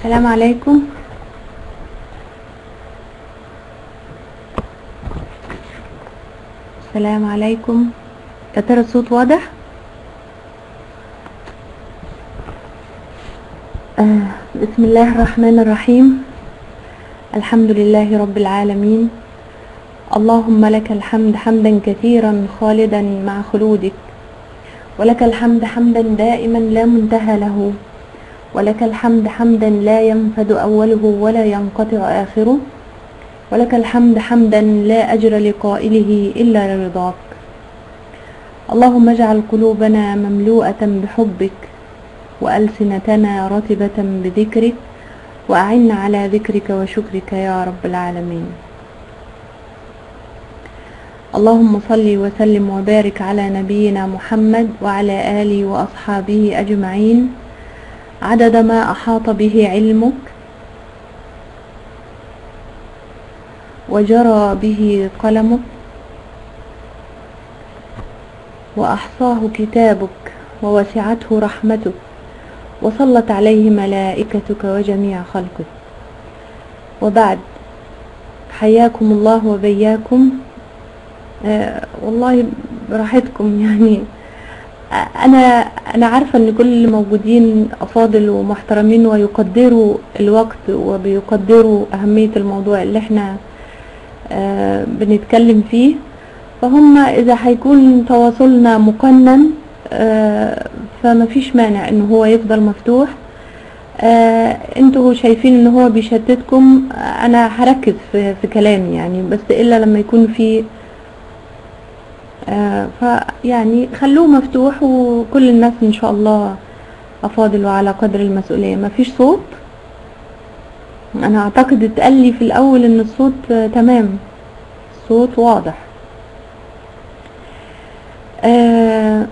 السلام عليكم السلام عليكم يا ترى الصوت واضح آه بسم الله الرحمن الرحيم الحمد لله رب العالمين اللهم لك الحمد حمدا كثيرا خالدا مع خلودك ولك الحمد حمدا دائما لا منتهى له ولك الحمد حمدا لا ينفد أوله ولا ينقطع آخره ولك الحمد حمدا لا أجر لقائله إلا لرضاك اللهم اجعل قلوبنا مملوءة بحبك وألسنتنا رطبة بذكرك وأعنا على ذكرك وشكرك يا رب العالمين اللهم صل وسلم وبارك على نبينا محمد وعلى آله وأصحابه أجمعين عدد ما أحاط به علمك وجرى به قلمك وأحصاه كتابك ووسعته رحمتك وصلت عليه ملائكتك وجميع خلقك وبعد حياكم الله وبياكم آه والله براحتكم يعني انا انا عارفه ان كل اللي موجودين افاضل ومحترمين ويقدروا الوقت وبيقدروا اهميه الموضوع اللي احنا آه بنتكلم فيه فهم اذا هيكون تواصلنا مقنن آه فما فيش مانع ان هو يفضل مفتوح آه انتوا شايفين ان هو بيشتتكم انا هركز في, في كلامي يعني بس الا لما يكون في آه فيعني خلوه مفتوح وكل الناس ان شاء الله افاضل وعلى قدر المسؤولية مفيش صوت انا اعتقد اتقال لي في الاول ان الصوت آه تمام الصوت واضح آه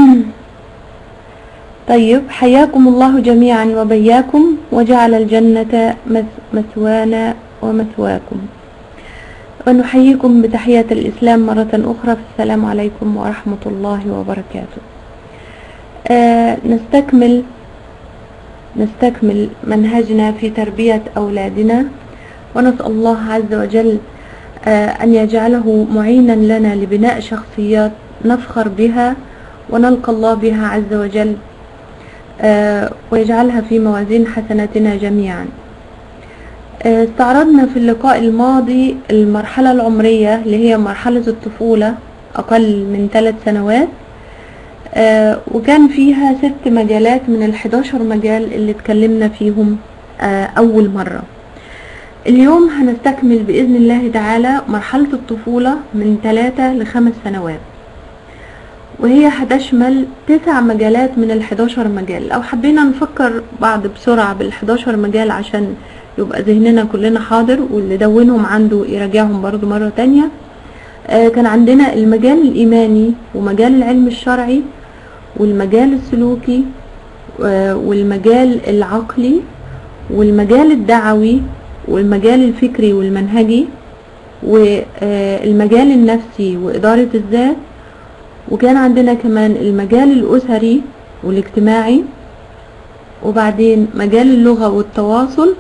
طيب حياكم الله جميعا وبياكم وجعل الجنة مثوانا ومثواكم ونحييكم بتحية الإسلام مرة أخرى السلام عليكم ورحمة الله وبركاته آه نستكمل نستكمل منهجنا في تربية أولادنا ونسأل الله عز وجل آه أن يجعله معينا لنا لبناء شخصيات نفخر بها ونلقى الله بها عز وجل آه ويجعلها في موازين حسناتنا جميعا استعرضنا في اللقاء الماضي المرحلة العمرية اللي هي مرحلة الطفولة أقل من ثلاث سنوات آه وكان فيها ست مجالات من الحداشر مجال اللي اتكلمنا فيهم آه أول مرة اليوم هنستكمل بإذن الله تعالى مرحلة الطفولة من ثلاثة لخمس سنوات وهي هتشمل تسع مجالات من الحداشر مجال لو حبينا نفكر بعض بسرعة بالحداشر مجال عشان يبقى ذهننا كلنا حاضر واللي دونهم عنده يراجعهم برضو مرة تانية آه كان عندنا المجال الإيماني ومجال العلم الشرعي والمجال السلوكي آه والمجال العقلي والمجال الدعوي والمجال الفكري والمنهجي والمجال النفسي وإدارة الذات وكان عندنا كمان المجال الأسري والاجتماعي وبعدين مجال اللغة والتواصل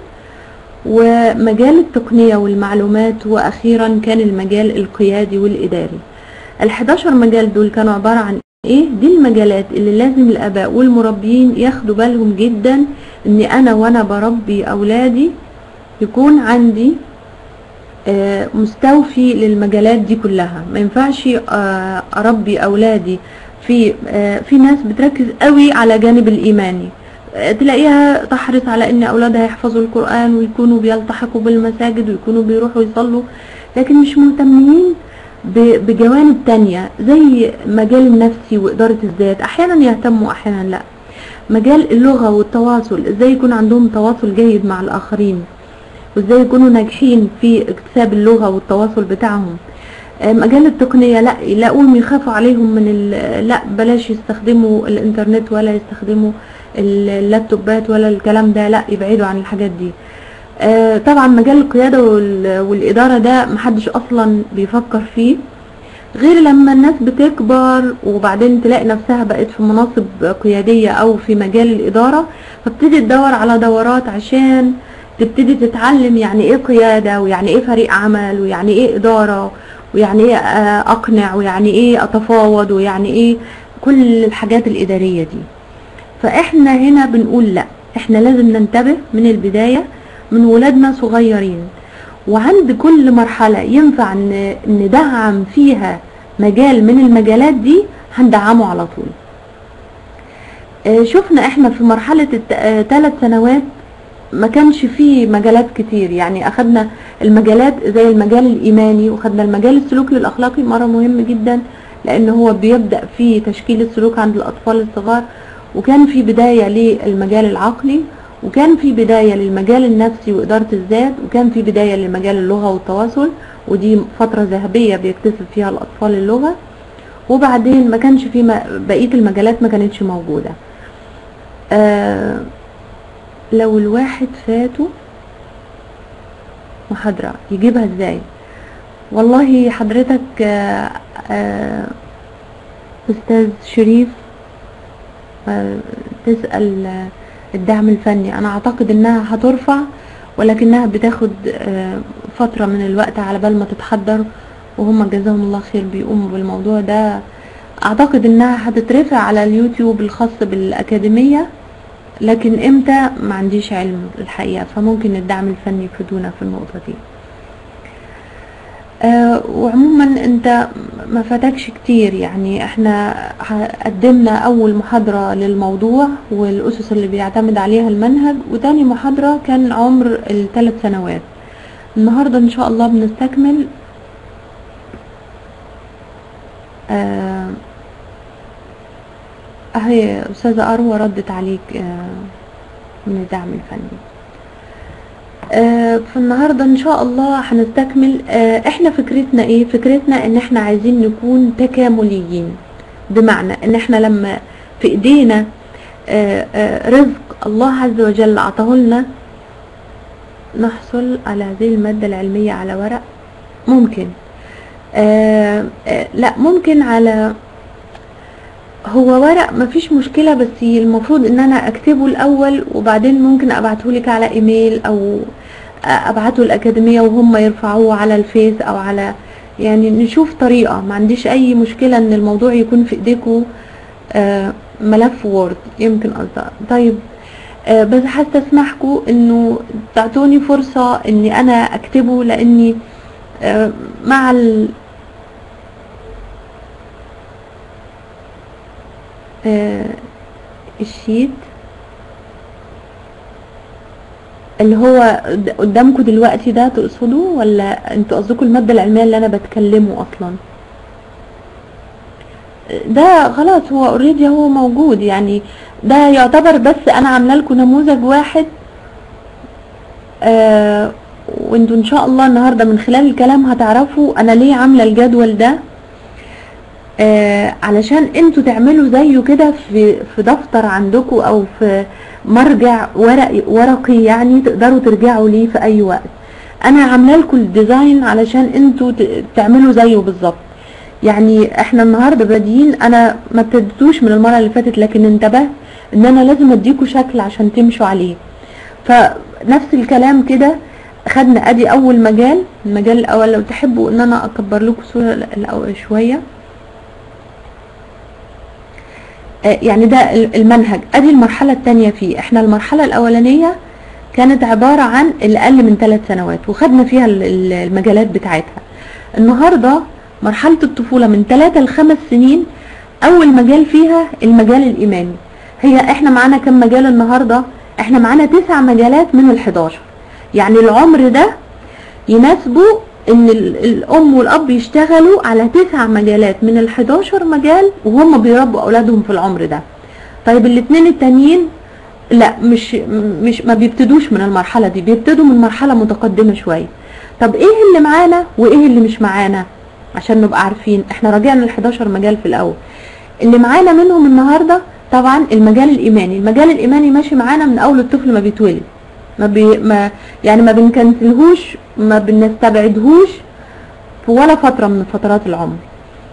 ومجال التقنية والمعلومات وأخيرا كان المجال القيادي والإداري الحداشر مجال دول كانوا عبارة عن ايه دي المجالات اللي لازم الاباء والمربيين ياخدوا بالهم جدا ان انا وانا بربي اولادي يكون عندي آه مستوفي للمجالات دي كلها ما ينفعش آه اربي اولادي في آه في ناس بتركز قوي على جانب الايماني تلاقيها تحرص على ان اولادها يحفظوا القرآن ويكونوا بيلتحقوا بالمساجد ويكونوا بيروحوا يصلوا لكن مش مهتمين بجوانب تانية زي مجال النفسي وإدارة الذات أحيانا يهتموا أحيانا لا مجال اللغة والتواصل ازاي يكون عندهم تواصل جيد مع الآخرين وازاي يكونوا ناجحين في اكتساب اللغة والتواصل بتاعهم مجال التقنية لا يلاقوهم يخافوا عليهم من لا بلاش يستخدموا الانترنت ولا يستخدموا اللابتوبات ولا الكلام ده لا يبعدوا عن الحاجات دي طبعا مجال القيادة والإدارة ده محدش أصلا بيفكر فيه غير لما الناس بتكبر وبعدين تلاقي نفسها بقت في مناصب قيادية او في مجال الادارة فبتدي تدور على دورات عشان تبتدي تتعلم يعني ايه قيادة ويعني ايه فريق عمل ويعني ايه ادارة ويعني ايه آه، اقنع ويعني ايه اتفاوض ويعني ايه كل الحاجات الادارية دي فاحنا هنا بنقول لا احنا لازم ننتبه من البداية من ولادنا صغيرين وعند كل مرحلة ينفع ن- ندعم فيها مجال من المجالات دي هندعمه على طول آه، شفنا احنا في مرحلة الثلاث سنوات ما كانش فيه مجالات كتير يعني اخدنا المجالات زي المجال الايماني واخدنا المجال السلوكي الاخلاقي مرة مهم جدا لان هو بيبدأ في تشكيل السلوك عند الاطفال الصغار وكان في بداية للمجال العقلي وكان في بداية للمجال النفسي وإدارة الذات وكان في بداية لمجال اللغة والتواصل ودي فترة ذهبية بيكتسب فيها الأطفال اللغة وبعدين ما كانش في م- بقية المجالات ما كانتش موجودة آه لو الواحد فاته محاضرة يجيبها ازاي والله حضرتك آه آه أستاذ شريف آه، تسأل آه، الدعم الفني أنا أعتقد إنها هترفع ولكنها بتاخد آه، فترة من الوقت على بال ما تتحضر وهم جزاهم الله خير بيقوموا بالموضوع ده أعتقد إنها هتترفع على اليوتيوب الخاص بالأكاديمية لكن إمتى ما عنديش علم الحقيقة فممكن الدعم الفني يفيدونا في النقطة دي آه، وعموما انت ما فاتكش كتير يعني احنا ه- قدمنا اول محاضرة للموضوع والاسس اللي بيعتمد عليها المنهج وتاني محاضرة كان عمر الثلاث سنوات النهاردة ان شاء الله بنستكمل آه، اهي استاذة اروى ردت عليك آه، من الدعم الفني آه، فالنهاردة ان شاء الله هنستكمل آه، احنا فكرتنا ايه فكرتنا ان احنا عايزين نكون تكامليين بمعنى ان احنا لما في ايدينا آه، آه، رزق الله عز وجل اعطاه لنا نحصل على هذه المادة العلمية على ورق ممكن آه، آه، لا ممكن على هو ورق مفيش مشكلة بس المفروض ان انا اكتبه الاول وبعدين ممكن ابعته لك على ايميل او ابعته الاكاديمية وهم يرفعوه على الفيس او على يعني نشوف طريقة ما عنديش اي مشكلة ان الموضوع يكون في ايديكم آه، ملف وورد يمكن قصدها طيب آه، بس هستسمحكم انه تعطوني فرصة اني انا اكتبه لاني آه، مع ال آه، الشيت اللي هو قد- قدامكم دلوقتي ده تقصدوا ولا انتوا قصدكم المادة العلمية اللي انا بتكلمه اصلا ده خلاص هو اوريدي هو موجود يعني ده يعتبر بس انا عامله لكم نموذج واحد آه وانتوا ان شاء الله النهارده من خلال الكلام هتعرفوا انا ليه عامله الجدول ده آه علشان انتوا تعملوا زيه كده في في دفتر عندكم او في مرجع ورق ورقي يعني تقدروا ترجعوا ليه في اي وقت انا عامله لكم الديزاين علشان انتوا ت- تعملوا زيه بالظبط يعني احنا النهارده بادئين انا ما ابتديتوش من المره اللي فاتت لكن انتبهت ان انا لازم اديكوا شكل عشان تمشوا عليه فنفس الكلام كده خدنا ادي اول مجال المجال الاول لو تحبوا ان انا اكبر لكم صوره الأول شويه آه، يعني ده ال- المنهج ادي المرحله الثانيه فيه احنا المرحله الاولانيه كانت عباره عن اللي اقل من ثلاث سنوات وخدنا فيها ال- ال- المجالات بتاعتها النهارده مرحله الطفوله من ثلاثة لخمس سنين اول مجال فيها المجال الايماني هي احنا معانا كم مجال النهارده احنا معانا تسع مجالات من ال11 يعني العمر ده يناسبه ان ال- الام والاب يشتغلوا على تسع مجالات من ال11 مجال وهم بيربوا اولادهم في العمر ده طيب الاتنين التانيين لا مش مش ما بيبتدوش من المرحله دي بيبتدوا من مرحله متقدمه شويه طب ايه اللي معانا وايه اللي مش معانا عشان نبقى عارفين احنا راجعنا ال 11 مجال في الاول اللي معانا منهم النهارده طبعا المجال الايماني المجال الايماني ماشي معانا من اول الطفل ما بيتولد ما بي ما يعني ما بنكنسلهوش ما بنستبعدهوش في ولا فتره من فترات العمر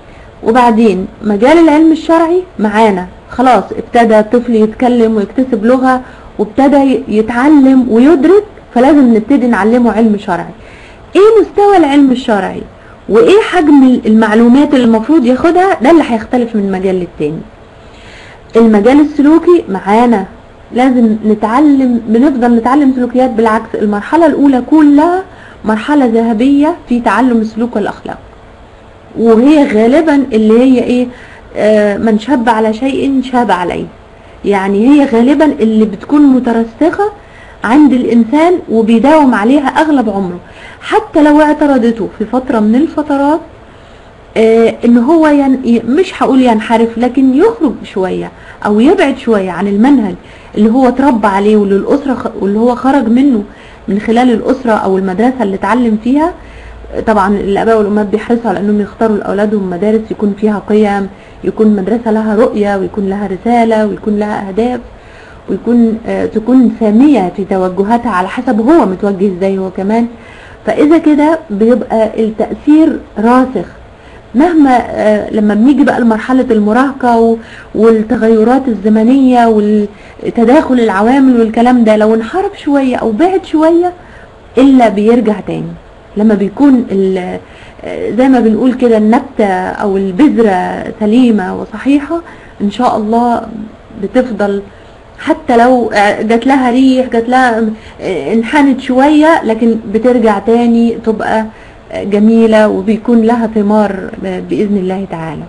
وبعدين مجال العلم الشرعي معانا خلاص ابتدى الطفل يتكلم ويكتسب لغة وابتدى يتعلم ويدرك فلازم نبتدي نعلمه علم شرعي ايه مستوى العلم الشرعي وايه حجم المعلومات اللي المفروض ياخدها ده اللي هيختلف من مجال للتاني المجال السلوكي معانا لازم نتعلم بنفضل نتعلم سلوكيات بالعكس المرحلة الأولى كلها مرحلة ذهبية في تعلم السلوك والأخلاق وهي غالبا اللي هي ايه آه من شاب على شيء شاب عليه يعني هي غالبا اللي بتكون مترسخة عند الإنسان وبيداوم عليها أغلب عمره حتى لو اعترضته في فترة من الفترات آه ان هو ين... مش هقول ينحرف لكن يخرج شوية او يبعد شوية عن المنهج اللي هو اتربى عليه واللي الاسرة خ... واللي هو خرج منه من خلال الاسرة او المدرسة اللي اتعلم فيها طبعا الاباء والامهات بيحرصوا على انهم يختاروا لاولادهم مدارس يكون فيها قيم يكون مدرسة لها رؤية ويكون لها رسالة ويكون لها اهداف ويكون آه تكون سامية في توجهاتها على حسب هو متوجه ازاي هو كمان فاذا كده بيبقى التأثير راسخ مهما آه لما بنيجي بقى لمرحلة المراهقة والتغيرات الزمنية والتداخل العوامل والكلام ده لو انحرف شوية او بعد شوية الا بيرجع تاني لما بيكون زي ما بنقول كده النبتة او البذرة سليمة وصحيحة ان شاء الله بتفضل حتى لو جات لها ريح جات لها انحنت شوية لكن بترجع تاني تبقى جميلة وبيكون لها ثمار بإذن الله تعالى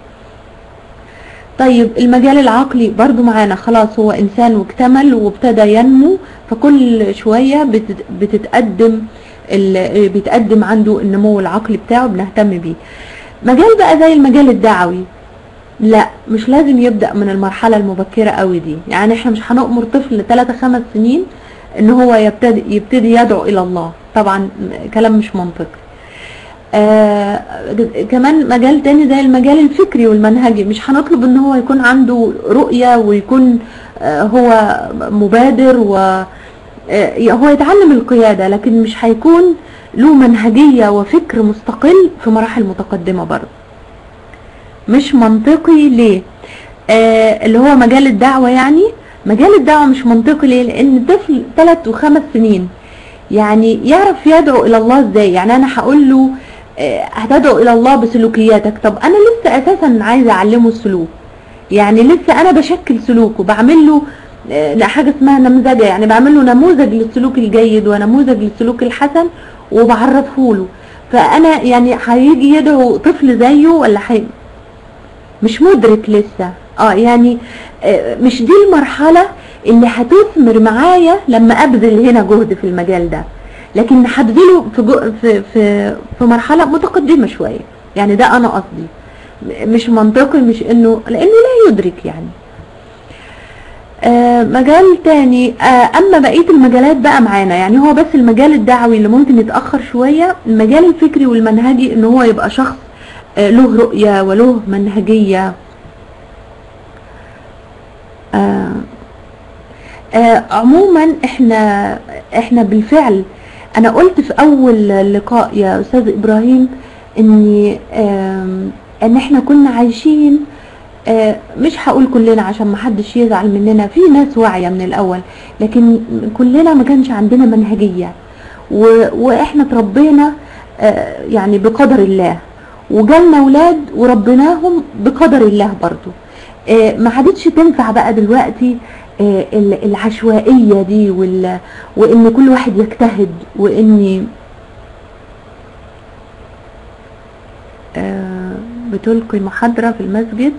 طيب المجال العقلي برضو معانا خلاص هو إنسان واكتمل وابتدى ينمو فكل شوية بتتقدم بيتقدم عنده النمو العقلي بتاعه بنهتم بيه مجال بقى زي المجال الدعوي لا مش لازم يبدأ من المرحلة المبكرة قوي دي يعني احنا مش هنأمر طفل 3 خمس سنين ان هو يبتدي, يبتدي يدعو الى الله طبعا كلام مش منطقي آه كمان مجال تاني زي المجال الفكري والمنهجي مش هنطلب ان هو يكون عنده رؤية ويكون آه هو مبادر و آه هو يتعلم القيادة لكن مش هيكون له منهجية وفكر مستقل في مراحل متقدمة برضه مش منطقي ليه آه اللي هو مجال الدعوة يعني مجال الدعوة مش منطقي ليه لان الطفل ثلاث وخمس سنين يعني يعرف يدعو الى الله ازاي يعني انا هقول له هتدعو الى الله بسلوكياتك طب انا لسه اساسا عايزه اعلمه السلوك يعني لسه انا بشكل سلوكه بعمل له لا حاجه اسمها نمذجه يعني بعمل له نموذج للسلوك الجيد ونموذج للسلوك الحسن وبعرفه له فانا يعني هيجي يدعو طفل زيه ولا حي مش مدرك لسه اه يعني آه مش دي المرحله اللي هتثمر معايا لما ابذل هنا جهد في المجال ده لكن هبذله في, جو في في في مرحله متقدمه شويه يعني ده انا قصدي مش منطقي مش انه لانه لا يدرك يعني آه مجال تاني آه اما بقيه المجالات بقى معانا يعني هو بس المجال الدعوي اللي ممكن يتاخر شويه المجال الفكري والمنهجي ان هو يبقى شخص آه له رؤيه وله منهجيه آه آه عموما احنا احنا بالفعل انا قلت في اول لقاء يا استاذ ابراهيم اني ان احنا كنا عايشين مش هقول كلنا عشان ما حدش يزعل مننا في ناس واعيه من الاول لكن كلنا ما كانش عندنا منهجيه واحنا اتربينا يعني بقدر الله وجالنا اولاد وربيناهم بقدر الله برضو ما عادتش تنفع بقى دلوقتي العشوائية دي وال... وان كل واحد يجتهد واني آه بتلقي محاضرة في المسجد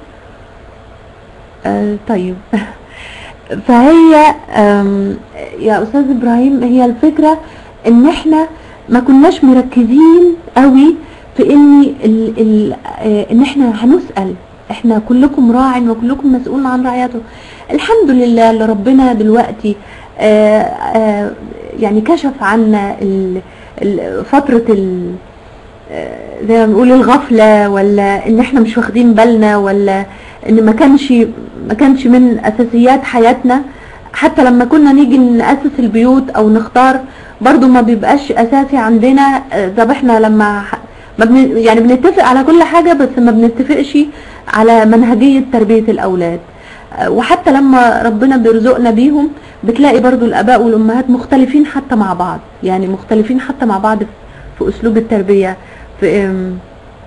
آه طيب فهي يا استاذ ابراهيم هي الفكرة ان احنا ما كناش مركزين قوي في ان ال... ال... آه ان احنا هنسأل احنا كلكم راع وكلكم مسؤول عن رعيته الحمد لله اللي ربنا دلوقتي آآ آآ يعني كشف عنا ال ال فترة ال زي ما بنقول الغفلة ولا ان احنا مش واخدين بالنا ولا ان ما كانش ما كانش من اساسيات حياتنا حتى لما كنا نيجي نأسس البيوت او نختار برضو ما بيبقاش اساسي عندنا طب احنا لما ما بن يعني بنتفق على كل حاجة بس ما بنتفقش على منهجية تربية الأولاد آه، وحتى لما ربنا بيرزقنا بيهم بتلاقي برضو الآباء والأمهات مختلفين حتى مع بعض يعني مختلفين حتى مع بعض في- في أسلوب التربية في أم،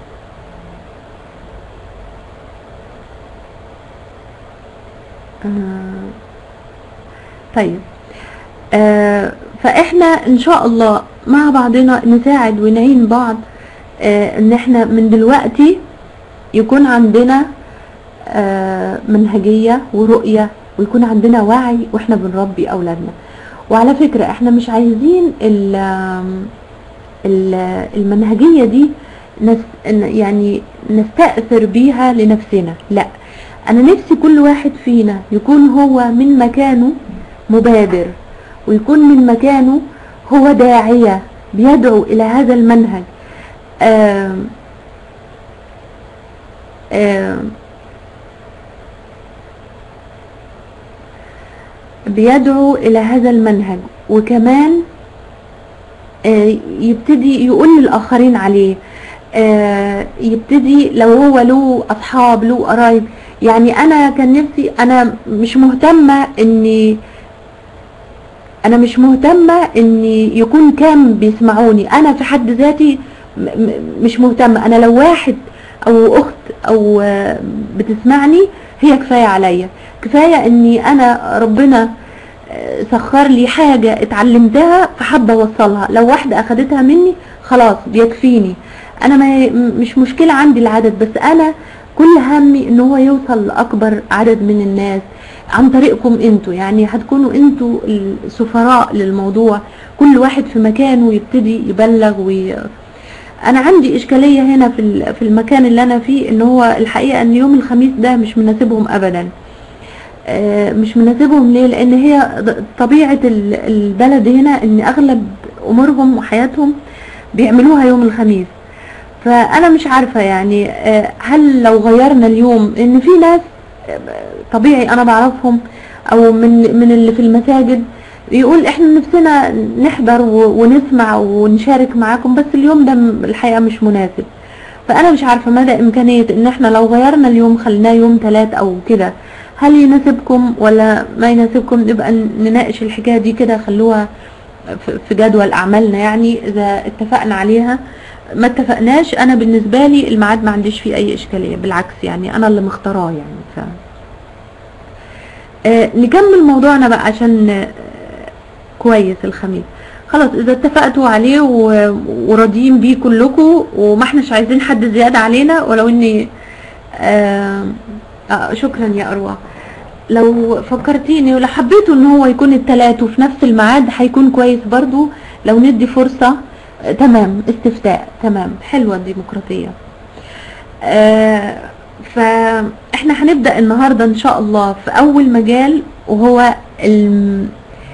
آه، طيب آه، فاحنا ان شاء الله مع بعضنا نساعد ونعين بعض آه، ان احنا من دلوقتي يكون عندنا آه، منهجية ورؤية ويكون عندنا وعي واحنا بنربي اولادنا وعلى فكرة احنا مش عايزين ال- آم، ال- المنهجية دي نس يعني نستأثر بيها لنفسنا لا انا نفسي كل واحد فينا يكون هو من مكانه مبادر ويكون من مكانه هو داعية بيدعو إلى هذا المنهج آم آم بيدعو إلى هذا المنهج وكمان آه، يبتدي يقول للآخرين عليه آه، يبتدي لو هو له أصحاب له قرايب يعني أنا كان نفسي أنا مش مهتمة إني انا مش مهتمة ان يكون كام بيسمعوني انا في حد ذاتي م- م- مش مهتمة انا لو واحد او اخت او آه، بتسمعني هي كفاية عليا كفاية اني انا ربنا آه، سخر لي حاجة اتعلمتها فحابة اوصلها لو واحدة اخدتها مني خلاص بيكفيني انا ما مش مشكلة عندي العدد بس انا كل همي ان هو يوصل لاكبر عدد من الناس عن طريقكم انتوا يعني هتكونوا انتوا السفراء للموضوع كل واحد في مكانه يبتدي يبلغ وي... انا عندي اشكالية هنا في ال- في المكان اللي انا فيه ان هو الحقيقة ان يوم الخميس ده مش مناسبهم ابدا آه، مش مناسبهم ليه لان هي ض- طبيعة ال- البلد هنا ان اغلب امورهم وحياتهم بيعملوها يوم الخميس فانا مش عارفة يعني آه، هل لو غيرنا اليوم ان في ناس آه، طبيعي انا بعرفهم او من من اللي في المساجد يقول احنا نفسنا نحضر و- ونسمع ونشارك معاكم بس اليوم ده م- الحقيقة مش مناسب فانا مش عارفة مدى امكانية ان احنا لو غيرنا اليوم خليناه يوم ثلاث او كده هل يناسبكم ولا ما يناسبكم نبقى نناقش الحكاية دي كده خلوها في- في جدول اعمالنا يعني اذا اتفقنا عليها ما اتفقناش انا بالنسبة لي الميعاد ما عنديش فيه اي اشكالية بالعكس يعني انا اللي مختاراه يعني ف... آه نكمل موضوعنا بقى عشان آه كويس الخميس خلاص اذا اتفقتوا عليه و- وراضيين بيه كلكم وما احناش عايزين حد زيادة علينا ولو اني آه آه شكرا يا اروى لو فكرتيني ولو حبيتوا ان هو يكون التلات وفي نفس الميعاد هيكون كويس برضو لو ندي فرصة آه تمام استفتاء تمام حلوة الديمقراطية آه فاحنا هنبدأ النهاردة ان شاء الله في اول مجال وهو الم-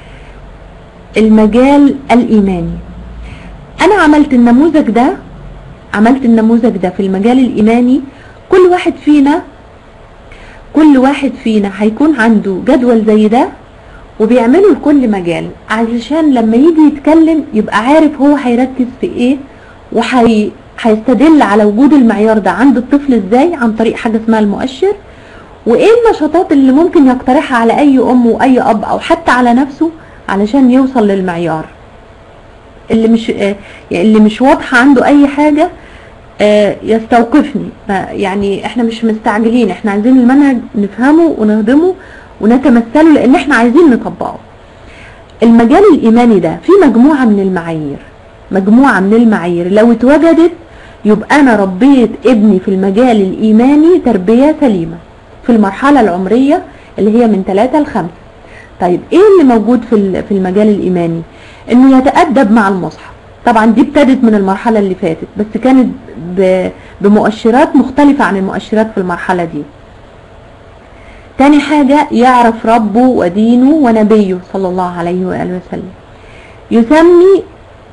المجال الايماني انا عملت النموذج ده عملت النموذج ده في المجال الايماني كل واحد فينا كل واحد فينا هيكون عنده جدول زي ده وبيعمله لكل مجال علشان لما يجي يتكلم يبقى عارف هو هيركز في ايه وهي هيستدل على وجود المعيار ده عند الطفل ازاي عن طريق حاجة اسمها المؤشر وايه النشاطات اللي ممكن يقترحها على اي ام واي اب او حتى على نفسه علشان يوصل للمعيار اللي مش آه، اللي مش واضحة عنده اي حاجة آه، يستوقفني ما- يعني احنا مش مستعجلين احنا عايزين المنهج نفهمه ونهضمه ونتمثله لان احنا عايزين نطبقه المجال الايماني ده فيه مجموعة من المعايير مجموعة من المعايير لو اتوجدت يبقى انا ربيت ابني في المجال الايماني تربية سليمة في المرحلة العمرية اللي هي من 3 ل 5 طيب ايه اللي موجود في ال- في المجال الايماني انه يتأدب مع المصحف طبعا دي ابتدت من المرحلة اللي فاتت بس كانت ب- بمؤشرات مختلفة عن المؤشرات في المرحلة دي تاني حاجة يعرف ربه ودينه ونبيه صلى الله عليه وآله وسلم يسمي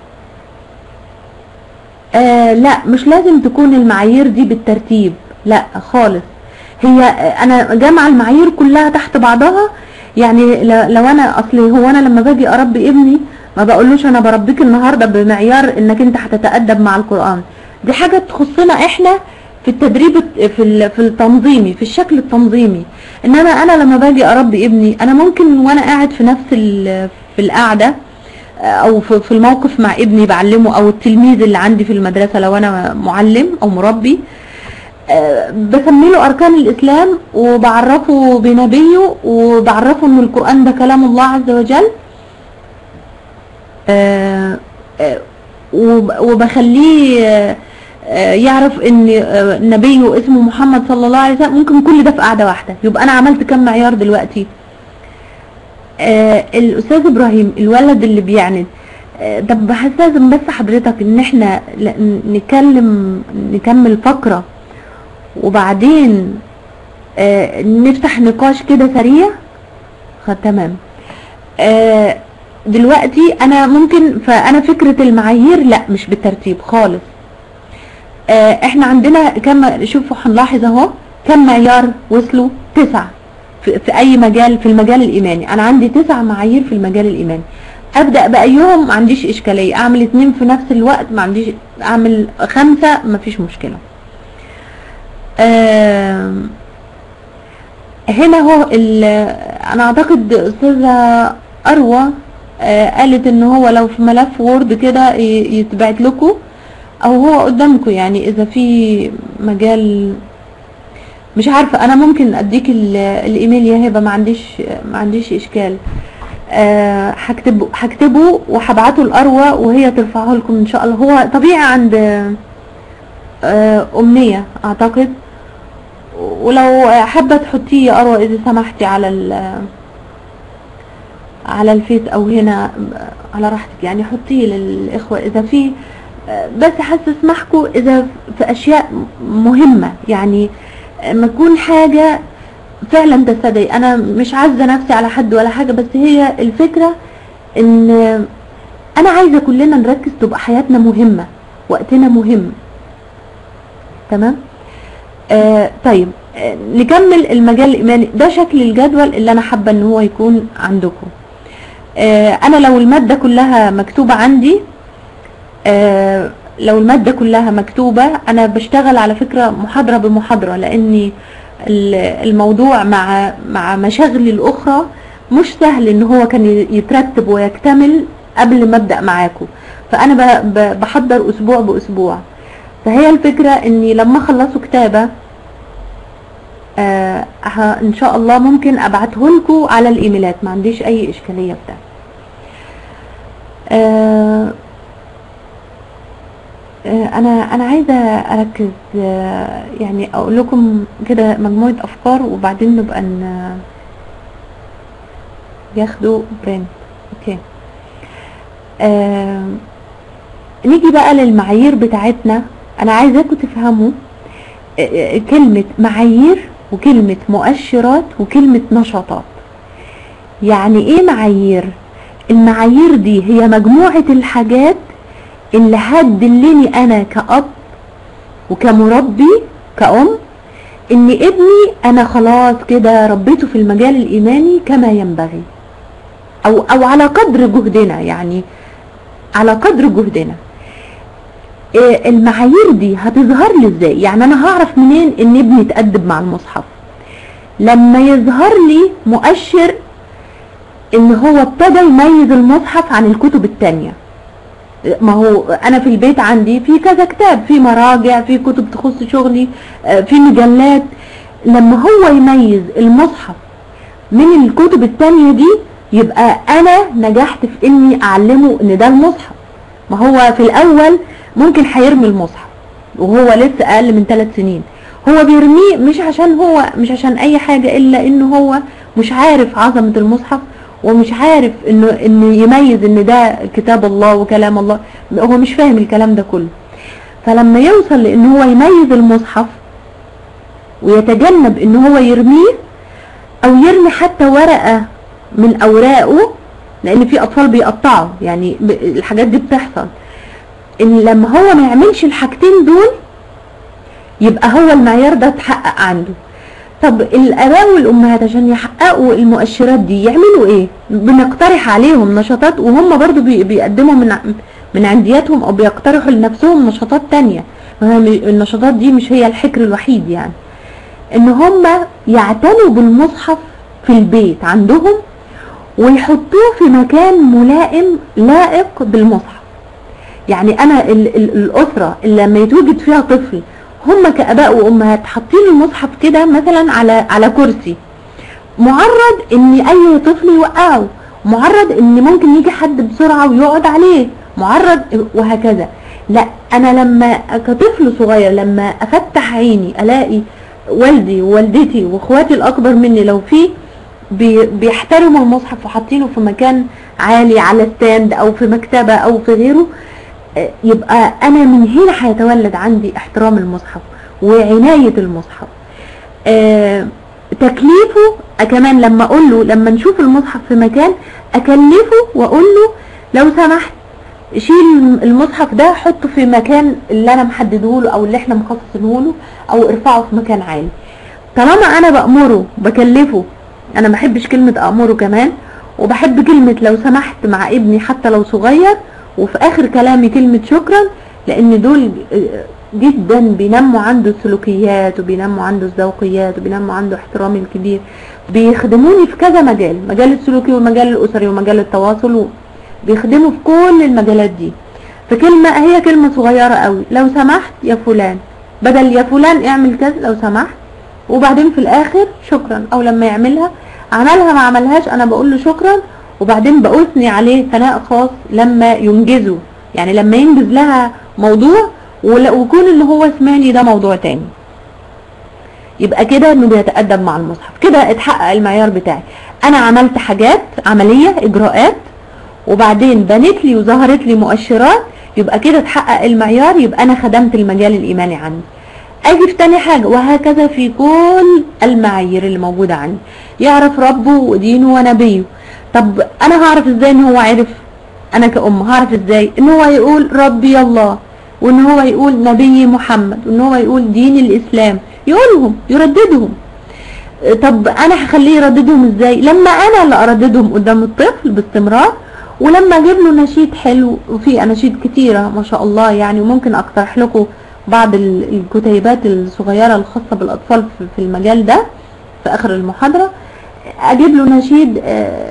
آه لا مش لازم تكون المعايير دي بالترتيب لا خالص هي آه، انا جامعة المعايير كلها تحت بعضها يعني ل- لو انا اصلي هو انا لما باجي اربي ابني ما بقولوش انا بربيك النهارده بمعيار انك انت هتتأدب مع القرآن دي حاجة تخصنا احنا في التدريب الت- في ال- في التنظيمي في الشكل التنظيمي انما انا لما باجي اربي ابني انا ممكن وانا قاعد في نفس ال- في القعده او في في الموقف مع ابني بعلمه او التلميذ اللي عندي في المدرسه لو انا معلم او مربي آه، بسمي له اركان الاسلام وبعرفه بنبيه وبعرفه ان القران ده كلام الله عز وجل آه، آه، وب- وبخليه آه، آه، يعرف ان آه، نبيه اسمه محمد صلى الله عليه وسلم ممكن كل ده في قعده واحده يبقى انا عملت كم معيار دلوقتي آه، الاستاذ ابراهيم الولد اللي بيعند آه، طب هستاذن بس حضرتك ان احنا ل- نكلم نكمل فقره وبعدين آه، نفتح نقاش كده سريع خ- تمام آه، دلوقتي انا ممكن فانا فكره المعايير لا مش بالترتيب خالص آه، احنا عندنا كم شوفوا هنلاحظ اهو كم معيار وصلوا تسعة في, في اي مجال في المجال الايماني انا عندي تسع معايير في المجال الايماني ابدا بايهم ما عنديش اشكاليه اعمل اتنين في نفس الوقت ما عنديش اعمل خمسه ما فيش مشكله آم، هنا هو ال- انا اعتقد استاذه اروى آه، قالت ان هو لو في ملف وورد كده ي- يتبعت لكم او هو قدامكم يعني اذا في مجال مش عارفه انا ممكن اديك ال- الايميل يا هبه ما عنديش ما عنديش اشكال آه، هكتبه هكتبه وهبعته لاروى وهي ترفعه لكم ان شاء الله هو طبيعي عند آه، امنيه اعتقد ولو حابه تحطيه يا اروى اذا سمحتي على ال على الفيس او هنا على راحتك يعني حطيه للاخوه اذا في بس هستسمحكم اذا في اشياء مهمه يعني ما تكون حاجه فعلا تستدعي انا مش عايزه نفسي على حد ولا حاجه بس هي الفكره ان انا عايزه كلنا نركز تبقى حياتنا مهمه وقتنا مهم تمام آه طيب آه نكمل المجال الايماني ده شكل الجدول اللي انا حابه ان هو يكون عندكم آه انا لو الماده كلها مكتوبه عندي آه لو المادة كلها مكتوبة أنا بشتغل على فكرة محاضرة بمحاضرة لأني ال- الموضوع مع مع مشاغلي الأخرى مش سهل إن هو كان ي- يترتب ويكتمل قبل ما أبدأ معاكم فأنا ب- ب- بحضر أسبوع بأسبوع فهي الفكرة إني لما أخلصوا كتابة آه ه- إن شاء الله ممكن أبعته لكم على الإيميلات ما عنديش أي إشكالية في ده آه آه، انا انا عايزه اركز آه، يعني اقول لكم كده مجموعه افكار وبعدين نبقى ن... ياخدوا برنت اوكي آه نيجي بقى للمعايير بتاعتنا انا عايزاكم تفهموا آه، آه، كلمه معايير وكلمه مؤشرات وكلمه نشاطات يعني ايه معايير المعايير دي هي مجموعه الحاجات اللي هتدلني انا كأب وكمربي كأم ان ابني انا خلاص كده ربيته في المجال الايماني كما ينبغي او او على قدر جهدنا يعني على قدر جهدنا إيه المعايير دي هتظهر لي ازاي يعني انا هعرف منين ان ابني اتأدب مع المصحف لما يظهر لي مؤشر ان هو ابتدى يميز المصحف عن الكتب التانية ما هو انا في البيت عندي في كذا كتاب في مراجع في كتب تخص شغلي آه، في مجلات لما هو يميز المصحف من الكتب التانية دي يبقى انا نجحت في اني اعلمه ان ده المصحف ما هو في الاول ممكن هيرمي المصحف وهو لسه اقل من ثلاث سنين هو بيرميه مش عشان هو مش عشان اي حاجة الا انه هو مش عارف عظمة المصحف ومش عارف انه انه يميز ان ده كتاب الله وكلام الله هو مش فاهم الكلام ده كله فلما يوصل لان هو يميز المصحف ويتجنب ان هو يرميه او يرمي حتى ورقة من اوراقه لان في اطفال بيقطعوا يعني ب- الحاجات دي بتحصل ان لما هو ما يعملش الحاجتين دول يبقى هو المعيار ده اتحقق عنده طب الاباء والامهات عشان يحققوا المؤشرات دي يعملوا ايه بنقترح عليهم نشاطات وهم برضو بي- بيقدموا من ع- من عندياتهم او بيقترحوا لنفسهم نشاطات تانية النشاطات دي مش هي الحكر الوحيد يعني ان هم يعتنوا بالمصحف في البيت عندهم ويحطوه في مكان ملائم لائق بالمصحف يعني انا ال ال الاسره اللي لما يتوجد فيها طفل هم كاباء وامهات حاطين المصحف كده مثلا على على كرسي معرض ان اي طفل يوقعه معرض ان ممكن يجي حد بسرعه ويقعد عليه معرض وهكذا لا انا لما كطفل صغير لما افتح عيني الاقي والدي ووالدتي واخواتي الاكبر مني لو في بيحترموا المصحف وحاطينه في مكان عالي على ستاند او في مكتبة او في غيره يبقى انا من هنا هيتولد عندي احترام المصحف وعناية المصحف آه تكليفه كمان لما اقول له لما نشوف المصحف في مكان اكلفه واقول له لو سمحت شيل المصحف ده حطه في مكان اللي انا محدده له او اللي احنا مخصصينه له او ارفعه في مكان عالي طالما انا بامره بكلفه انا ما بحبش كلمه امره كمان وبحب كلمه لو سمحت مع ابني حتى لو صغير وفي اخر كلامي كلمه شكرا لان دول جدا بينموا عنده السلوكيات وبينموا عنده الذوقيات وبينموا عنده احترام الكبير بيخدموني في كذا مجال مجال السلوكي والمجال الاسري ومجال التواصل بيخدموا في كل المجالات دي فكلمة هي كلمة صغيرة قوي لو سمحت يا فلان بدل يا فلان اعمل كذا لو سمحت وبعدين في الاخر شكرا او لما يعملها عملها ما عملهاش انا بقول له شكرا وبعدين بأثني عليه ثناء خاص لما ينجزه يعني لما ينجز لها موضوع ويكون ان هو سمعني ده موضوع تاني يبقى كده انه بيتأدب مع المصحف كده اتحقق المعيار بتاعي انا عملت حاجات عملية اجراءات وبعدين بنت لي وظهرت لي مؤشرات يبقى كده اتحقق المعيار يبقى انا خدمت المجال الايماني عندي اجي في تاني حاجة وهكذا في كل المعايير اللي موجودة عندي يعرف ربه ودينه ونبيه طب انا هعرف ازاي ان هو عرف انا كأم هعرف ازاي ان هو يقول ربي الله وان هو يقول نبي محمد وان هو يقول دين الاسلام يقولهم يرددهم طب انا هخليه يرددهم ازاي لما انا اللي ارددهم قدام الطفل باستمرار ولما اجيب له نشيد حلو وفي اناشيد كتيرة ما شاء الله يعني وممكن اقترح لكم بعض الكتيبات الصغيرة الخاصة بالاطفال في المجال ده في اخر المحاضرة اجيب له نشيد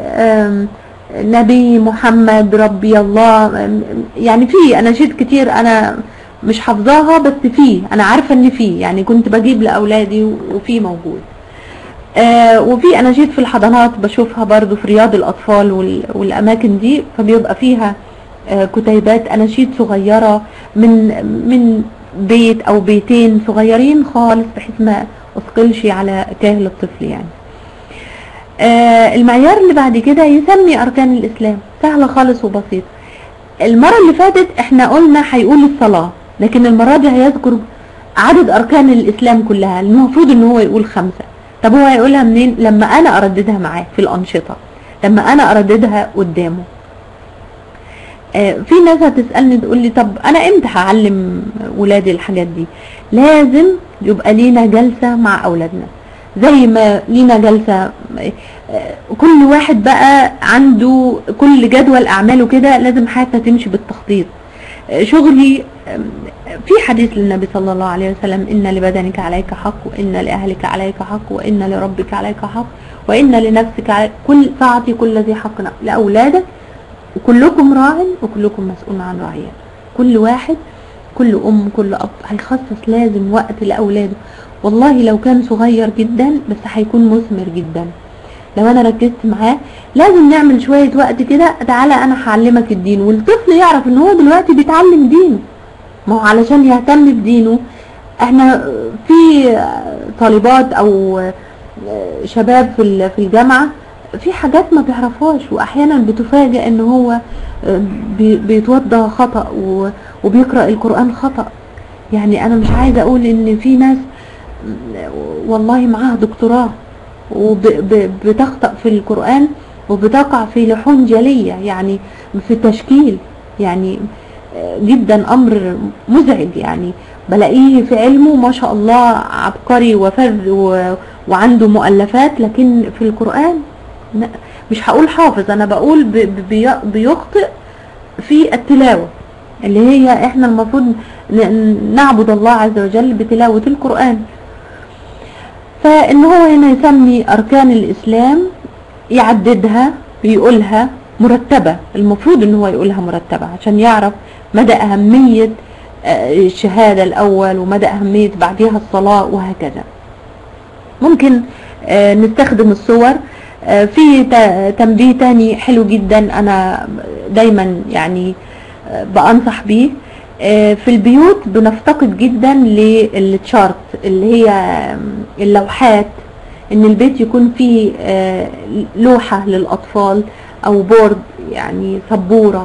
نبي محمد ربي الله يعني في اناشيد كتير انا مش حافظاها بس في انا عارفة ان في يعني كنت بجيب لاولادي وفي موجود آه وفي اناشيد في الحضانات بشوفها برضو في رياض الاطفال والاماكن دي فبيبقى فيها آه كتيبات اناشيد صغيرة من من بيت او بيتين صغيرين خالص بحيث ما اثقلش على كاهل الطفل يعني آه المعيار اللي بعد كده يسمي اركان الاسلام سهلة خالص وبسيطة المرة اللي فاتت احنا قلنا هيقول الصلاة لكن المرة دي هيذكر عدد اركان الاسلام كلها المفروض ان هو يقول خمسة طب هو هيقولها منين لما انا ارددها معاه في الانشطة لما انا ارددها قدامه آه في ناس هتسألني تقول لي طب انا امتى هعلم ولادي الحاجات دي لازم يبقى لينا جلسة مع اولادنا زي ما لينا جلسة كل واحد بقى عنده كل جدول اعماله كده لازم حياتنا تمشي بالتخطيط شغلي في حديث للنبي صلى الله عليه وسلم إن لبدنك عليك حق وإن لأهلك عليك حق وإن لربك عليك حق وإن لنفسك عليك كل فاعطي كل ذي حق لأولادك وكلكم راع وكلكم مسؤول عن رعيته كل واحد كل أم كل أب هيخصص لازم وقت لأولاده والله لو كان صغير جدا بس هيكون مثمر جدا لو انا ركزت معاه لازم نعمل شوية وقت كده تعالى انا هعلمك الدين والطفل يعرف ان هو دلوقتي بيتعلم دينه ما هو علشان يهتم بدينه احنا في طالبات او شباب في في الجامعة في حاجات ما بيعرفهاش واحيانا بتفاجئ ان هو بيتوضى خطأ وبيقرأ القرآن خطأ يعني انا مش عايزة اقول ان في ناس والله معاها دكتوراه وبتخطأ في القرآن وبتقع في لحون جلية يعني في التشكيل يعني جدا امر مزعج يعني بلاقيه في علمه ما شاء الله عبقري وفذ وعنده مؤلفات لكن في القرآن مش هقول حافظ انا بقول بيخطئ في التلاوة اللي هي احنا المفروض ن- نعبد الله عز وجل بتلاوة القرآن فان هو هنا يسمي اركان الاسلام يعددها ويقولها مرتبة المفروض ان هو يقولها مرتبة عشان يعرف مدى اهمية آه، الشهادة الاول ومدى اهمية بعدها الصلاة وهكذا ممكن آه، نستخدم الصور آه، في ت- تنبيه تاني حلو جدا انا دايما يعني آه، بأنصح بيه آه، في البيوت بنفتقد جدا للتشارت اللي هي آم، اللوحات ان البيت يكون فيه آه، لوحة للأطفال او بورد يعني سبورة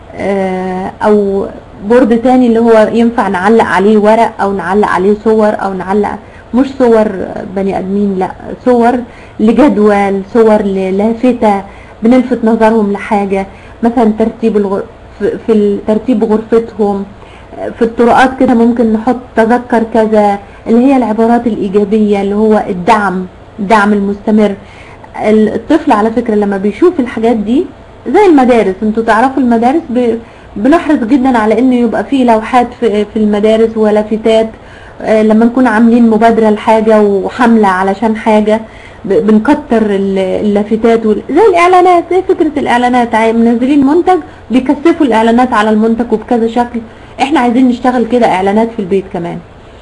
آه، او بورد تاني اللي هو ينفع نعلق عليه ورق او نعلق عليه صور او نعلق مش صور بني ادمين لا صور لجدول صور للافتة بنلفت نظرهم لحاجة مثلا ترتيب الغر... في في ال- ترتيب غرفتهم في الطرقات كده ممكن نحط تذكر كذا اللي هي العبارات الإيجابية اللي هو الدعم الدعم المستمر ال- الطفل على فكرة لما بيشوف الحاجات دي زي المدارس انتوا تعرفوا المدارس ب... بنحرص جدا على انه يبقى فيه لوحات في, في المدارس ولافتات آه، لما نكون عاملين مبادرة لحاجة وحملة علشان حاجة ب- بنكتر ال- اللافتات وال- زي الاعلانات زي فكرة الاعلانات عاي- منزلين منتج بيكثفوا الاعلانات على المنتج وبكذا شكل احنا عايزين نشتغل كده اعلانات في البيت كمان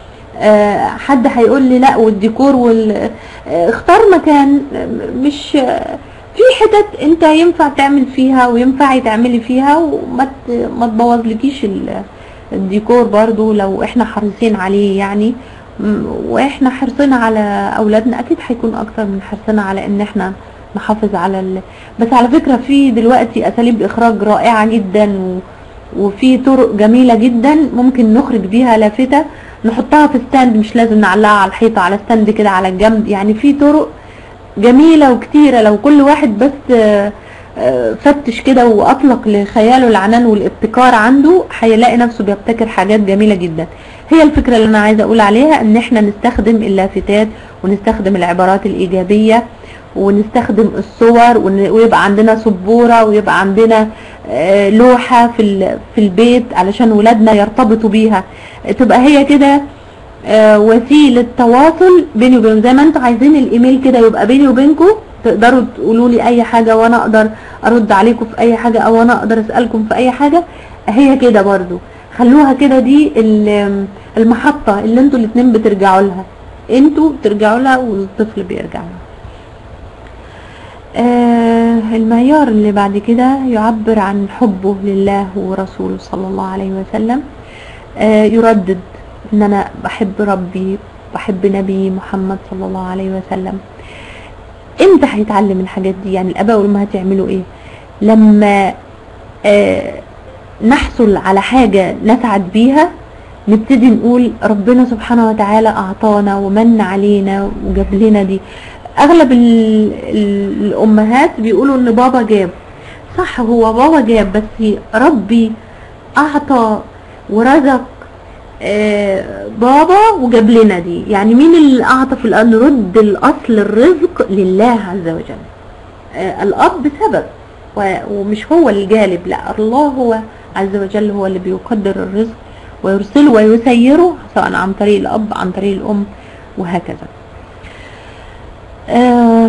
آه، حد هيقول لي لا والديكور وال آه، اختار مكان آه، مش آه، في حتت انت ينفع تعمل فيها وينفع تعملي فيها وما ت- ما تبوظلكيش ال- الديكور برضو لو احنا حريصين عليه يعني م- واحنا حرصنا على اولادنا اكيد هيكون اكتر من حرصنا على ان احنا نحافظ على ال... بس على فكرة في دلوقتي اساليب اخراج رائعة جدا و... وفي طرق جميلة جدا ممكن نخرج بيها لافتة نحطها في ستاند مش لازم نعلقها على الحيطة على ستاند كده على الجنب يعني في طرق جميلة وكتيرة لو كل واحد بس آه، آه، فتش كده واطلق لخياله العنان والابتكار عنده هيلاقي نفسه بيبتكر حاجات جميلة جدا هي الفكرة اللي انا عايزة اقول عليها ان احنا نستخدم اللافتات ونستخدم العبارات الايجابية ونستخدم الصور ون- ويبقى عندنا سبورة ويبقى عندنا آه، لوحة في ال- في البيت علشان ولادنا يرتبطوا بيها تبقى هي كده آه، وسيلة تواصل بيني وبينهم زي ما انتوا عايزين الايميل كده يبقى بيني وبينكم تقدروا تقولوا لي اي حاجة وانا اقدر ارد عليكم في اي حاجة او انا اقدر اسألكم في اي حاجة هي كده برضو خلوها كده دي ال- المحطة اللي انتوا الاتنين بترجعوا لها انتوا بترجعوا لها والطفل بيرجع لها آه المعيار اللي بعد كده يعبر عن حبه لله ورسوله صلى الله عليه وسلم آه يردد ان انا بحب ربي بحب نبي محمد صلى الله عليه وسلم امتى هيتعلم الحاجات دي يعني الاباء والامهات يعملوا ايه لما آه نحصل على حاجة نسعد بيها نبتدي نقول ربنا سبحانه وتعالى اعطانا ومن علينا وجاب لنا دي اغلب ال ال الامهات بيقولوا ان بابا جاب صح هو بابا جاب بس ربي اعطى ورزق آه، بابا وجاب لنا دي يعني مين اللي اعطى في الارض نرد الاصل الرزق لله عز وجل آه، الاب سبب و- ومش هو الجالب لا الله هو عز وجل هو اللي بيقدر الرزق ويرسله ويسيره سواء عن طريق الاب عن طريق الام وهكذا آه،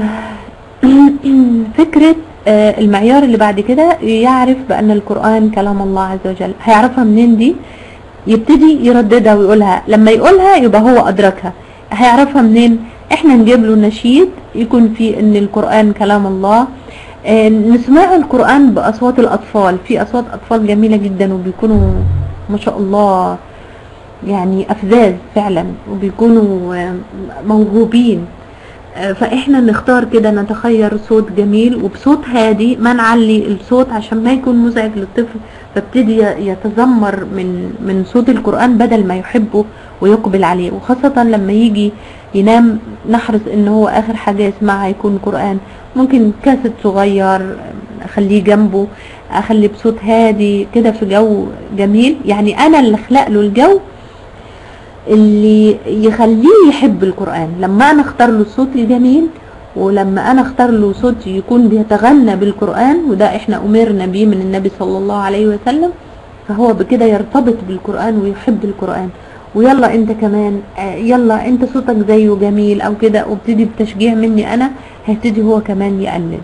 فكرة آه، المعيار اللي بعد كده يعرف بأن القرآن كلام الله عز وجل هيعرفها منين دي يبتدي يرددها ويقولها لما يقولها يبقى هو أدركها هيعرفها منين احنا نجيب له نشيد يكون فيه ان القرآن كلام الله آه، نسمعه القرآن بأصوات الأطفال في أصوات أطفال جميلة جدا وبيكونوا ما شاء الله يعني أفذاذ فعلا وبيكونوا آه، موهوبين آه، فاحنا نختار كده نتخير صوت جميل وبصوت هادي ما نعلي الصوت عشان ما يكون مزعج للطفل فابتدي ي- يتذمر من من صوت القرآن بدل ما يحبه ويقبل عليه وخاصة لما يجي ينام نحرص ان هو اخر حاجة يسمعها يكون قرآن ممكن كاسيت صغير اخليه جنبه اخليه بصوت هادي كده في جو جميل يعني انا اللي اخلق له الجو اللي يخليه يحب القرآن لما انا اختار له الصوت الجميل ولما انا اختار له صوت يكون بيتغنى بالقرآن وده احنا امرنا بيه من النبي صلى الله عليه وسلم فهو بكده يرتبط بالقرآن ويحب القرآن ويلا انت كمان آه، يلا انت صوتك زيه جميل او كده وابتدي بتشجيع مني انا هيبتدي هو كمان يقلد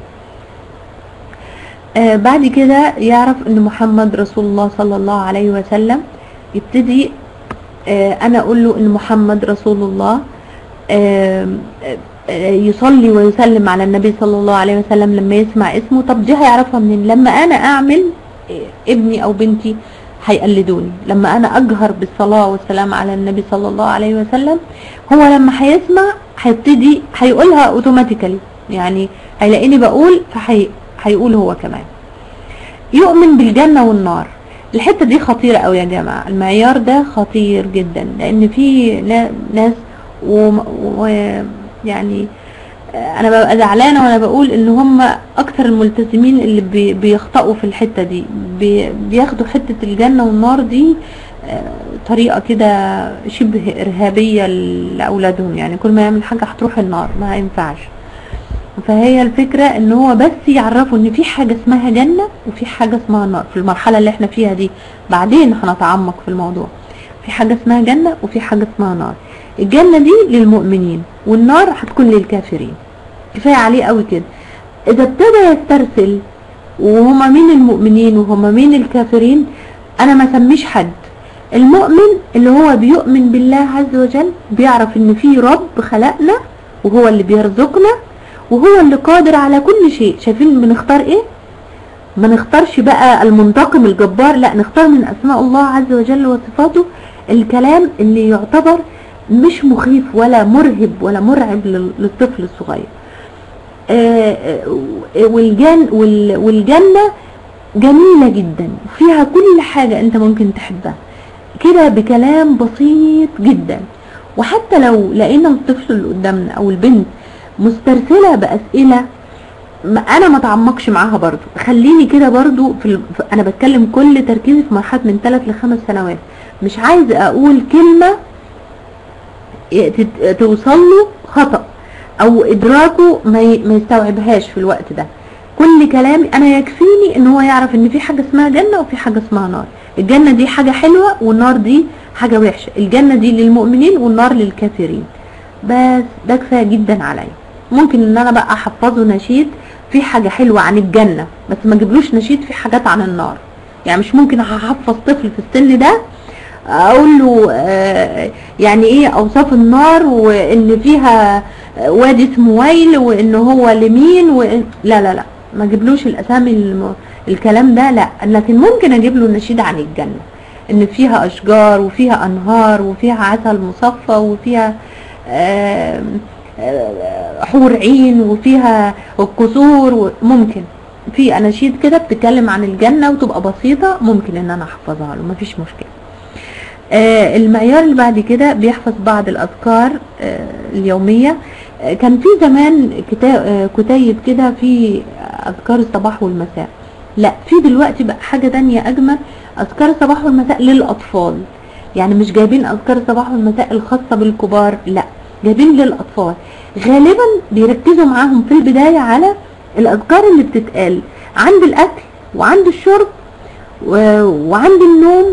آه بعد كده يعرف ان محمد رسول الله صلى الله عليه وسلم يبتدي آه انا اقول له ان محمد رسول الله آه آه، يصلي ويسلم على النبي صلى الله عليه وسلم لما يسمع اسمه طب دي هيعرفها منين لما انا اعمل آه، ابني او بنتي هيقلدوني لما انا اجهر بالصلاه والسلام على النبي صلى الله عليه وسلم هو لما هيسمع هيبتدي هيقولها اوتوماتيكالي يعني هيلاقيني بقول فهيقول هو كمان يؤمن بالجنه والنار الحته دي خطيره قوي يا جماعه المعيار ده خطير جدا لان في نا- ناس ويعني انا ببقى زعلانه وانا بقول ان هم اكتر الملتزمين اللي بي- بيخطئوا في الحته دي بي- بياخدوا حته الجنه والنار دي آه، طريقه كده شبه ارهابيه لاولادهم يعني كل ما يعمل حاجه هتروح النار ما ينفعش فهي الفكرة ان هو بس يعرفوا ان في حاجة اسمها جنة وفي حاجة اسمها نار في المرحلة اللي احنا فيها دي بعدين هنتعمق في الموضوع في حاجة اسمها جنة وفي حاجة اسمها نار الجنة دي للمؤمنين والنار هتكون للكافرين كفاية عليه قوي كده اذا ابتدى يسترسل وهما مين المؤمنين وهما مين الكافرين انا ما سميش حد المؤمن اللي هو بيؤمن بالله عز وجل بيعرف ان في رب خلقنا وهو اللي بيرزقنا وهو اللي قادر على كل شيء شايفين بنختار ايه ما نختارش بقى المنتقم الجبار لا نختار من اسماء الله عز وجل وصفاته الكلام اللي يعتبر مش مخيف ولا مرهب ولا مرعب لل- للطفل الصغير آه، آه، والجن وال- والجنة جميلة جدا فيها كل حاجة انت ممكن تحبها كده بكلام بسيط جدا وحتى لو لقينا الطفل اللي قدامنا او البنت مسترسلة بأسئلة ما انا ما اتعمقش معاها برضو خليني كده برضو في ال... في- انا بتكلم كل تركيزي في مرحله من 3 لخمس سنوات مش عايزه اقول كلمه ي- تت- توصل له خطا او ادراكه ما, ي... ما يستوعبهاش في الوقت ده كل كلامي انا يكفيني ان هو يعرف ان في حاجه اسمها جنه وفي حاجه اسمها نار الجنه دي حاجه حلوه والنار دي حاجه وحشه الجنه دي للمؤمنين والنار للكافرين بس ده كفايه جدا عليا ممكن ان انا بقى احفظه نشيد في حاجه حلوه عن الجنه بس ما اجيبلوش نشيد في حاجات عن النار يعني مش ممكن هحفظ طفل في السن ده اقول له آه، يعني ايه اوصاف النار وان فيها آه، وادي اسمه ويل وان هو لمين وإن لا لا لا ما اجيبلوش الاسامي الم... الكلام ده لا لكن ممكن اجيب له نشيد عن الجنه ان فيها اشجار وفيها انهار وفيها عسل مصفى وفيها آم، آه، حور عين وفيها قصور ممكن في اناشيد كده بتتكلم عن الجنه وتبقى بسيطه ممكن ان انا احفظها له مفيش مشكله آه، المعيار اللي بعد كده بيحفظ بعض الأذكار آه، اليومية آه، كان في زمان كتا- آه، كتيب كده في أذكار الصباح والمساء لا في دلوقتي بقى حاجة تانية أجمل أذكار الصباح والمساء للأطفال يعني مش جايبين أذكار الصباح والمساء الخاصة بالكبار لا جايبين للأطفال غالبا بيركزوا معاهم في البداية على الأذكار اللي بتتقال عند الأكل وعند الشرب و- وعند النوم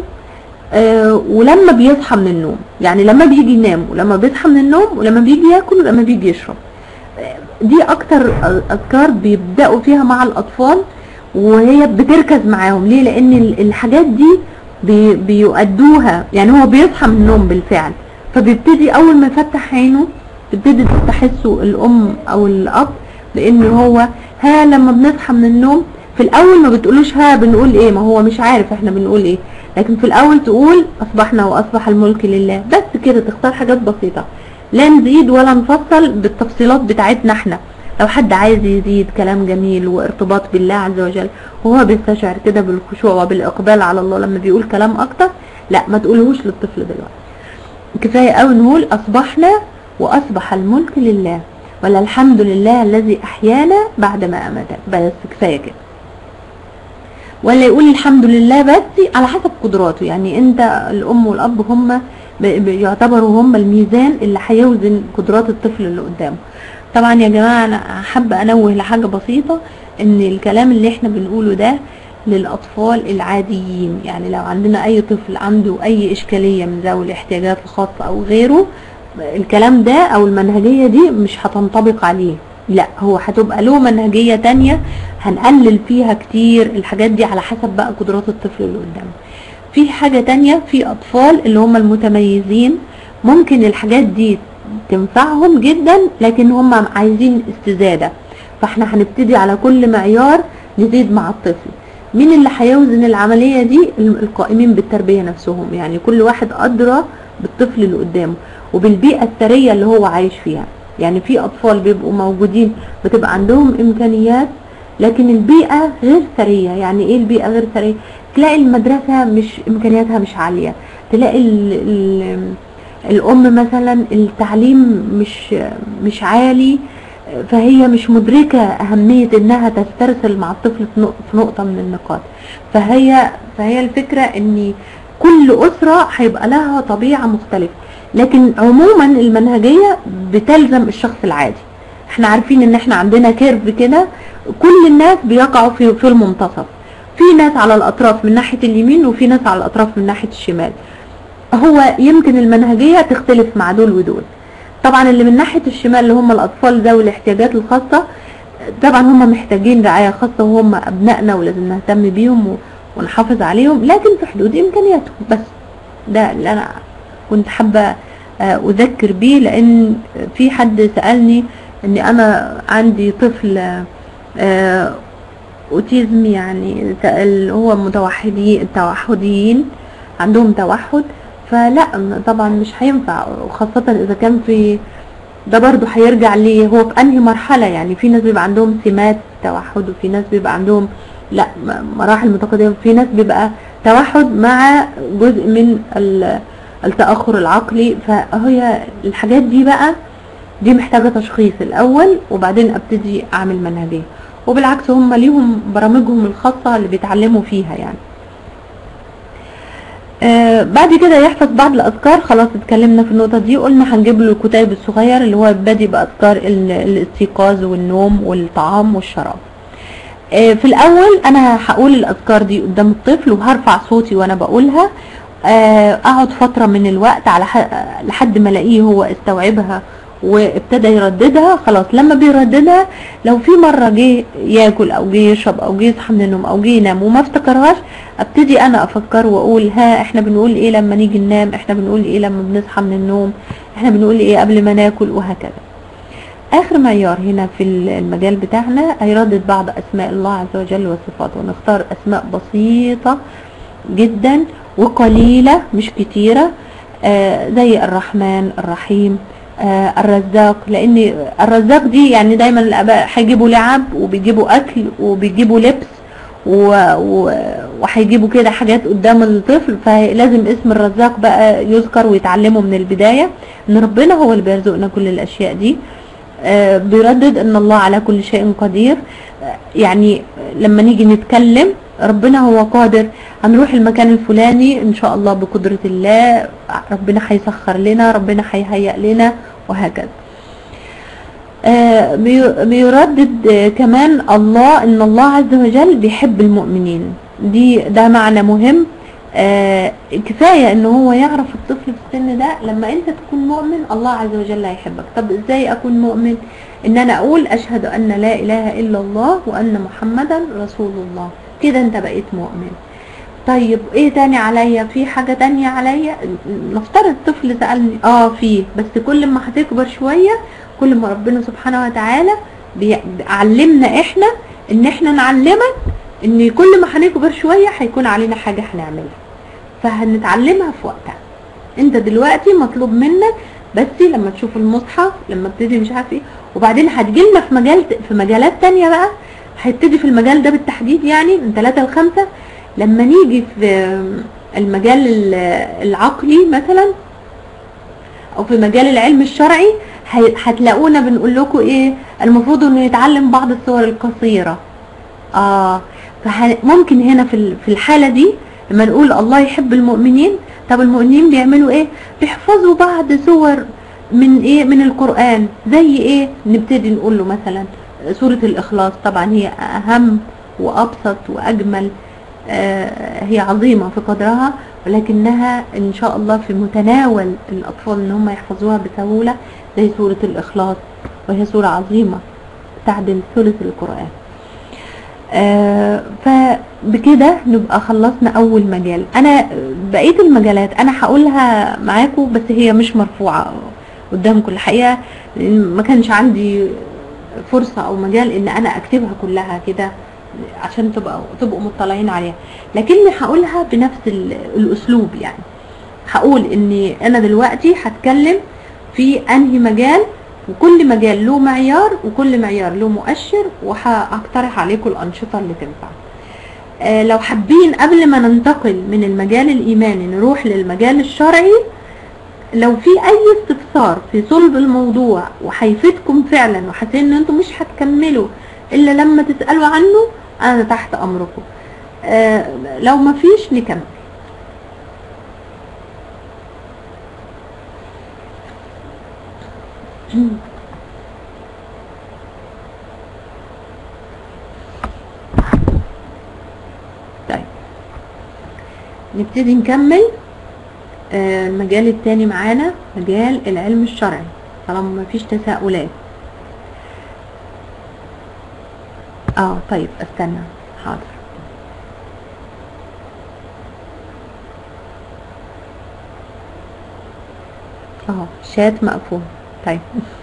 آه، ولما بيصحى من النوم يعني لما بيجي ينام ولما بيصحى من النوم ولما بيجي ياكل ولما بيجي يشرب آه، دي اكتر اذكار بيبداوا فيها مع الاطفال وهي بتركز معاهم ليه لان ال- الحاجات دي بي بيؤدوها يعني هو بيصحى من النوم بالفعل فبيبتدي اول ما يفتح عينه تبتدي تحسه الام او الاب بان هو ها لما بنصحى من النوم في الاول ما بتقولوش ها بنقول ايه ما هو مش عارف احنا بنقول ايه لكن في الاول تقول اصبحنا واصبح الملك لله بس كده تختار حاجات بسيطة لا نزيد ولا نفصل بالتفصيلات بتاعتنا احنا لو حد عايز يزيد كلام جميل وارتباط بالله عز وجل وهو بيستشعر كده بالخشوع وبالاقبال على الله لما بيقول كلام اكتر لا ما تقولهوش للطفل دلوقتي كفاية قوي نقول اصبحنا واصبح الملك لله ولا الحمد لله الذي احيانا بعد ما اماتنا بس كفاية كده ولا يقول الحمد لله بس على حسب قدراته يعني انت الام والاب هم ب- ب- يعتبروا هم الميزان اللي هيوزن قدرات الطفل اللي قدامه طبعا يا جماعه انا حابه انوه لحاجه بسيطه ان الكلام اللي احنا بنقوله ده للأطفال العاديين يعني لو عندنا أي طفل عنده أي إشكالية من ذوي الاحتياجات الخاصة أو غيره الكلام ده أو المنهجية دي مش هتنطبق عليه لا هو هتبقى له منهجية تانية هنقلل فيها كتير الحاجات دي على حسب بقى قدرات الطفل اللي قدامه في حاجة تانية في أطفال اللي هم المتميزين ممكن الحاجات دي تنفعهم جدا لكن هم عايزين استزادة فاحنا هنبتدي على كل معيار نزيد مع الطفل مين اللي هيوزن العملية دي القائمين بالتربية نفسهم يعني كل واحد أدرى بالطفل اللي قدامه وبالبيئة الثرية اللي هو عايش فيها يعني في أطفال بيبقوا موجودين بتبقى عندهم إمكانيات لكن البيئة غير ثرية يعني إيه البيئة غير ثرية تلاقي المدرسة مش إمكانياتها مش عالية تلاقي ال ال الأم مثلا التعليم مش مش عالي فهي مش مدركة أهمية إنها تسترسل مع الطفل في نقطة من النقاط فهي فهي الفكرة إن كل أسرة هيبقى لها طبيعة مختلفة لكن عموما المنهجية بتلزم الشخص العادي احنا عارفين ان احنا عندنا كيرف كده كل الناس بيقعوا في في المنتصف في ناس على الاطراف من ناحية اليمين وفي ناس على الاطراف من ناحية الشمال هو يمكن المنهجية تختلف مع دول ودول طبعا اللي من ناحية الشمال اللي هم الاطفال ذوي الاحتياجات الخاصة طبعا هم محتاجين رعاية خاصة وهم ابنائنا ولازم نهتم بيهم ونحافظ عليهم لكن في حدود امكانياتهم بس ده اللي انا كنت حابة اذكر بيه لان في حد سألني ان انا عندي طفل اوتيزم يعني اللي هو متوحدي التوحديين عندهم توحد فلا طبعا مش هينفع وخاصة اذا كان في ده برضو هيرجع ليه هو في انهي مرحلة يعني في ناس بيبقى عندهم سمات توحد وفي ناس بيبقى عندهم لا مراحل متقدمة في ناس بيبقى توحد مع جزء من التأخر العقلي فهي الحاجات دي بقى دي محتاجة تشخيص الأول وبعدين أبتدي أعمل منهجية وبالعكس هم ليهم برامجهم الخاصة اللي بيتعلموا فيها يعني آه بعد كده يحفظ بعض الأذكار خلاص اتكلمنا في النقطة دي قلنا هنجيب له الكتيب الصغير اللي هو بادئ بأذكار الاستيقاظ والنوم والطعام والشراب آه في الأول أنا هقول الأذكار دي قدام الطفل وهرفع صوتي وأنا بقولها آه أقعد فترة من الوقت على لحد ما الاقيه هو استوعبها وابتدى يرددها خلاص لما بيرددها لو في مرة جه ياكل او جه يشرب او جه يصحى من النوم او جه ينام وما افتكرهاش ابتدي انا افكر واقول ها احنا بنقول ايه لما نيجي ننام احنا بنقول ايه لما بنصحى من النوم احنا بنقول ايه قبل ما ناكل وهكذا اخر معيار هنا في المجال بتاعنا هيردد بعض اسماء الله عز وجل وصفاته ونختار اسماء بسيطة جدا وقليلة مش كتيرة آه زي الرحمن الرحيم آه الرزاق لان الرزاق دي يعني دايما الاباء هيجيبوا لعب وبيجيبوا اكل وبيجيبوا لبس وهيجيبوا كده حاجات قدام الطفل فلازم اسم الرزاق بقى يذكر ويتعلمه من البداية ان ربنا هو اللي بيرزقنا كل الاشياء دي آه بيردد ان الله على كل شيء قدير آه يعني لما نيجي نتكلم ربنا هو قادر هنروح المكان الفلاني ان شاء الله بقدرة الله ربنا هيسخر لنا ربنا هيهيئ لنا وهكذا آه بيردد كمان الله ان الله عز وجل بيحب المؤمنين دي ده معنى مهم آه كفاية ان هو يعرف الطفل في السن ده لما انت تكون مؤمن الله عز وجل هيحبك طب ازاي اكون مؤمن ان انا اقول اشهد ان لا اله الا الله وان محمدا رسول الله كده انت بقيت مؤمن طيب ايه تاني عليا في حاجة تانية عليا نفترض طفل سألني اه فيه بس كل ما هتكبر شوية كل ما ربنا سبحانه وتعالى بيعلمنا احنا ان احنا نعلمك ان كل ما هنكبر شوية هيكون علينا حاجة هنعملها فهنتعلمها في وقتها انت دلوقتي مطلوب منك بس لما تشوف المصحف لما تبتدي مش عارف ايه وبعدين هتجيلنا في مجال في مجالات تانية بقى هيبتدي في المجال ده بالتحديد يعني من ثلاثة لخمسة لما نيجي في المجال العقلي مثلا او في مجال العلم الشرعي هتلاقونا بنقول لكم ايه المفروض انه يتعلم بعض الصور القصيرة اه فممكن هنا في في الحالة دي لما نقول الله يحب المؤمنين طب المؤمنين بيعملوا ايه بيحفظوا بعض صور من ايه من القرآن زي ايه نبتدي نقول له مثلا سورة الاخلاص طبعا هي اهم وابسط واجمل آه، هي عظيمة في قدرها ولكنها إن شاء الله في متناول الأطفال إن هم يحفظوها بسهولة زي سورة الإخلاص وهي سورة عظيمة تعدل ثلث القرآن آه، فبكده نبقى خلصنا أول مجال أنا بقية المجالات أنا هقولها معاكم بس هي مش مرفوعة قدامكم الحقيقة ما كانش عندي فرصة أو مجال إن أنا أكتبها كلها كده عشان تبقى تبقوا مطلعين عليها لكني هقولها بنفس ال- الأسلوب يعني هقول إني أنا دلوقتي هتكلم في أنهي مجال وكل مجال له معيار وكل معيار له مؤشر وهقترح عليكم الأنشطة اللي تنفع آه، لو حابين قبل ما ننتقل من المجال الإيماني نروح للمجال الشرعي لو في اي استفسار في صلب الموضوع وهيفيدكم فعلا وحاسين ان انتم مش هتكملوا الا لما تسالوا عنه انا تحت امركم آه لو ما فيش نكمل طيب نبتدي نكمل آه، المجال التاني معانا مجال العلم الشرعي طالما مفيش تساؤلات اه طيب استنى حاضر اه شات مقفول طيب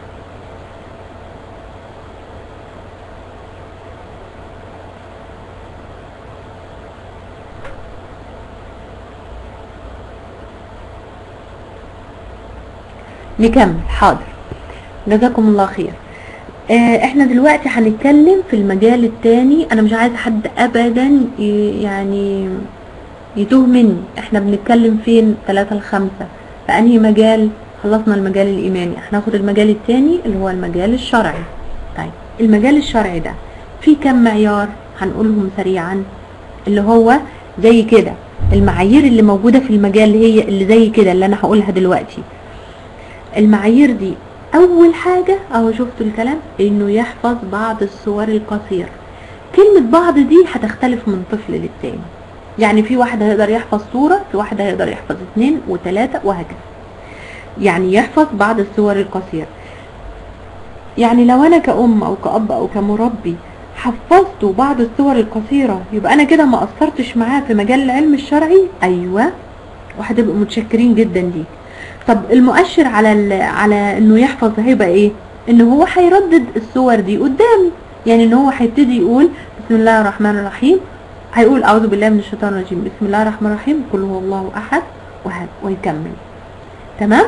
نكمل حاضر جزاكم الله خير آه، احنا دلوقتي هنتكلم في المجال التاني انا مش عايزه حد ابدا ي- يعني يتوه مني احنا بنتكلم فين ثلاثة لخمسة فانهي مجال خلصنا المجال الايماني هناخد المجال التاني اللي هو المجال الشرعي طيب المجال الشرعي ده فيه كم معيار هنقولهم سريعا اللي هو زي كده المعايير اللي موجودة في المجال اللي هي اللي زي كده اللي انا هقولها دلوقتي المعايير دي اول حاجة اهو شفتوا الكلام انه يحفظ بعض الصور القصيرة كلمة بعض دي هتختلف من طفل للتاني يعني في واحد هيقدر يحفظ صورة في واحد هيقدر يحفظ اتنين وتلاتة وهكذا يعني يحفظ بعض الصور القصيرة يعني لو انا كأم او كأب او كمربي حفظته بعض الصور القصيرة يبقى انا كده ما قصرتش معاه في مجال العلم الشرعي ايوه وهتبقوا متشكرين جدا ليك طب المؤشر على ال- على انه يحفظ هيبقى ايه ان هو هيردد الصور دي قدامي يعني ان هو هيبتدي يقول بسم الله الرحمن الرحيم هيقول اعوذ بالله من الشيطان الرجيم بسم الله الرحمن الرحيم قل هو الله احد وهذا ويكمل تمام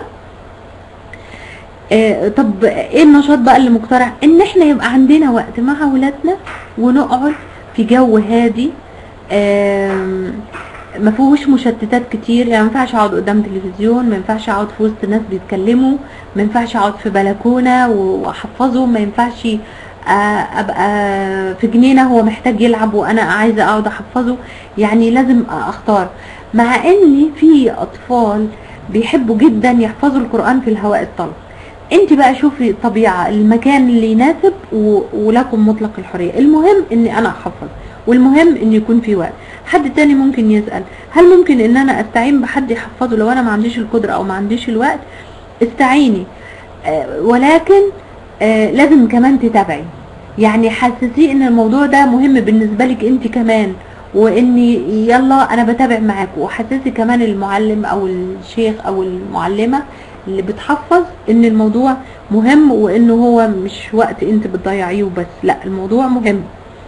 آه طب ايه النشاط بقى اللي مقترح ان احنا يبقى عندنا وقت مع ولادنا ونقعد في جو هادي آم، ما فيهوش مشتتات كتير يعني ما ينفعش اقعد قدام تلفزيون ما ينفعش اقعد في وسط ناس بيتكلموا ما ينفعش اقعد في بلكونه و- واحفظه ما ينفعش آه، ابقى في جنينه هو محتاج يلعب وانا عايزه اقعد احفظه يعني لازم اختار مع ان في اطفال بيحبوا جدا يحفظوا القران في الهواء الطلق انت بقى شوفي الطبيعه المكان اللي يناسب و- ولكم مطلق الحريه المهم اني انا احفظ والمهم ان يكون في وقت حد تاني ممكن يسأل هل ممكن ان انا استعين بحد يحفظه لو انا ما عنديش القدرة او ما عنديش الوقت استعيني آه، ولكن آه، لازم كمان تتابعي يعني حسسيه ان الموضوع ده مهم بالنسبة لك انت كمان واني يلا انا بتابع معاكم وحسسي كمان المعلم او الشيخ او المعلمة اللي بتحفظ ان الموضوع مهم وانه هو مش وقت انت بتضيعيه وبس لا الموضوع مهم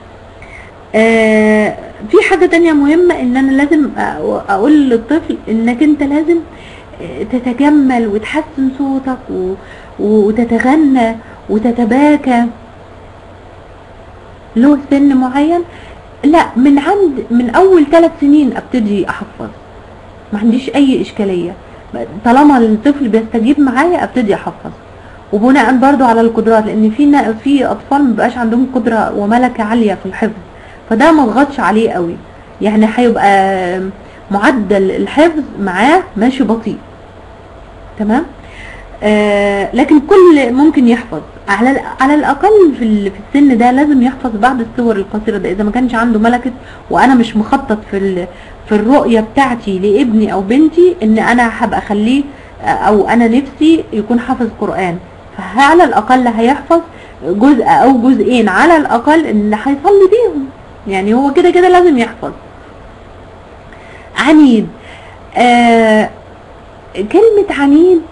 آه، في حاجة تانية مهمة ان انا لازم أ- اقول للطفل انك انت لازم آه، تتجمل وتحسن صوتك و- وتتغنى وتتباكى له سن معين لا من عند من اول ثلاث سنين ابتدي احفظ ما عنديش اي اشكالية طالما الطفل بيستجيب معايا ابتدي احفظ وبناء برضو على القدرات لان في نا- في اطفال مبقاش عندهم قدرة وملكة عالية في الحفظ فده ما اضغطش عليه قوي يعني هيبقى معدل الحفظ معاه ماشي بطيء تمام آه لكن كل ممكن يحفظ على على الاقل في ال- في السن ده لازم يحفظ بعض السور القصيره ده اذا ما كانش عنده ملكه وانا مش مخطط في ال- في الرؤيه بتاعتي لابني او بنتي ان انا هبقى اخليه او انا نفسي يكون حافظ قران فعلى الاقل هيحفظ جزء او جزئين على الاقل ان هيصلي بيهم يعني هو كده كده لازم يحفظ عنيد آه كلمة عنيد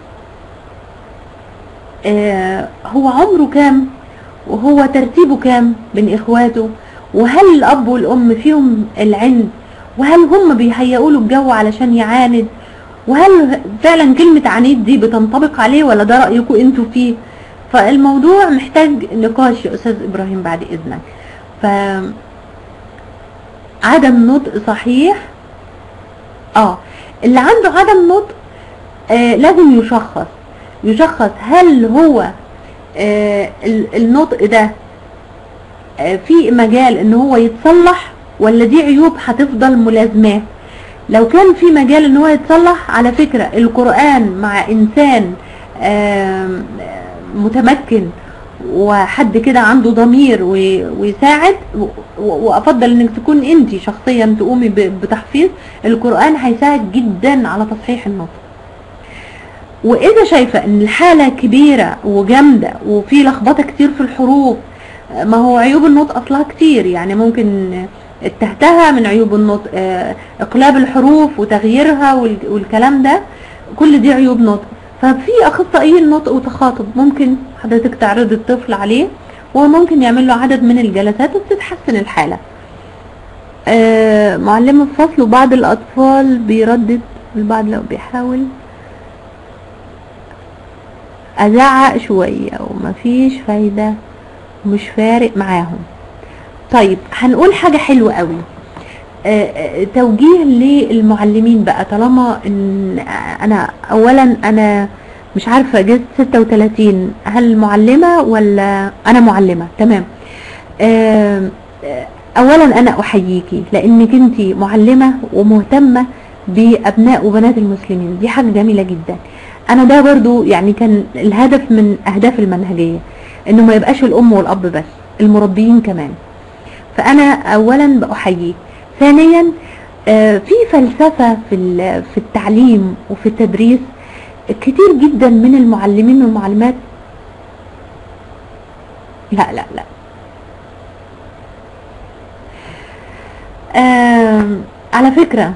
آه هو عمره كام وهو ترتيبه كام بين اخواته وهل الاب والام فيهم العند وهل هم بيهيئوا له الجو علشان يعاند وهل فعلا كلمة عنيد دي بتنطبق عليه ولا ده رأيكم انتوا فيه فالموضوع محتاج نقاش يا استاذ ابراهيم بعد اذنك ف عدم نطق صحيح اه اللي عنده عدم نطق آه لازم يشخص يشخص هل هو آه ال- النطق ده آه في مجال ان هو يتصلح ولا دي عيوب هتفضل ملازماه لو كان في مجال ان هو يتصلح على فكرة القرآن مع انسان آم، آم، متمكن وحد كده عنده ضمير وي- ويساعد و- و- وافضل انك تكون انت شخصيا تقومي ب- بتحفيظ القرآن هيساعد جدا على تصحيح النطق واذا شايفة ان الحالة كبيرة وجامدة وفي لخبطة كتير في الحروف ما هو عيوب النطق اصلها كتير يعني ممكن التهتها من عيوب النطق آه، اقلاب الحروف وتغييرها وال- والكلام ده كل دي عيوب نطق ففي اخصائي النطق وتخاطب ممكن حضرتك تعرض الطفل عليه وممكن يعمل له عدد من الجلسات وبتتحسن الحالة آه، معلم الفصل وبعض الاطفال بيردد البعض لو بيحاول ازعق شوية ومفيش فايدة مش فارق معاهم طيب هنقول حاجة حلوة قوي آه، آه، توجيه للمعلمين بقى طالما ان انا اولا انا مش عارفة جزء 36 هل معلمة ولا انا معلمة تمام آه، آه، اولا انا احييكي لانك انت معلمة ومهتمة بابناء وبنات المسلمين دي حاجة جميلة جدا انا ده برضو يعني كان الهدف من اهداف المنهجية انه ما يبقاش الام والاب بس المربيين كمان فانا اولا بأحييك ثانيا آه، في فلسفة في ال- في التعليم وفي التدريس كتير جدا من المعلمين والمعلمات لا لا لا آم، على فكرة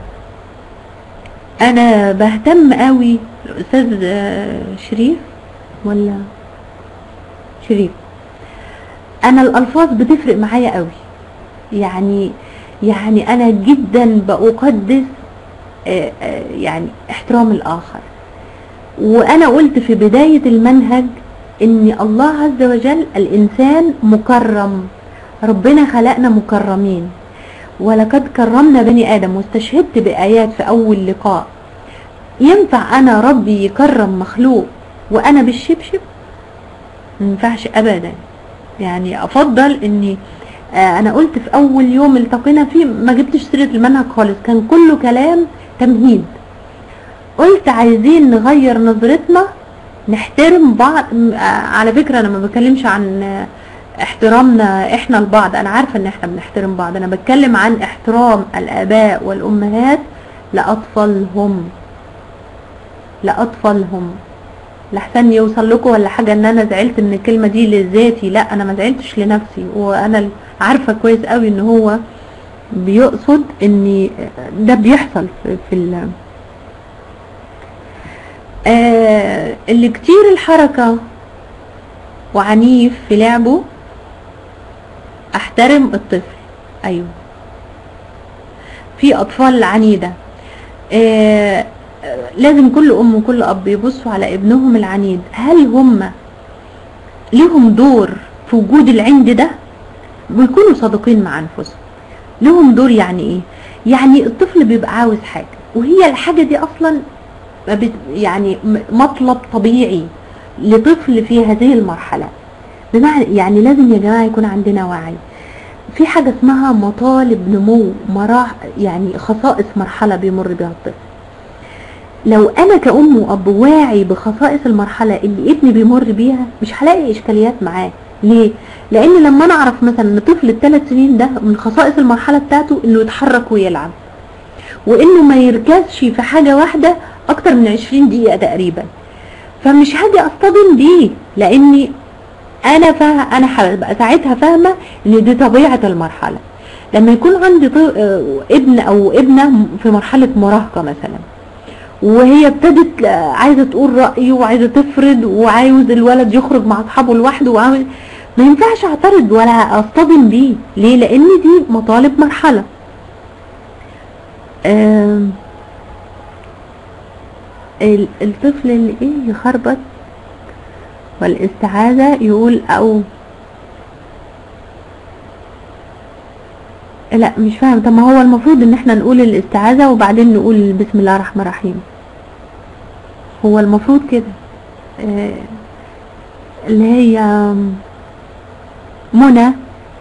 انا بهتم قوي الاستاذ آه، شريف ولا شريف انا الالفاظ بتفرق معايا قوي يعني يعني انا جدا بقدس آه، آه، يعني احترام الاخر وانا قلت في بداية المنهج ان الله عز وجل الانسان مكرم ربنا خلقنا مكرمين ولقد كرمنا بني ادم واستشهدت بايات في اول لقاء ينفع انا ربي يكرم مخلوق وانا بالشبشب ما ينفعش ابدا يعني افضل اني آه، انا قلت في اول يوم التقينا فيه ما جبتش سيره المنهج خالص كان كله كلام تمهيد قلت عايزين نغير نظرتنا نحترم بعض م- آه، على فكره انا ما بتكلمش عن آه، احترامنا احنا لبعض انا عارفه ان احنا بنحترم بعض انا بتكلم عن احترام الاباء والامهات لاطفالهم لاطفالهم لحسن يوصل لكم ولا حاجه ان انا زعلت من الكلمه دي لذاتي لا انا ما زعلتش لنفسي وانا ال- عارفه كويس قوي ان هو بيقصد ان ده بيحصل في, في ال آه اللي كتير الحركه وعنيف في لعبه احترم الطفل ايوه في اطفال عنيده آه آه، لازم كل ام وكل اب يبصوا على ابنهم العنيد هل هم لهم دور في وجود العند ده ويكونوا صادقين مع انفسهم لهم دور يعني ايه يعني الطفل بيبقى عاوز حاجه وهي الحاجه دي اصلا ما بت- يعني م- مطلب طبيعي لطفل في هذه المرحله بمعنى يعني لازم يا جماعه يكون عندنا وعي في حاجه اسمها مطالب نمو مراح يعني خصائص مرحله بيمر بها الطفل لو انا كأم واب واعي بخصائص المرحلة اللي ابني بيمر بيها مش هلاقي اشكاليات معاه ليه لان لما انا اعرف مثلا ان طفل الثلاث سنين ده من خصائص المرحلة بتاعته انه يتحرك ويلعب وانه ما يركزش في حاجة واحدة اكتر من 20 دقيقة تقريبا فمش هاجي اصطدم بيه لاني انا فا انا هبقى ساعتها فاهمه ان دي طبيعه المرحله لما يكون عندي ط- آه، ابن او ابنه في مرحله مراهقه مثلا وهي ابتدت آه، عايزه تقول رايه وعايزه تفرض وعاوز الولد يخرج مع اصحابه لوحده وعاوز ما ينفعش اعترض ولا اصطدم بيه ليه لان دي مطالب مرحله آم، ال- الطفل اللي ايه يخربط والاستعاذة يقول او لا مش فاهم طب ما هو المفروض ان احنا نقول الاستعاذة وبعدين نقول بسم الله الرحمن الرحيم هو المفروض كده آه، اللي هي منى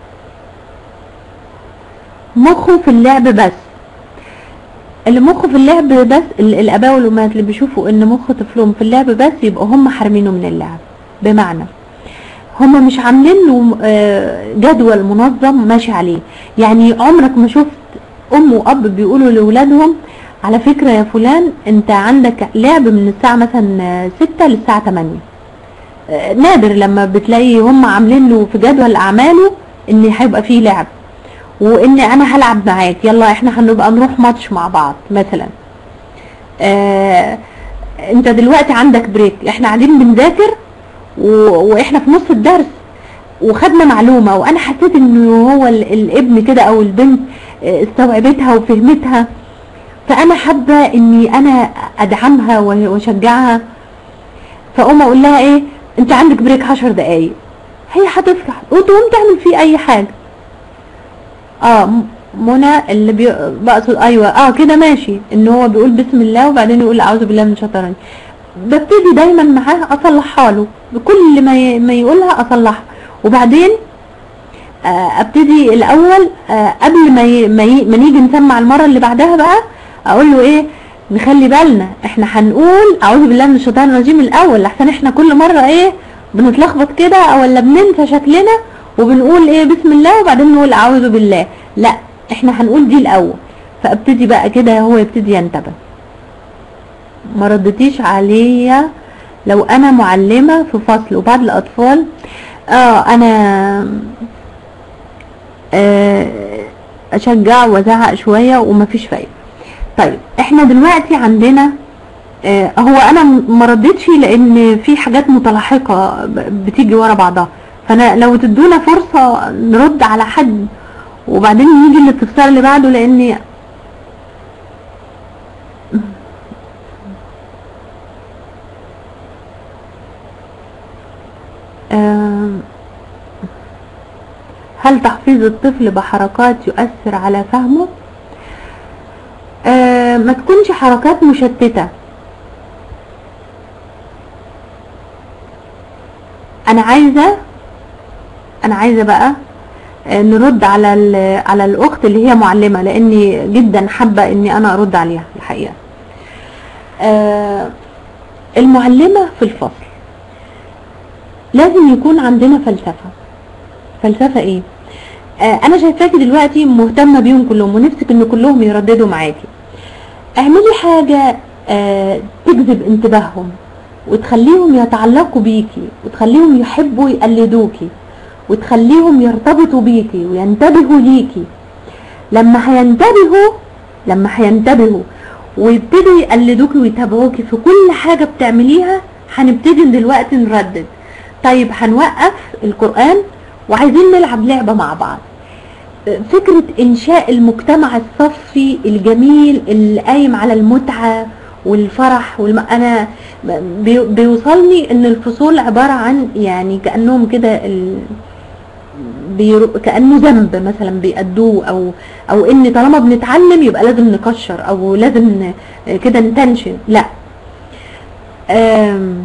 مخه في اللعب بس اللي مخه في اللعب بس ال- الاباء والامهات اللي بيشوفوا ان مخ طفلهم في اللعب بس يبقى هم حارمينه من اللعب بمعنى هم مش عاملين له آه، جدول منظم ماشي عليه يعني عمرك ما شفت ام واب بيقولوا لاولادهم على فكرة يا فلان انت عندك لعب من الساعة مثلا 6 للساعة 8 آه، نادر لما بتلاقي هم عاملين له في جدول اعماله ان هيبقى فيه لعب وان انا هلعب معاك يلا احنا هنبقى نروح ماتش مع بعض مثلا آه انت دلوقتي عندك بريك احنا قاعدين بنذاكر و- واحنا في نص الدرس وخدنا معلومة وانا حسيت انه هو ال- الابن كده او البنت آه، استوعبتها وفهمتها فانا حابة اني انا ادعمها و- واشجعها فاقوم اقول لها ايه انت عندك بريك عشر دقايق هي هتفرح وتقوم تعمل فيه اي حاجة اه م- منى اللي بي... بقصد ايوه اه كده ماشي ان هو بيقول بسم الله وبعدين يقول اعوذ بالله من الشيطان الرجيم ببتدي دايما معاه اصلحها له بكل ما ي... ما يقولها اصلحها وبعدين آه ابتدي الاول آه قبل ما ي... ما, ي... ما نيجي نسمع المره اللي بعدها بقى اقول له ايه نخلي بالنا احنا هنقول اعوذ بالله من الشيطان الرجيم الاول لحسن احنا كل مره ايه بنتلخبط كده ولا بننسى شكلنا وبنقول ايه بسم الله وبعدين نقول اعوذ بالله لا احنا هنقول دي الاول فابتدي بقى كده هو يبتدي ينتبه ما ردتيش عليا لو انا معلمة في فصل وبعض الاطفال اه انا آه اشجع وازعق شوية ومفيش فايدة طيب احنا دلوقتي عندنا آه هو انا ما ردتش لان في حاجات متلاحقة ب- بتيجي ورا بعضها فانا لو تدونا فرصة نرد على حد وبعدين يجي الاستفسار اللي بعده لاني آم، هل تحفيظ الطفل بحركات يؤثر على فهمه آه ما تكونش حركات مشتتة انا عايزة انا عايزة بقى آه، نرد على ال- على الاخت اللي هي معلمة لاني جدا حابة اني انا ارد عليها الحقيقة آه، المعلمة في الفصل لازم يكون عندنا فلسفة فلسفة ايه آه انا شايفاكي دلوقتي مهتمة بيهم كلهم ونفسك ان كلهم يرددوا معاكي اعملي حاجة آه تجذب انتباههم وتخليهم يتعلقوا بيكي وتخليهم يحبوا يقلدوكي وتخليهم يرتبطوا بيكي وينتبهوا ليكي لما هينتبهوا لما هينتبهوا ويبتدوا يقلدوكي ويتابعوكي في كل حاجة بتعمليها هنبتدي دلوقتي نردد طيب هنوقف القرآن وعايزين نلعب لعبة مع بعض فكرة إنشاء المجتمع الصفي الجميل اللي قايم على المتعة والفرح والم... أنا بي... بيوصلني إن الفصول عبارة عن يعني كأنهم كده ال... بيرو... كأنه ذنب مثلا بيأدوه أو أو إن طالما بنتعلم يبقى لازم نكشر أو لازم ن... كده نتنشن لا أم...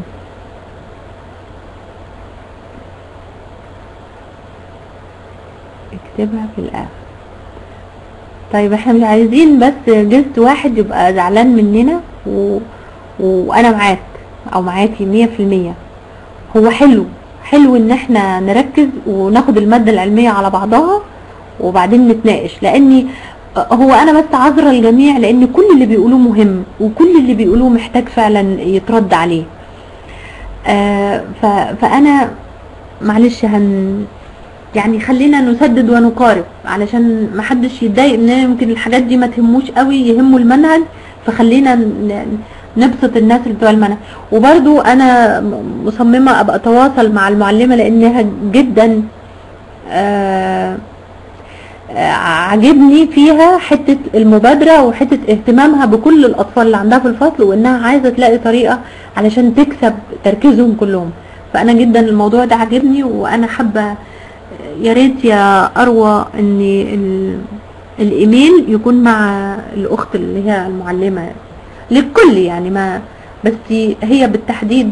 اكتبها في الاخر طيب احنا مش عايزين بس جست واحد يبقى زعلان مننا و... وانا معاك او معاكي مية في المية هو حلو حلو ان احنا نركز وناخد المادة العلمية على بعضها وبعدين نتناقش لاني هو انا بس عذرة الجميع لان كل اللي بيقولوه مهم وكل اللي بيقولوه محتاج فعلا يترد عليه آه ف- فانا معلش هن يعني خلينا نسدد ونقارب علشان ما حدش يتضايق ان يمكن الحاجات دي ما تهموش قوي يهموا المنهج فخلينا ن- نبسط الناس اللي بتوع المنهج وبرضو انا م- مصممة ابقى اتواصل مع المعلمة لانها جدا آه آه، عاجبني فيها حتة المبادرة وحتة اهتمامها بكل الأطفال اللي عندها في الفصل وإنها عايزة تلاقي طريقة علشان تكسب تركيزهم كلهم فأنا جدا الموضوع ده عاجبني وأنا حابة يا ريت يا أروى إن ال- الإيميل يكون مع الأخت اللي هي المعلمة للكل يعني ما بس هي بالتحديد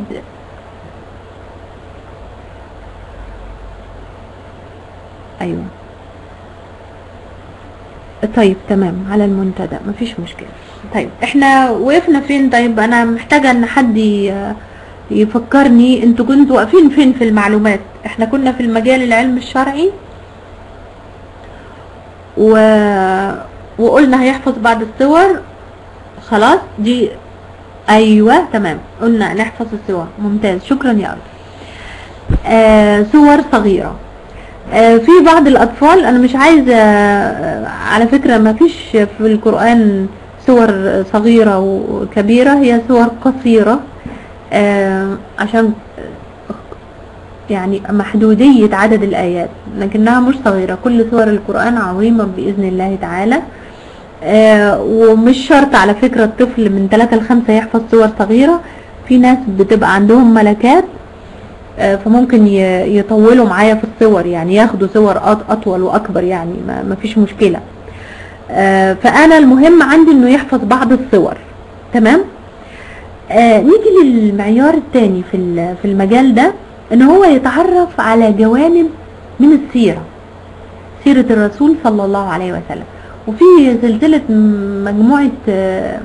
أيوه طيب تمام على المنتدى مفيش مشكلة طيب احنا وقفنا فين طيب انا محتاجة ان حد ي- يفكرني انتوا كنتوا واقفين فين في المعلومات احنا كنا في المجال العلم الشرعي و... وقلنا هيحفظ بعض الصور خلاص دي ايوه تمام قلنا نحفظ الصور ممتاز شكرا يا أرض آه صور صغيرة آه، في بعض الأطفال أنا مش عايزة آه، على فكرة ما فيش في القرآن صور صغيرة وكبيرة هي صور قصيرة آه، عشان آه، يعني محدودية عدد الآيات لكنها مش صغيرة كل صور القرآن عظيمة بإذن الله تعالى آه، ومش شرط على فكرة الطفل من 3 ل 5 يحفظ صور صغيرة في ناس بتبقى عندهم ملكات آه، فممكن ي- يطولوا معايا في الصور يعني ياخدوا صور أط- اطول واكبر يعني ما ما فيش مشكلة آه، فانا المهم عندي انه يحفظ بعض الصور تمام آه، نيجي للمعيار الثاني في ال- في المجال ده ان هو يتعرف على جوانب من السيرة سيرة الرسول صلى الله عليه وسلم وفي سلسلة م- مجموعة آه،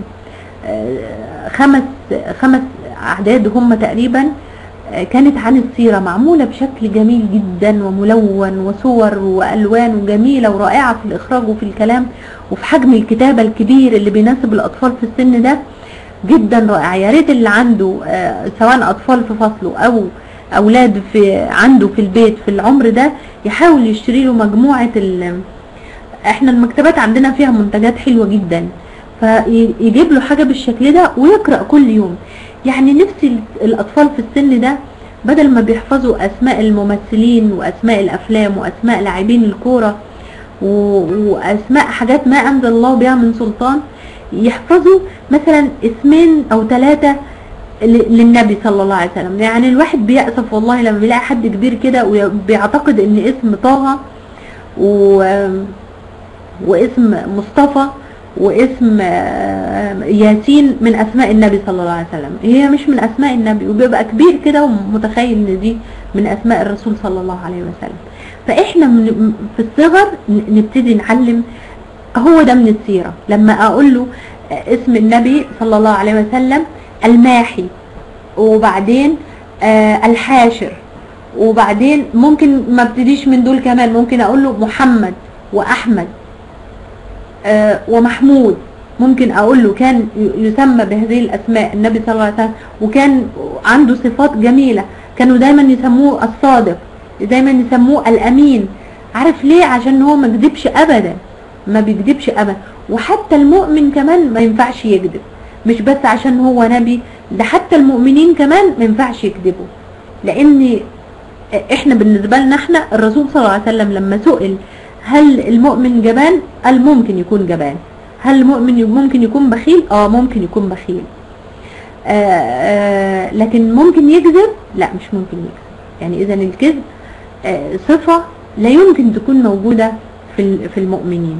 آه، خمس خمس أعداد هم تقريبا آه، كانت عن السيرة معمولة بشكل جميل جدا وملون وصور وألوان وجميلة ورائعة في الإخراج وفي الكلام وفي حجم الكتابة الكبير اللي بيناسب الأطفال في السن ده جدا رائع يا ريت اللي عنده آه، سواء أطفال في فصله أو أولاد في عنده في البيت في العمر ده يحاول يشتري له مجموعة ال احنا المكتبات عندنا فيها منتجات حلوة جدا فيجيب له حاجة بالشكل ده ويقرأ كل يوم يعني نفسي الأطفال في السن ده بدل ما بيحفظوا أسماء الممثلين وأسماء الأفلام وأسماء لاعبين الكورة و- وأسماء حاجات ما أنزل الله بها من سلطان يحفظوا مثلا اسمين أو ثلاثة ل- للنبي صلى الله عليه وسلم يعني الواحد بيأسف والله لما بيلاقي حد كبير كده وبيعتقد ان اسم طه و واسم مصطفى واسم آه، ياسين من اسماء النبي صلى الله عليه وسلم هي مش من اسماء النبي وبيبقى كبير كده ومتخيل ان دي من اسماء الرسول صلى الله عليه وسلم فاحنا من في الصغر ن- نبتدي نعلم هو ده من السيرة لما اقول له آه، اسم النبي صلى الله عليه وسلم الماحي وبعدين آه الحاشر وبعدين ممكن ما ابتديش من دول كمان ممكن اقول له محمد واحمد آه ومحمود ممكن اقول له كان ي- يسمى بهذه الاسماء النبي صلى الله عليه وسلم وكان عنده صفات جميلة كانوا دايما يسموه الصادق دايما يسموه الامين عارف ليه عشان هو ما كذبش ابدا ما بيكذبش ابدا وحتى المؤمن كمان ما ينفعش يكذب مش بس عشان هو نبي ده حتى المؤمنين كمان ما ينفعش يكذبوا لان احنا بالنسبه لنا احنا الرسول صلى الله عليه وسلم لما سئل هل المؤمن جبان قال ممكن يكون جبان هل المؤمن ممكن يكون بخيل اه ممكن يكون بخيل آه آه لكن ممكن يكذب لا مش ممكن يكذب يعني اذا الكذب آه صفه لا يمكن تكون موجوده في ال- في المؤمنين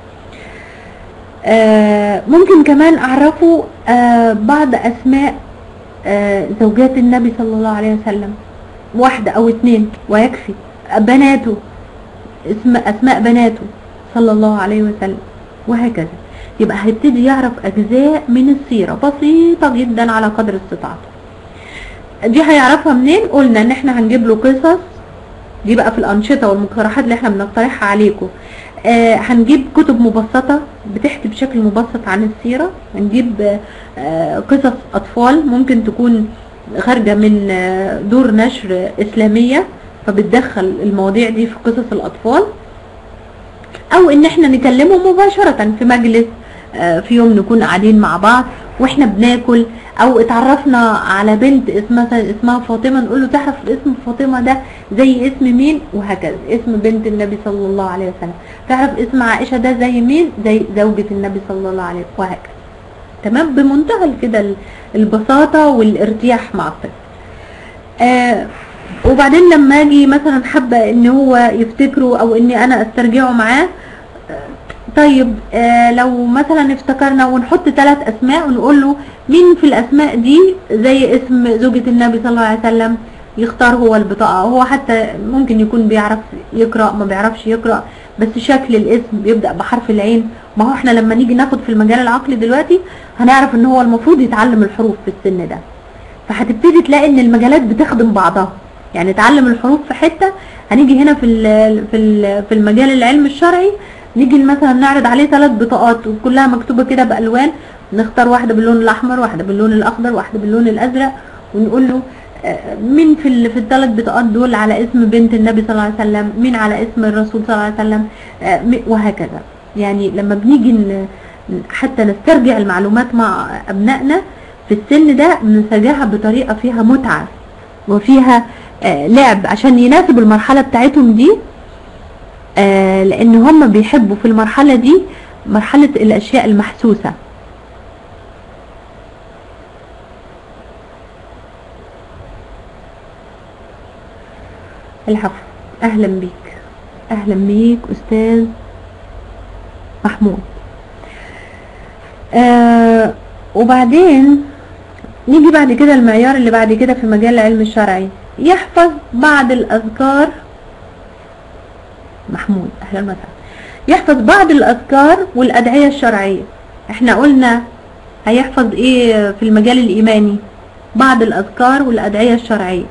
آه، ممكن كمان اعرفه آه، بعض اسماء آه، زوجات النبي صلى الله عليه وسلم واحدة او اتنين ويكفي بناته اسم اسماء بناته صلى الله عليه وسلم وهكذا يبقى هيبتدي يعرف اجزاء من السيرة بسيطة جدا على قدر استطاعته دي هيعرفها منين قلنا ان احنا هنجيب له قصص دي بقى في الانشطه والمقترحات اللي احنا بنقترحها عليكم آه هنجيب كتب مبسطه بتحكي بشكل مبسط عن السيره هنجيب آه قصص اطفال ممكن تكون خارجه من آه دور نشر اسلاميه فبتدخل المواضيع دي في قصص الاطفال او ان احنا نكلمهم مباشره في مجلس آه في يوم نكون قاعدين مع بعض واحنا بناكل او اتعرفنا على بنت اسمها اسمها فاطمه نقول له تعرف اسم فاطمه ده زي اسم مين وهكذا اسم بنت النبي صلى الله عليه وسلم تعرف اسم عائشه ده زي مين زي زوجة النبي صلى الله عليه وسلم وهكذا تمام بمنتهى كده البساطه والارتياح مع الطفل آه وبعدين لما اجي مثلا حابه ان هو يفتكره او اني انا استرجعه معاه طيب آه لو مثلا افتكرنا ونحط ثلاث اسماء ونقول له مين في الاسماء دي زي اسم زوجة النبي صلى الله عليه وسلم يختار هو البطاقة هو حتى ممكن يكون بيعرف يقرأ ما بيعرفش يقرأ بس شكل الاسم بيبدأ بحرف العين ما هو احنا لما نيجي ناخد في المجال العقلي دلوقتي هنعرف ان هو المفروض يتعلم الحروف في السن ده فهتبتدي تلاقي ان المجالات بتخدم بعضها يعني تعلم الحروف في حتة هنيجي هنا في في في المجال العلم الشرعي نيجي مثلا نعرض عليه ثلاث بطاقات وكلها مكتوبه كده بالوان نختار واحده باللون الاحمر واحده باللون الاخضر واحده باللون الازرق ونقول له مين في في الثلاث بطاقات دول على اسم بنت النبي صلى الله عليه وسلم مين على اسم الرسول صلى الله عليه وسلم وهكذا يعني لما بنيجي حتى نسترجع المعلومات مع ابنائنا في السن ده نسجعها بطريقه فيها متعه وفيها لعب عشان يناسب المرحله بتاعتهم دي آه لان هم بيحبوا في المرحلة دي مرحلة الاشياء المحسوسة العفو اهلا بيك اهلا بيك استاذ محمود آه وبعدين نيجي بعد كده المعيار اللي بعد كده في مجال العلم الشرعي يحفظ بعض الاذكار محمود اهلا وسهلا يحفظ بعض الاذكار والادعيه الشرعيه احنا قلنا هيحفظ ايه في المجال الايماني بعض الاذكار والادعيه الشرعيه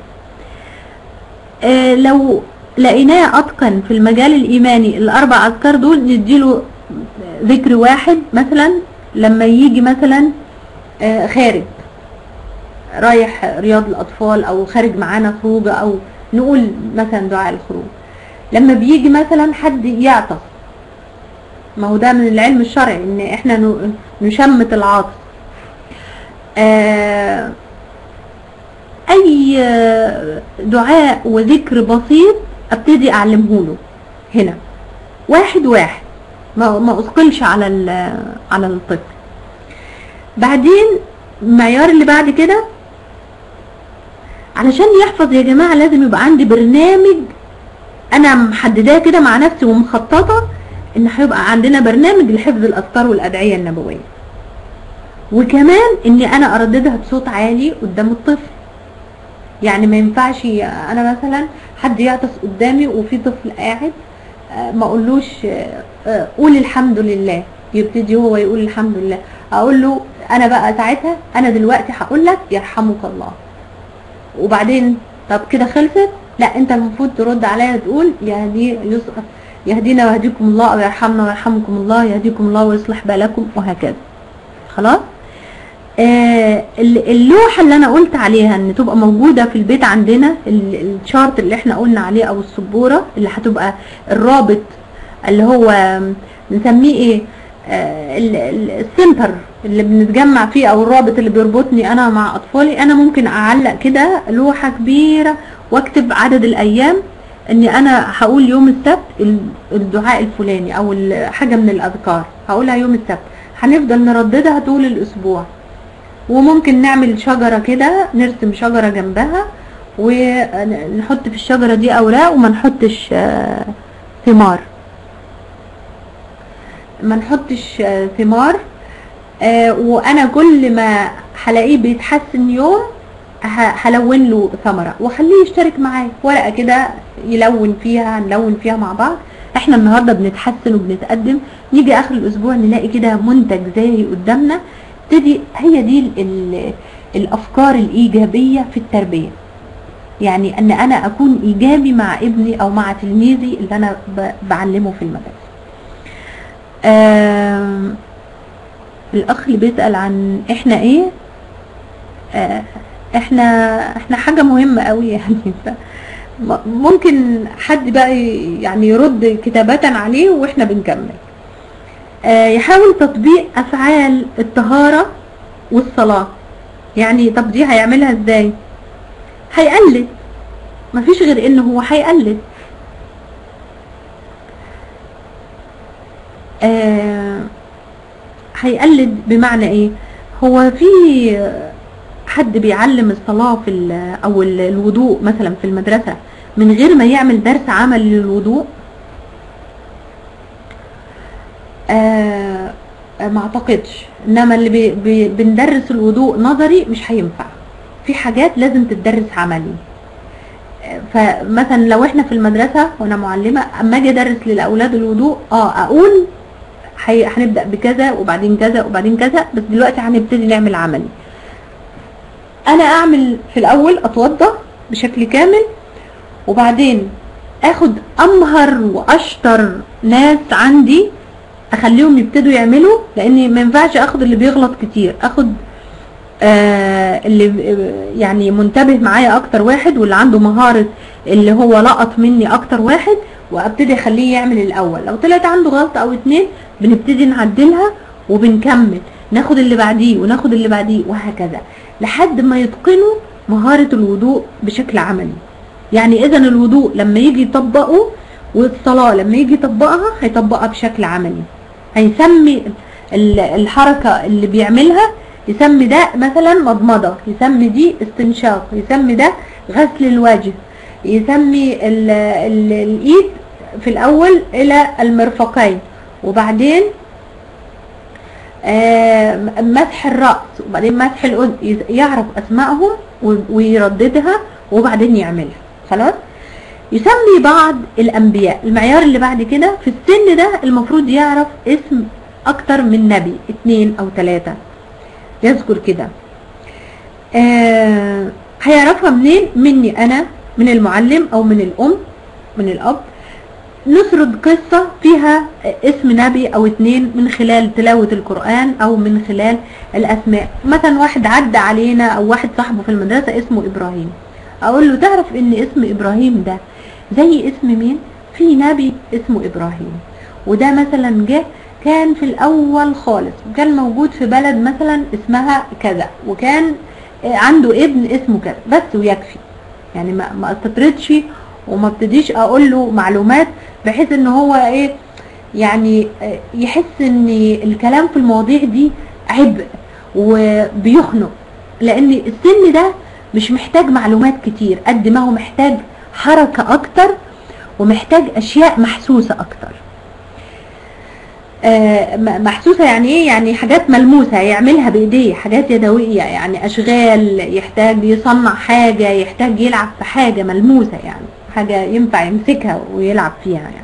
اه لو لقيناه اتقن في المجال الايماني الاربع اذكار دول نديله ذكر واحد مثلا لما يجي مثلا اه خارج رايح رياض الاطفال او خارج معانا خروجه او نقول مثلا دعاء الخروج لما بيجي مثلا حد يعطس ما هو ده من العلم الشرعي ان احنا نشمت العاطس آه اي دعاء وذكر بسيط ابتدي اعلمه له هنا واحد واحد ما ما اثقلش على على الطفل بعدين المعيار اللي بعد كده علشان يحفظ يا جماعه لازم يبقى عندي برنامج انا محدداه كده مع نفسي ومخططه ان هيبقى عندنا برنامج لحفظ الاذكار والادعيه النبويه وكمان اني انا ارددها بصوت عالي قدام الطفل يعني ما ينفعش انا مثلا حد يعطس قدامي وفي طفل قاعد ما اقولوش قول الحمد لله يبتدي هو يقول الحمد لله اقول له انا بقى ساعتها انا دلوقتي هقول لك يرحمك الله وبعدين طب كده خلصت لا انت المفروض ترد عليا تقول يهدي يسقط يهدينا ويهديكم الله او يرحمنا ويرحمكم الله يهديكم الله ويصلح بالكم وهكذا خلاص آه اللوحة اللي انا قلت عليها ان تبقى موجودة في البيت عندنا الشارت اللي احنا قلنا عليه او السبورة اللي هتبقى الرابط اللي هو نسميه ايه آه السنتر اللي بنتجمع فيه او الرابط اللي بيربطني انا مع اطفالي انا ممكن اعلق كده لوحة كبيرة واكتب عدد الايام اني انا هقول يوم السبت الدعاء الفلاني او حاجة من الاذكار هقولها يوم السبت هنفضل نرددها طول الاسبوع وممكن نعمل شجرة كده نرسم شجرة جنبها ونحط في الشجرة دي اوراق وما نحطش ثمار ما نحطش ثمار وانا كل ما هلاقيه بيتحسن يوم هلون له ثمرة واخليه يشترك معايا ورقة كده يلون فيها نلون فيها مع بعض احنا النهارده بنتحسن وبنتقدم نيجي اخر الاسبوع نلاقي كده منتج زي قدامنا تبتدي هي دي ال ال الافكار الايجابيه في التربيه يعني ان انا اكون ايجابي مع ابني او مع تلميذي اللي انا ب- بعلمه في المدرسه آم، الاخ اللي بيسال عن احنا ايه آه، احنا احنا حاجه مهمه قوي يعني ف م- ممكن حد بقى ي- يعني يرد كتابة عليه واحنا بنكمل آه، يحاول تطبيق افعال الطهارة والصلاة يعني طب دي هيعملها ازاي هيقلد مفيش غير ان هو هيقلد آه، هيقلد بمعنى ايه هو في حد بيعلم الصلاة في ال- او ال- الوضوء مثلا في المدرسة من غير ما يعمل درس عملي للوضوء آه آه، ما اعتقدش انما اللي بي بي بندرس الوضوء نظري مش هينفع في حاجات لازم تدرس عملي آه، فمثلا لو احنا في المدرسة وانا معلمة اما اجي ادرس للاولاد الوضوء اه اقول هي- هنبدأ بكذا وبعدين كذا وبعدين كذا بس دلوقتي هنبتدي نعمل عملي انا اعمل في الاول اتوضى بشكل كامل وبعدين اخد امهر واشطر ناس عندي اخليهم يبتدوا يعملوا لاني ما ينفعش اخد اللي بيغلط كتير اخد آه اللي ب- يعني منتبه معايا اكتر واحد واللي عنده مهارة اللي هو لقط مني اكتر واحد وابتدي اخليه يعمل الاول لو طلعت عنده غلطة او اتنين بنبتدي نعدلها وبنكمل ناخد اللي بعديه وناخد اللي بعديه وهكذا لحد ما يتقنوا مهارة الوضوء بشكل عملي يعني اذا الوضوء لما يجي يطبقه والصلاة لما يجي يطبقها هيطبقها بشكل عملي هيسمي ال- الحركة اللي بيعملها يسمي ده مثلا مضمضة يسمي دي استنشاق يسمي ده غسل الوجه يسمي ال ال الايد في الاول الى المرفقين وبعدين آه، مسح الرأس وبعدين مسح الأذن يز- يعرف أسمائهم و- ويرددها وبعدين يعملها خلاص يسمي بعض الأنبياء المعيار اللي بعد كده في السن ده المفروض يعرف اسم أكتر من نبي اتنين أو تلاتة يذكر كده آه هيعرفها منين مني أنا من المعلم أو من الأم من الأب نسرد قصة فيها اسم نبي او اتنين من خلال تلاوة القرآن او من خلال الاسماء مثلا واحد عدى علينا او واحد صاحبه في المدرسة اسمه ابراهيم اقول له تعرف ان اسم ابراهيم ده زي اسم مين في نبي اسمه ابراهيم وده مثلا جه كان في الاول خالص وكان موجود في بلد مثلا اسمها كذا وكان آه، عنده ابن اسمه كذا بس ويكفي يعني ما ما استطردش وما ابتديش اقول له معلومات بحيث ان هو ايه يعني آه، يحس ان الكلام في المواضيع دي عبء وبيخنق لان السن ده مش محتاج معلومات كتير قد ما هو محتاج حركة اكتر ومحتاج اشياء محسوسة اكتر آه، م- محسوسة يعني ايه يعني حاجات ملموسة يعملها بايديه حاجات يدوية يعني اشغال يحتاج يصنع حاجة يحتاج يلعب في حاجة ملموسة يعني حاجة ينفع يمسكها ويلعب فيها يعني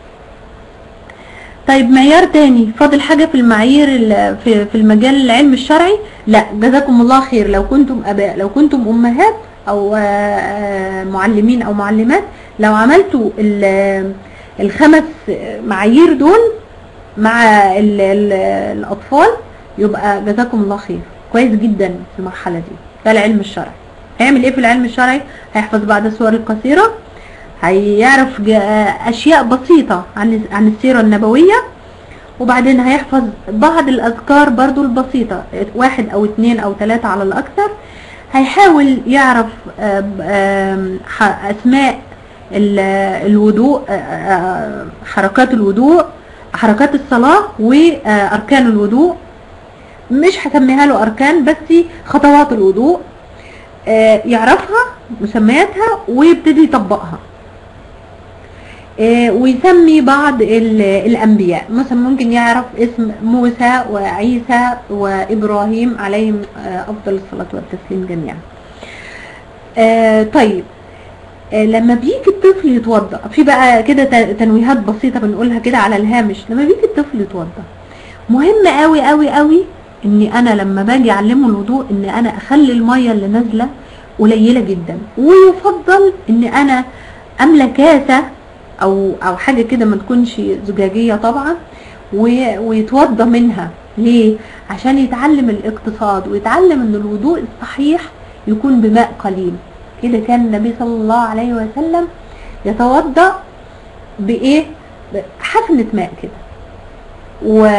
طيب معيار تاني فاضل حاجة في المعايير ال- في في المجال العلم الشرعي لا جزاكم الله خير لو كنتم اباء لو كنتم امهات او آه، آه، معلمين او معلمات لو عملتوا ال- الخمس معايير دول مع ال ال الاطفال يبقى جزاكم الله خير كويس جدا في المرحلة دي ده العلم الشرعي هيعمل ايه في العلم الشرعي هيحفظ بعض السور القصيرة هيعرف ج- اشياء بسيطة عن عن السيرة النبوية وبعدين هيحفظ بعض الاذكار برضو البسيطة واحد او اتنين او تلاتة على الاكثر هيحاول يعرف آم، آم، ح- اسماء ال- الوضوء آه، آه، حركات الوضوء حركات الصلاة واركان الوضوء مش هسميها له اركان بس خطوات الوضوء آه، يعرفها مسمياتها ويبتدي يطبقها آه، ويسمي بعض ال- الأنبياء مثلا ممكن يعرف اسم موسى وعيسى وإبراهيم عليهم آه، أفضل الصلاة والتسليم جميعا آه، طيب آه، لما بيجي الطفل يتوضا في بقى كده ت- تنويهات بسيطه بنقولها كده على الهامش لما بيجي الطفل يتوضا مهم قوي قوي قوي اني انا لما باجي اعلمه الوضوء ان انا اخلي الميه اللي نازله قليله جدا ويفضل ان انا املى كاسه او او حاجه كده ما تكونش زجاجيه طبعا و- ويتوضى منها ليه عشان يتعلم الاقتصاد ويتعلم ان الوضوء الصحيح يكون بماء قليل كده كان النبي صلى الله عليه وسلم يتوضا بايه حفنه ماء كده و...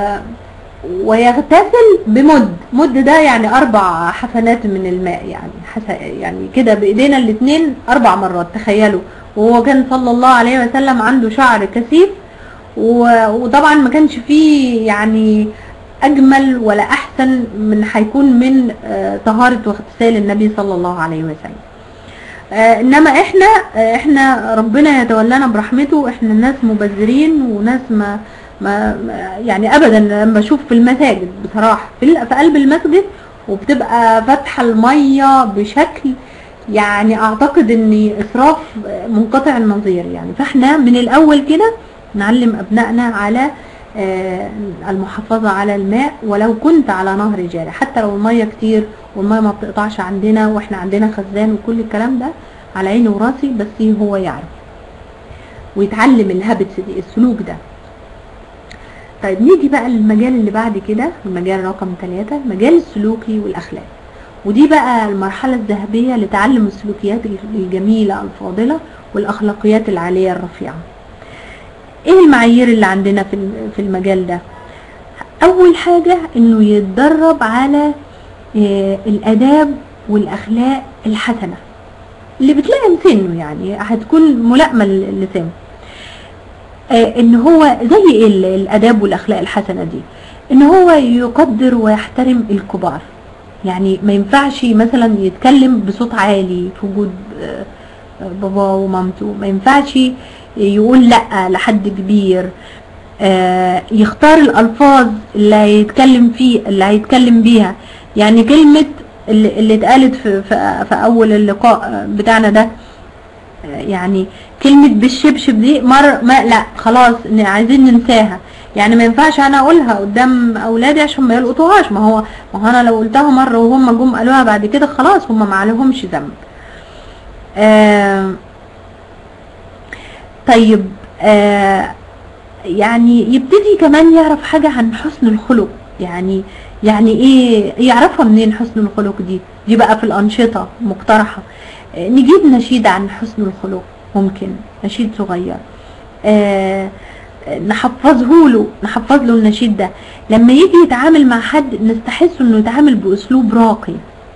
ويغتسل بمد مد ده يعني اربع حفنات من الماء يعني حس... يعني كده بايدينا الاثنين اربع مرات تخيلوا وهو كان صلى الله عليه وسلم عنده شعر كثيف و... وطبعا ما كانش فيه يعني اجمل ولا احسن من هيكون من آه، طهاره واغتسال النبي صلى الله عليه وسلم آه، انما احنا آه، احنا ربنا يتولانا برحمته احنا ناس مبذرين وناس ما ما ما- يعني ابدا لما بشوف في المساجد بصراحه في ال- في قلب المسجد وبتبقى فاتحه الميه بشكل يعني اعتقد ان اسراف منقطع النظير يعني فاحنا من الاول كده نعلم ابنائنا على آه، المحافظة على الماء ولو كنت على نهر جاري حتى لو المية كتير والمية ما بتقطعش عندنا واحنا عندنا خزان وكل الكلام ده على عيني وراسي بس هو يعرف ويتعلم الهابتس دي السلوك ده طيب نيجي بقى للمجال اللي بعد كده المجال رقم ثلاثة المجال السلوكي والأخلاق ودي بقى المرحلة الذهبية لتعلم السلوكيات الجميلة الفاضلة والأخلاقيات العالية الرفيعة ايه المعايير اللي عندنا في في المجال ده اول حاجة انه يتدرب على آه، الاداب والاخلاق الحسنة اللي بتلائم سنه يعني هتكون ملائمة لسنه آه، ان هو زي ايه ال- الاداب والاخلاق الحسنة دي ان هو يقدر ويحترم الكبار يعني ما ينفعش مثلا يتكلم بصوت عالي في وجود آه، آه، باباه ومامته ما ينفعش يقول لا لحد كبير آه، يختار الالفاظ اللي هيتكلم فيه اللي هيتكلم بيها يعني كلمة اللي, اللي اتقالت في, في, في اول اللقاء بتاعنا ده آه، يعني كلمة بالشبشب دي مرة ما لا خلاص ن- عايزين ننساها يعني ما ينفعش انا اقولها قدام اولادي عشان ما يلقطوهاش ما هو ما هو انا لو قلتها مرة وهم جم قالوها بعد كده خلاص هم ما عليهمش ذنب آه طيب آه يعني يبتدي كمان يعرف حاجة عن حسن الخلق يعني يعني ايه يعرفها منين حسن الخلق دي دي بقى في الأنشطة مقترحة آه نجيب نشيد عن حسن الخلق ممكن نشيد صغير آه نحفظه له نحفظ له النشيد ده لما يجي يتعامل مع حد نستحس انه يتعامل باسلوب راقي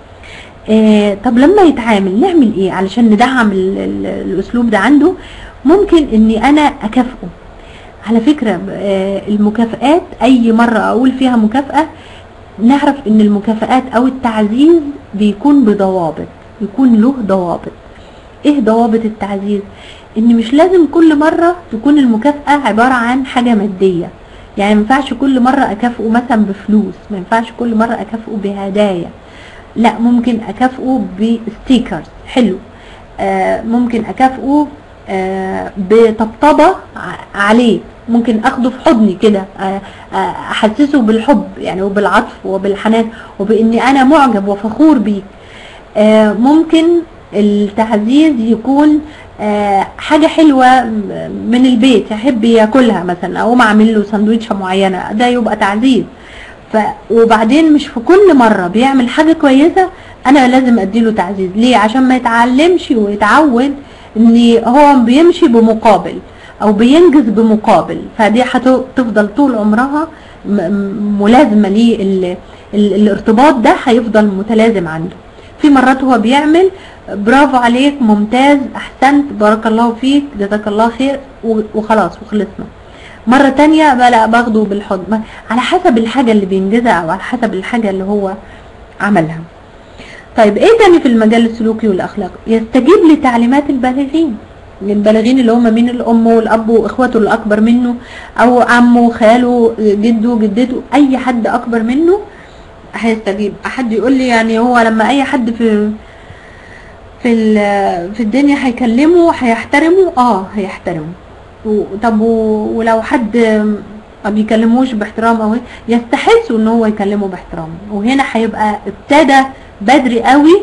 آه طب لما يتعامل نعمل ايه علشان ندعم ال- ال- الاسلوب ده عنده ممكن اني انا اكافئه على فكرة آه المكافآت اي مرة اقول فيها مكافأة نعرف ان المكافآت او التعزيز بيكون بضوابط يكون له ضوابط ايه ضوابط التعزيز ان مش لازم كل مرة تكون المكافأة عبارة عن حاجة مادية يعني ما ينفعش كل مرة اكافئه مثلا بفلوس ما ينفعش كل مرة اكافئه بهدايا لا ممكن اكافئه بستيكرز حلو آه ممكن اكافئه آه بطبطبة ع- عليه ممكن اخده في حضني كده آه، آه، احسسه بالحب يعني وبالعطف وبالحنان وباني انا معجب وفخور بيك آه، ممكن التعزيز يكون آه، حاجة حلوة م- من البيت يحب ياكلها مثلا او اعمل له سندوتشة معينة ده يبقى تعزيز ف وبعدين مش في كل مرة بيعمل حاجة كويسة انا لازم اديله تعزيز ليه عشان ما يتعلمش ويتعود ان هو بيمشي بمقابل او بينجز بمقابل فدي هتفضل طول عمرها م- م- ملازمة ليه ال- ال- الارتباط ده هيفضل متلازم عنده في مرات هو بيعمل برافو عليك ممتاز احسنت بارك الله فيك جزاك الله خير و- وخلاص وخلصنا مرة تانية بقى لا باخده بالحضن ما- على حسب الحاجة اللي بينجزها او على حسب الحاجة اللي هو عملها طيب ايه تاني في المجال السلوكي والاخلاقي يستجيب لتعليمات البالغين البالغين اللي هم مين الام والاب واخواته الاكبر منه او عمه خاله جده جدته اي حد اكبر منه هيستجيب حد يقول لي يعني هو لما اي حد في في ال- في الدنيا هيكلموا هيحترموا اه هيحترموا و- طب و- ولو حد ما بيكلموش باحترام او يستحسوا ان هو يكلمه باحترام وهنا هيبقى ابتدى بدري قوي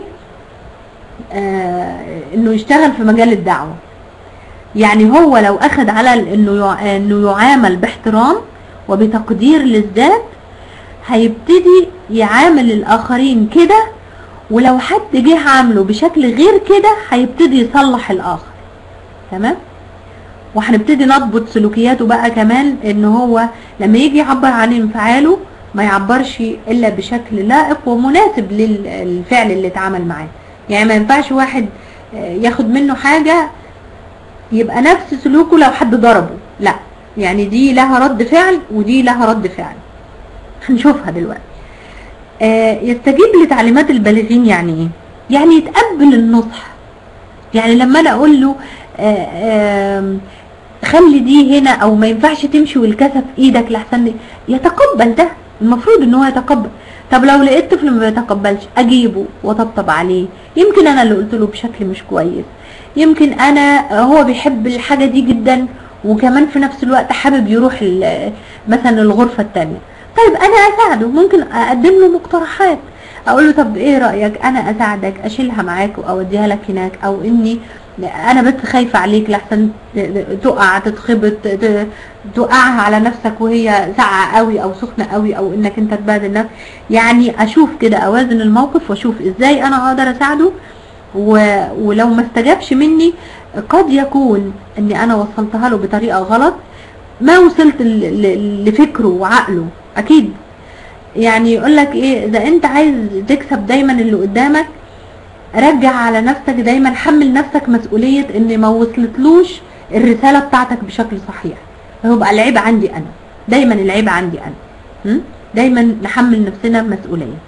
آه انه يشتغل في مجال الدعوه يعني هو لو اخذ على ال- انه يع- انه يعامل باحترام وبتقدير للذات هيبتدي يعامل الاخرين كده ولو حد جه عامله بشكل غير كده هيبتدي يصلح الاخر تمام وهنبتدي نضبط سلوكياته بقى كمان ان هو لما يجي يعبر عن انفعاله ما يعبرش الا بشكل لائق ومناسب للفعل اللي اتعمل معاه يعني ما ينفعش واحد آه، ياخد منه حاجة يبقى نفس سلوكه لو حد ضربه لا يعني دي لها رد فعل ودي لها رد فعل هنشوفها دلوقتي آه، يستجيب لتعليمات البالغين يعني ايه يعني يتقبل النصح يعني لما انا اقول له آه، آم، خلي دي هنا او ما ينفعش تمشي والكاسه في ايدك لحسن يتقبل ده المفروض ان هو يتقبل طب لو لقيت طفل ما بيتقبلش اجيبه واطبطب عليه يمكن انا اللي قلت له بشكل مش كويس يمكن انا هو بيحب الحاجه دي جدا وكمان في نفس الوقت حابب يروح ال- مثلا الغرفه التانية طيب انا اساعده ممكن اقدم له مقترحات اقول له طب ايه رايك انا اساعدك اشيلها معاك واوديها لك هناك او اني انا بس خايفه عليك لحسن تقع تتخبط ت- توقعها على نفسك وهي ساقعه قوي او سخنه قوي او انك انت تبهدل نفسك يعني اشوف كده اوازن الموقف واشوف ازاي انا اقدر اساعده و... ولو ما استجابش مني قد يكون اني انا وصلتها له بطريقه غلط ما وصلت ل... ل... لفكره وعقله اكيد يعني يقول لك ايه اذا انت عايز تكسب دايما اللي قدامك رجع على نفسك دايما حمل نفسك مسؤولية ان ما وصلتلوش الرسالة بتاعتك بشكل صحيح فيبقى العيب عندي انا دايما العيب عندي انا م? دايما نحمل نفسنا مسؤولية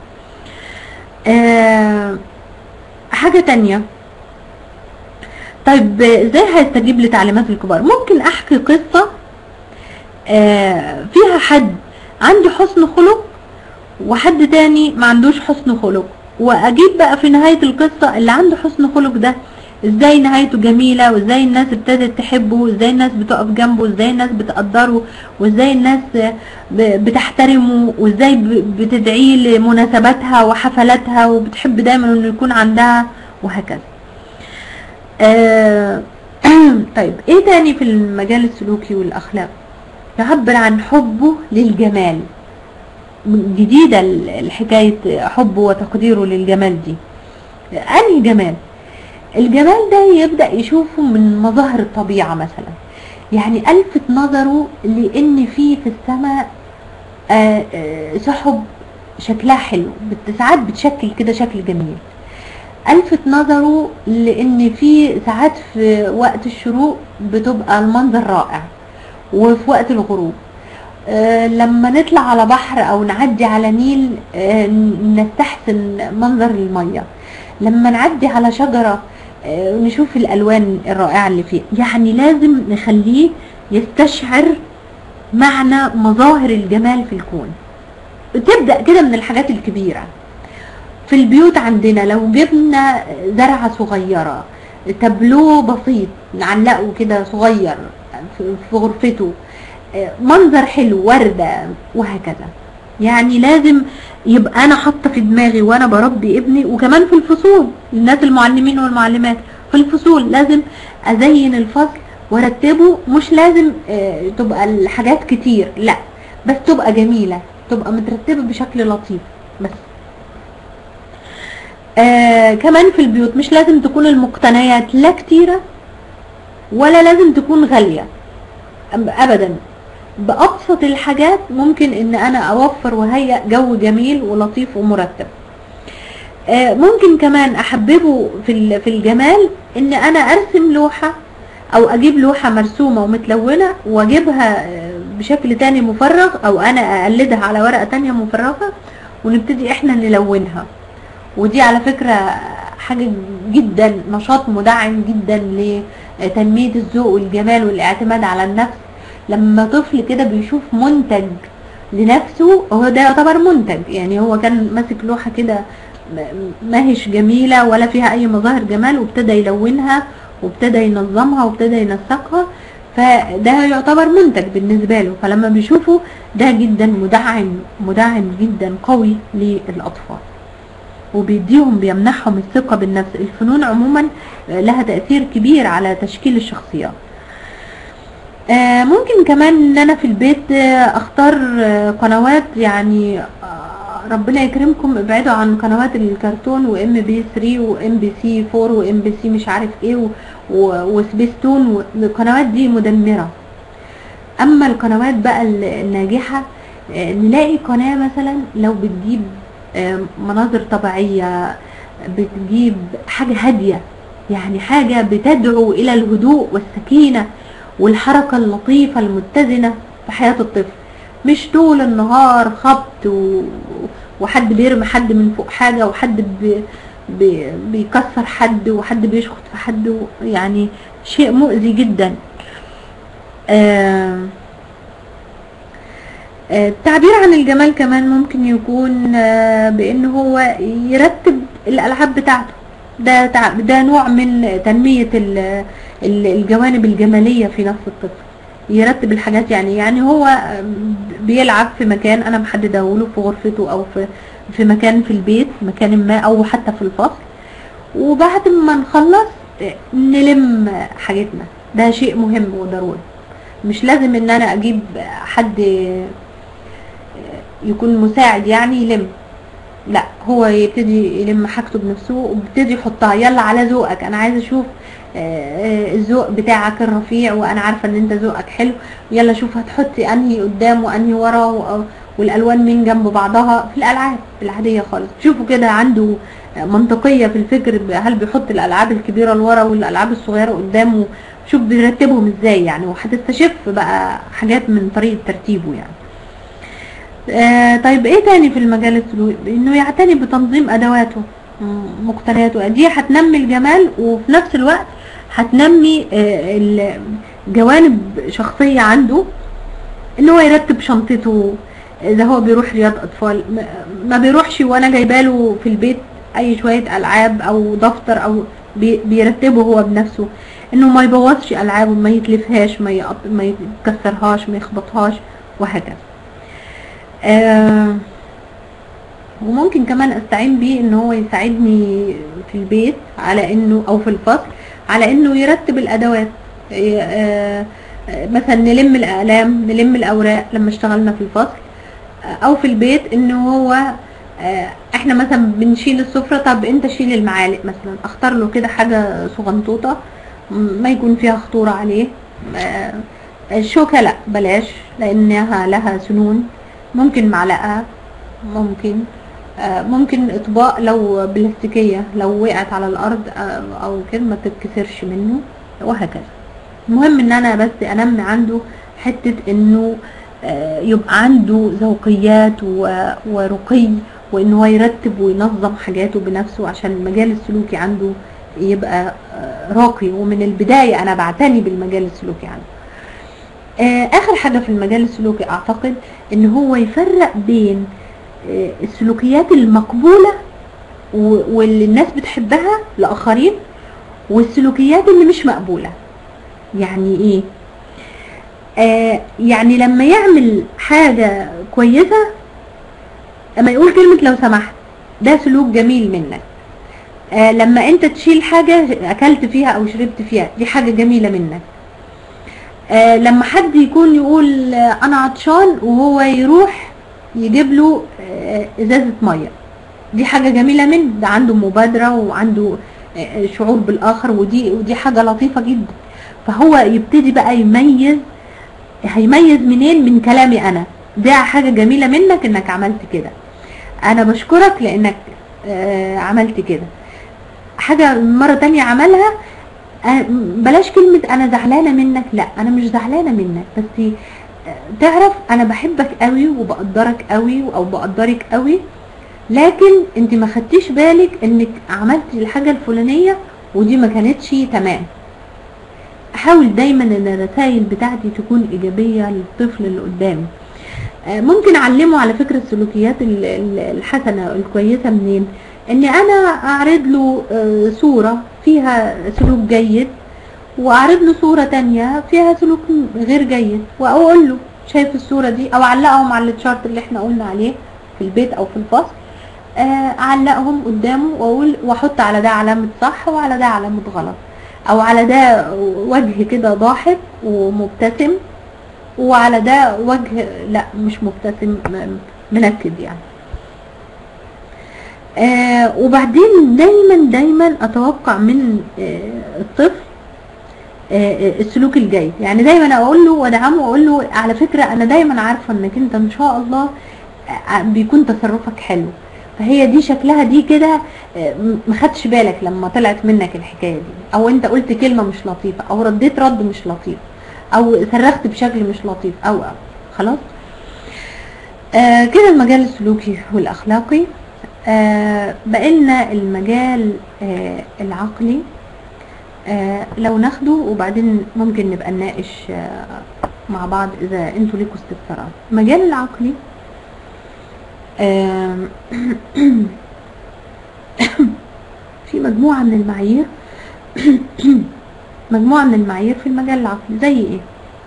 آه حاجة تانية طيب ازاي هيستجيب لتعليمات الكبار ممكن احكي قصة آه فيها حد عنده حسن خلق وحد تاني ما عندوش حسن خلق واجيب بقى في نهاية القصة اللي عنده حسن خلق ده ازاي نهايته جميلة وازاي الناس ابتدت تحبه وازاي الناس بتقف جنبه وازاي الناس بتقدره وازاي الناس ب- بتحترمه وازاي ب- بتدعيه لمناسباتها وحفلاتها وبتحب دايما انه يكون عندها وهكذا آه طيب ايه تاني في المجال السلوكي والاخلاق يعبر عن حبه للجمال جديدة ال- الحكاية حبه وتقديره للجمال دي أنهي جمال الجمال ده يبدأ يشوفه من مظاهر الطبيعة مثلا يعني ألفت نظره لأن في في السماء آه، آه، سحب شكلها حلو بت- ساعات بتشكل كده شكل جميل ألفت نظره لأن في ساعات في وقت الشروق بتبقى المنظر رائع وفي وقت الغروب آه، لما نطلع على بحر او نعدي على نيل آه، نستحسن منظر المية لما نعدي على شجرة آه، نشوف الالوان الرائعة اللي فيها يعني لازم نخليه يستشعر معنى مظاهر الجمال في الكون تبدأ كده من الحاجات الكبيرة في البيوت عندنا لو جبنا زرعة صغيرة تابلو بسيط نعلقه كده صغير في في غرفته منظر حلو وردة وهكذا يعني لازم يبقى انا حاطه في دماغي وانا بربي ابني وكمان في الفصول الناس المعلمين والمعلمات في الفصول لازم ازين الفصل وارتبه مش لازم آه، تبقى الحاجات كتير لا بس تبقى جميلة تبقى مترتبة بشكل لطيف بس آه كمان في البيوت مش لازم تكون المقتنيات لا كتيرة ولا لازم تكون غالية أب- ابدا بأبسط الحاجات ممكن ان انا اوفر وهيئ جو جميل ولطيف ومرتب آه، ممكن كمان احببه في ال- في الجمال ان انا ارسم لوحة او اجيب لوحة مرسومة ومتلونة واجيبها آه، بشكل تاني مفرغ او انا اقلدها على ورقة تانية مفرغة ونبتدي احنا نلونها ودي على فكرة حاجة جدا نشاط مدعم جدا لتنمية الذوق والجمال والاعتماد على النفس لما طفل كده بيشوف منتج لنفسه هو ده يعتبر منتج يعني هو كان ماسك لوحة كده م- ما هيش جميلة ولا فيها اي مظاهر جمال وابتدى يلونها وابتدى ينظمها وابتدى ينسقها فده يعتبر منتج بالنسبة له فلما بيشوفوا ده جدا مدعم مدعم جدا قوي للأطفال وبيديهم بيمنحهم الثقة بالنفس الفنون عموما لها تأثير كبير على تشكيل الشخصيات آه، ممكن كمان ان انا في البيت آه، اختار آه، قنوات يعني آه، ربنا يكرمكم ابعدوا عن قنوات الكرتون وام بي 3 وام بي سي 4 وام بي سي مش عارف ايه و- و- وسبيستون القنوات دي مدمرة اما القنوات بقى ال- الناجحة آه، نلاقي قناة مثلا لو بتجيب آه، مناظر طبيعية بتجيب حاجة هادية يعني حاجة بتدعو إلى الهدوء والسكينة والحركة اللطيفة المتزنة في حياة الطفل مش طول النهار خبط و... وحد بيرمي حد من فوق حاجة وحد بي... بي... بيكسر حد وحد بيشخط في حد و... يعني شيء مؤذي جدا آه... آه، التعبير عن الجمال كمان ممكن يكون آه، بان هو يرتب الالعاب بتاعته ده تع- ده نوع من تنمية ال- ال- الجوانب الجمالية في نفس الطفل يرتب الحاجات يعني يعني هو آم، بيلعب في مكان انا محدده له في غرفته او في في مكان في البيت مكان ما او حتى في الفصل وبعد ما نخلص آه، نلم حاجتنا ده شيء مهم وضروري مش لازم ان انا اجيب حد يكون مساعد يعني يلم لا هو يبتدي يلم حاجته بنفسه وبيبتدي يحطها يلا على ذوقك انا عايزه اشوف آه، آه، الذوق بتاعك الرفيع وانا عارفه ان انت ذوقك حلو يلا شوف هتحطي انهي قدام وانهي ورا و- والالوان مين جنب بعضها في الالعاب العاديه خالص شوفوا كده عنده منطقيه في الفكر هل بيحط الالعاب الكبيره لورا والالعاب الصغيره قدامه شوف بيرتبهم ازاي يعني وهتستشف بقى حاجات من طريقه ترتيبه يعني آه طيب ايه تاني في المجال السلوكي انه يعتني بتنظيم ادواته مم، مقتنياته دي هتنمي الجمال وفي نفس الوقت هتنمي آه ال- جوانب شخصية عنده ان هو يرتب شنطته اذا هو بيروح رياض اطفال ما- ما بيروحش وانا جايباله في البيت اي شوية العاب او دفتر او بي- بيرتبه هو بنفسه انه ما يبوظش العابه ما يتلفهاش ما يقط- ما يكسرهاش ما يخبطهاش وهكذا آه وممكن كمان استعين بيه ان هو يساعدني في البيت على انه او في الفصل على انه يرتب الادوات آه آه مثلا نلم الاقلام نلم الاوراق لما اشتغلنا في الفصل آه او في البيت انه هو آه احنا مثلا بنشيل السفرة طب انت شيل المعالق مثلا اختار له كده حاجة صغنطوطة م- ما يكون فيها خطورة عليه آه الشوكة لا بلاش لانها لها سنون ممكن معلقة ممكن آه، ممكن اطباق لو بلاستيكية لو وقعت على الارض آه، او كده ما تتكسرش منه وهكذا المهم ان انا بس انمي عنده حتة انه آه، يبقى عنده ذوقيات و- ورقي وان هو يرتب وينظم حاجاته بنفسه عشان المجال السلوكي عنده يبقى آه، راقي ومن البداية انا بعتني بالمجال السلوكي عنده آه، اخر حاجة في المجال السلوكي اعتقد ان هو يفرق بين آه، السلوكيات المقبولة و- واللي الناس بتحبها لآخرين والسلوكيات اللي مش مقبولة يعني ايه آه يعني لما يعمل حاجة كويسة لما يقول كلمة لو سمحت ده سلوك جميل منك آه لما انت تشيل حاجة اكلت فيها او شربت فيها دي حاجة جميلة منك آه لما حد يكون يقول آه، انا عطشان وهو يروح يجيب له آه، ازازة مية دي حاجة جميلة منه ده عنده مبادرة وعنده آه، شعور بالاخر ودي ودي حاجة لطيفة جدا فهو يبتدي بقى يميز هيميز منين من كلامي انا ده حاجة جميلة منك انك عملت كده انا بشكرك لانك آه، عملت كده حاجة مرة تانية عملها آه، بلاش كلمة انا زعلانة منك لا انا مش زعلانة منك بس آه، تعرف انا بحبك قوي وبقدرك قوي او بقدرك قوي لكن انت ما خدتيش بالك انك عملتي الحاجة الفلانية ودي ما كانتش تمام احاول دايما ان الرسائل بتاعتي تكون ايجابية للطفل اللي قدامي آه، ممكن اعلمه على فكرة السلوكيات ال- ال- الحسنة الكويسة منين ان انا اعرض له آه، صورة فيها سلوك جيد واعرض له صورة تانية فيها سلوك غير جيد واقول له شايف الصورة دي او اعلقهم على التشارت اللي احنا قلنا عليه في البيت او في الفصل آه، اعلقهم قدامه واقول واحط على ده علامة صح وعلى ده علامة غلط او على ده وجه كده ضاحك ومبتسم وعلى ده وجه لا مش مبتسم م- منكد يعني آه وبعدين دايما دايما اتوقع من آه الطفل آه آه، السلوك الجيد يعني دايما اقول له وادعمه واقول له على فكره انا دايما عارفه انك انت ان شاء الله آه، بيكون تصرفك حلو فهي دي شكلها دي كده آه، م- ما خدتش بالك لما طلعت منك الحكايه دي او انت قلت كلمه مش لطيفه او رديت رد مش لطيف او صرخت بشكل مش لطيف او او خلاص آه كده المجال السلوكي والاخلاقي آه بقينا المجال آه العقلي آه لو ناخده وبعدين ممكن نبقى نناقش آه مع بعض اذا انتوا ليكوا استفسارات المجال العقلي آه في مجموعة من المعايير مجموعة من المعايير في المجال العقلي زي ايه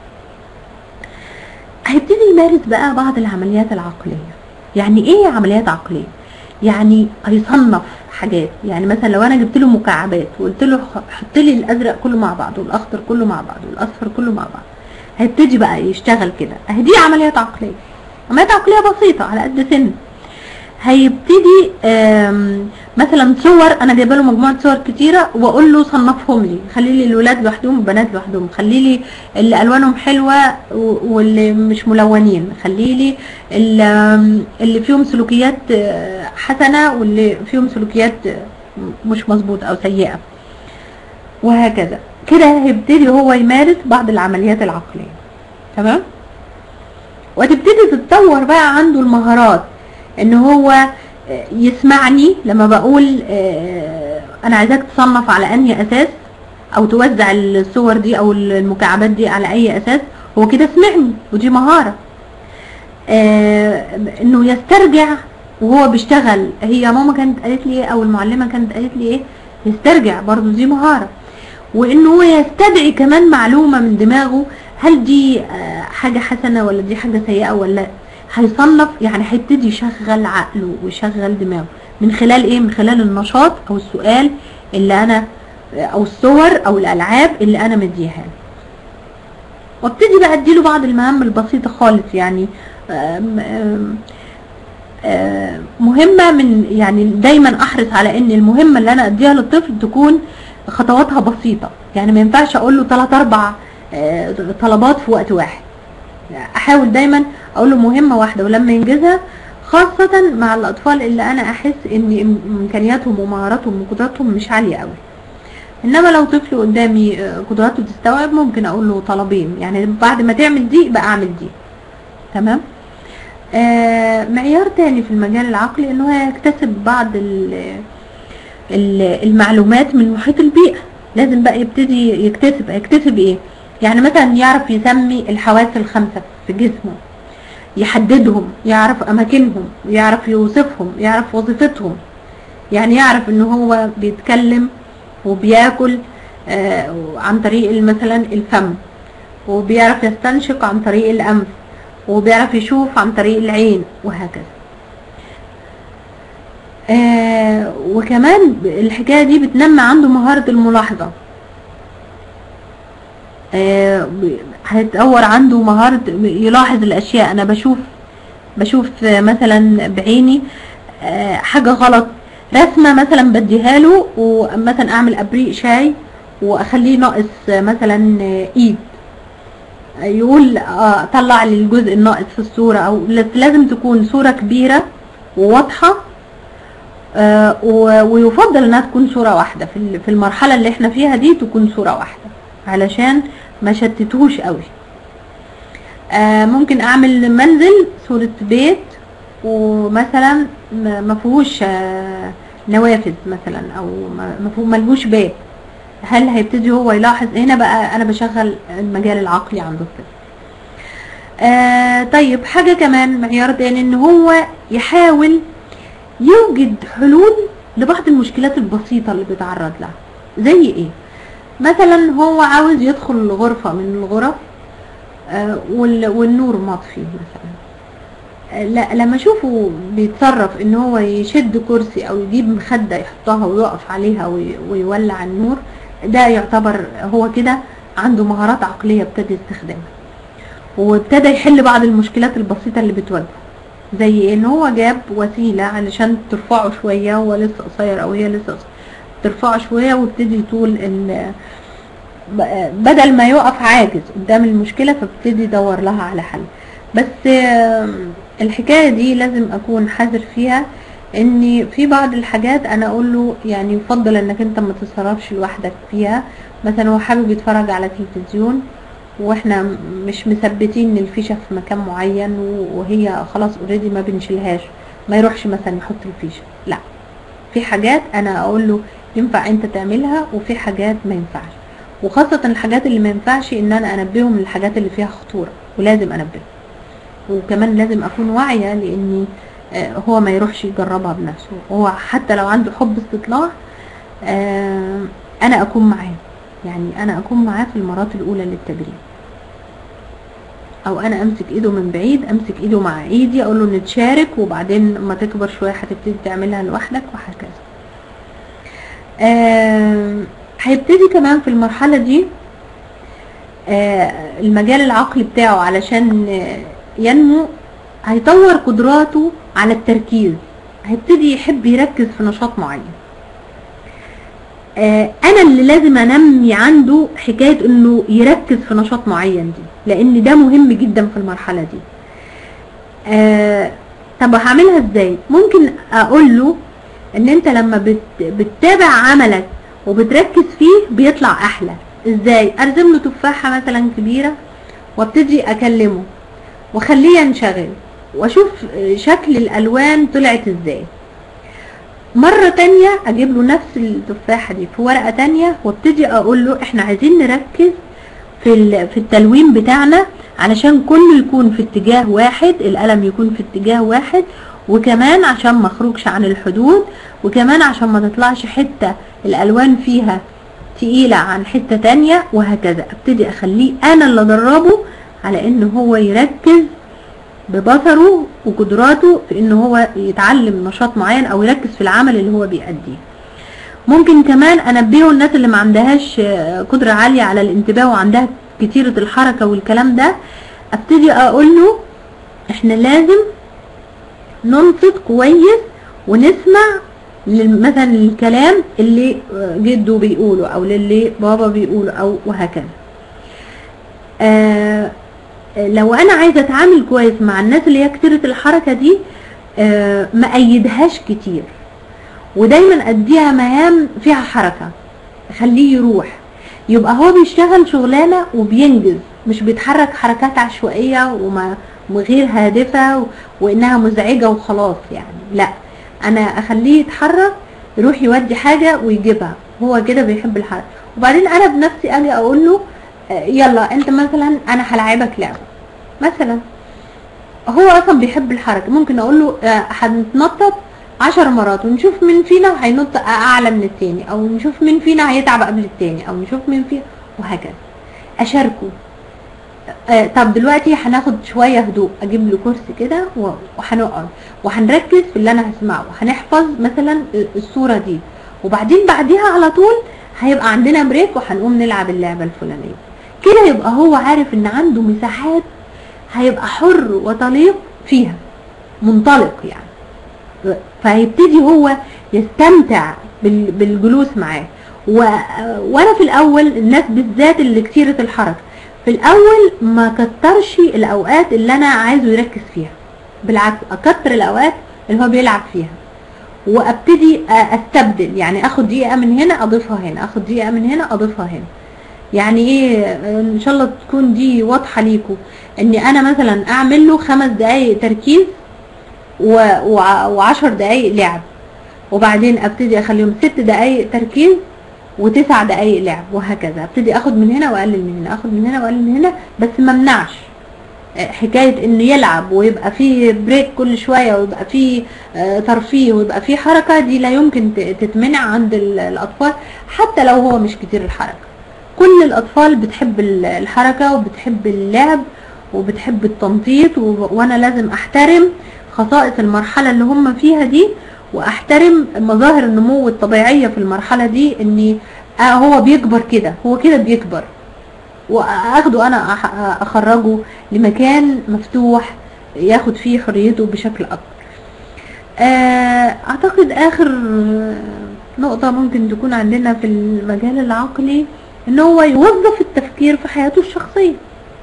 هيبتدي يمارس بقى بعض العمليات العقلية يعني ايه عمليات عقلية يعني هيصنف حاجات يعني مثلا لو انا جبت له مكعبات وقلت له ح- حط لي الازرق كله مع بعض والاخضر كله مع بعض والاصفر كله مع بعض هيبتدي بقى يشتغل كده اهي دي عمليات عقلية عمليات عقلية بسيطة على قد سن هيبتدي آم، مثلا صور انا جايبه له مجموعه صور كتيره واقول له صنفهم لي خلي لي الولاد لوحدهم والبنات لوحدهم خلي لي اللي الوانهم حلوه و- واللي مش ملونين خلي لي اللي آم، اللي فيهم سلوكيات آه، حسنه واللي فيهم سلوكيات آه، مش مظبوطه او سيئه وهكذا كده هيبتدي هو يمارس بعض العمليات العقليه تمام وتبتدي تتطور بقى عنده المهارات ان هو آه، يسمعني لما بقول آه، انا عايزاك تصنف على انهي اساس او توزع الصور دي او المكعبات دي على اي اساس هو كده سمعني ودي مهارة آه، انه يسترجع وهو بيشتغل هي ماما كانت قالت لي ايه او المعلمة كانت قالت لي ايه يسترجع برضو دي مهارة وانه هو يستدعي كمان معلومة من دماغه هل دي آه، حاجة حسنة ولا دي حاجة سيئة ولا هيصنف يعني هيبتدي يشغل عقله ويشغل دماغه من خلال ايه من خلال النشاط او السؤال اللي انا او الصور او الالعاب اللي انا مديها له وابتدي بقى اديله بعض المهام البسيطة خالص يعني آم، آم، آم، مهمة من يعني دايما احرص على ان المهمة اللي انا اديها للطفل تكون خطواتها بسيطة يعني ما ينفعش اقول له ثلاث اربع آه، طلبات في وقت واحد احاول دايما اقول له مهمة واحدة ولما ينجزها خاصة مع الاطفال اللي انا احس ان امكانياتهم ومهاراتهم وقدراتهم مش عالية قوي انما لو طفل قدامي آه، قدراته تستوعب ممكن اقول له طلبين يعني بعد ما تعمل دي بقى اعمل دي تمام آه معيار تاني في المجال العقلي انه هو يكتسب بعض ال- ال- المعلومات من محيط البيئة لازم بقى يبتدي يكتسب يكتسب ايه يعني مثلا يعرف يسمي الحواس الخمسة في جسمه يحددهم يعرف اماكنهم يعرف يوصفهم يعرف وظيفتهم يعني يعرف ان هو بيتكلم وبياكل آه عن طريق مثلا الفم وبيعرف يستنشق عن طريق الانف وبيعرف يشوف عن طريق العين وهكذا آه وكمان الحكاية دي بتنمي عنده مهارة الملاحظة آه ب- هيتطور عنده مهارة يلاحظ الأشياء أنا بشوف بشوف آه، مثلا بعيني آه، حاجة غلط رسمة مثلا بديها له ومثلا أعمل أبريق شاي وأخليه ناقص آه، مثلا آه، إيد يقول آه، طلع لي الجزء الناقص في الصورة أو لازم تكون صورة كبيرة وواضحة آه، و- ويفضل انها تكون صورة واحدة في ال- في المرحلة اللي احنا فيها دي تكون صورة واحدة علشان ما شتتوش قوي آه، ممكن اعمل منزل صورة بيت ومثلا ما ما فيهوش آه، نوافذ مثلا او ما ما فيه- ملهوش باب هل هيبتدي هو يلاحظ هنا بقى انا بشغل المجال العقلي عند الطفل آه طيب حاجة كمان معيار تاني ان هو يحاول يوجد حلول لبعض المشكلات البسيطة اللي بيتعرض لها زي ايه مثلا هو عاوز يدخل غرفة من الغرف آه، وال- والنور مطفي مثلا آه، لا لما اشوفه بيتصرف ان هو يشد كرسي او يجيب مخدة يحطها ويقف عليها وي- ويولع النور ده يعتبر هو كده عنده مهارات عقلية ابتدى يستخدمها وابتدى يحل بعض المشكلات البسيطة اللي بتواجهه زي ان هو جاب وسيلة علشان ترفعه شوية وهو لسه قصير او هي لسه قصيرة ترفعه شوية ويبتدي يطول ال- ب- بدل ما يقف عاجز قدام المشكلة فابتدي يدور لها على حل بس آم، الحكاية دي لازم اكون حذر فيها ان في بعض الحاجات انا اقول له يعني يفضل انك انت ما تتصرفش لوحدك فيها مثلا هو حابب يتفرج على تلفزيون واحنا م- مش مثبتين الفيشة في مكان معين و- وهي خلاص اوريدي ما بنشيلهاش ما يروحش مثلا يحط الفيشة لا في حاجات انا اقول له ينفع انت تعملها وفي حاجات ما ينفعش وخاصة الحاجات اللي ما ينفعش ان انا انبههم للحاجات اللي فيها خطورة ولازم انبههم وكمان لازم اكون واعية لاني آه، هو ما يروحش يجربها بنفسه هو حتى لو عنده حب استطلاع آه، انا اكون معاه يعني انا اكون معاه في المرات الاولى للتدريب او انا امسك ايده من بعيد امسك ايده مع ايدي اقول له نتشارك وبعدين لما تكبر شويه هتبتدي تعملها لوحدك وهكذا آم، هيبتدي كمان في المرحله دي آه، المجال العقلي بتاعه علشان آه، ينمو هيطور قدراته على التركيز هيبتدي يحب يركز في نشاط معين آه، انا اللي لازم انمي عنده حكايه انه يركز في نشاط معين دي لان ده مهم جدا في المرحله دي آه، طب هعملها ازاي ممكن اقول له ان انت لما بت بتتابع عملك وبتركز فيه بيطلع احلى ازاي ارسم له تفاحه مثلا كبيره وابتدي اكلمه واخليه ينشغل واشوف آه، شكل الالوان طلعت ازاي مرة تانية اجيب له نفس التفاحة دي في ورقة تانية وابتدي اقول له احنا عايزين نركز في ال- في التلوين بتاعنا علشان كله يكون في اتجاه واحد القلم يكون في اتجاه واحد وكمان عشان ما اخرجش عن الحدود وكمان عشان ما تطلعش حتة الالوان فيها تقيلة عن حتة تانية وهكذا ابتدي اخليه انا اللي ادربه على ان هو يركز ببصره وقدراته في ان هو يتعلم نشاط معين او يركز في العمل اللي هو بيأديه ممكن كمان انبهه الناس اللي ما عندهاش آه، قدرة عالية على الانتباه وعندها كتيرة الحركة والكلام ده ابتدي اقول له احنا لازم ننصت كويس ونسمع لل- مثلا الكلام اللي آه، جده بيقوله او للي بابا بيقوله او وهكذا آه لو انا عايزه اتعامل كويس مع الناس اللي هي كتيرة الحركه دي آه ما ايدهاش كتير ودايما اديها مهام فيها حركه خليه يروح يبقى هو بيشتغل شغلانه وبينجز مش بيتحرك حركات عشوائيه وما وغير هادفه و- وانها مزعجه وخلاص يعني لا انا اخليه يتحرك يروح يودي حاجه ويجيبها هو كده بيحب الحركه وبعدين انا بنفسي اجي اقول له آه، يلا انت مثلا انا هلاعبك لعبه مثلا هو اصلا بيحب الحركه ممكن اقول له آه، هنتنطط عشر مرات ونشوف مين فينا هينط اعلى من التاني او نشوف مين فينا هيتعب قبل التاني او نشوف مين فينا وهكذا اشاركه آه طب دلوقتي هناخد شويه هدوء اجيب له كرسي كده و- وهنقعد وهنركز في اللي انا هسمعه وهنحفظ مثلا الصوره دي وبعدين بعديها على طول هيبقى عندنا بريك وهنقوم نلعب اللعبه الفلانيه كده يبقى هو عارف ان عنده مساحات هيبقى حر وطليق فيها منطلق يعني فهيبتدي هو يستمتع بال- بالجلوس معاه و... وانا في الاول الناس بالذات اللي كتيرة الحركة في الاول ما كترش الاوقات اللي انا عايزه يركز فيها بالعكس اكتر الاوقات اللي هو بيلعب فيها وابتدي أ- استبدل يعني اخد دقيقة من هنا اضيفها هنا اخد دقيقة من هنا اضيفها هنا يعني ايه ان شاء الله تكون دي واضحة ليكم اني انا مثلا اعمل له خمس دقايق تركيز و... وع- وعشر دقايق لعب وبعدين ابتدي اخليهم ست دقايق تركيز وتسع دقايق لعب وهكذا ابتدي اخد من هنا واقلل من هنا اخد من هنا واقلل من هنا بس ما امنعش آه، حكاية انه يلعب ويبقى فيه بريك كل شوية ويبقى فيه آه، ترفيه ويبقى فيه حركة دي لا يمكن ت- تتمنع عند ال- الاطفال حتى لو هو مش كتير الحركة كل الاطفال بتحب ال- الحركة وبتحب اللعب وبتحب التنطيط و- وانا لازم احترم خصائص المرحلة اللي هم فيها دي واحترم مظاهر النمو الطبيعية في المرحلة دي ان آه هو بيكبر كده هو كده بيكبر واخده انا أح- اخرجه لمكان مفتوح ياخد فيه حريته بشكل اكبر آه، اعتقد اخر آه، نقطة ممكن تكون عندنا في المجال العقلي ان هو يوظف التفكير في حياته الشخصية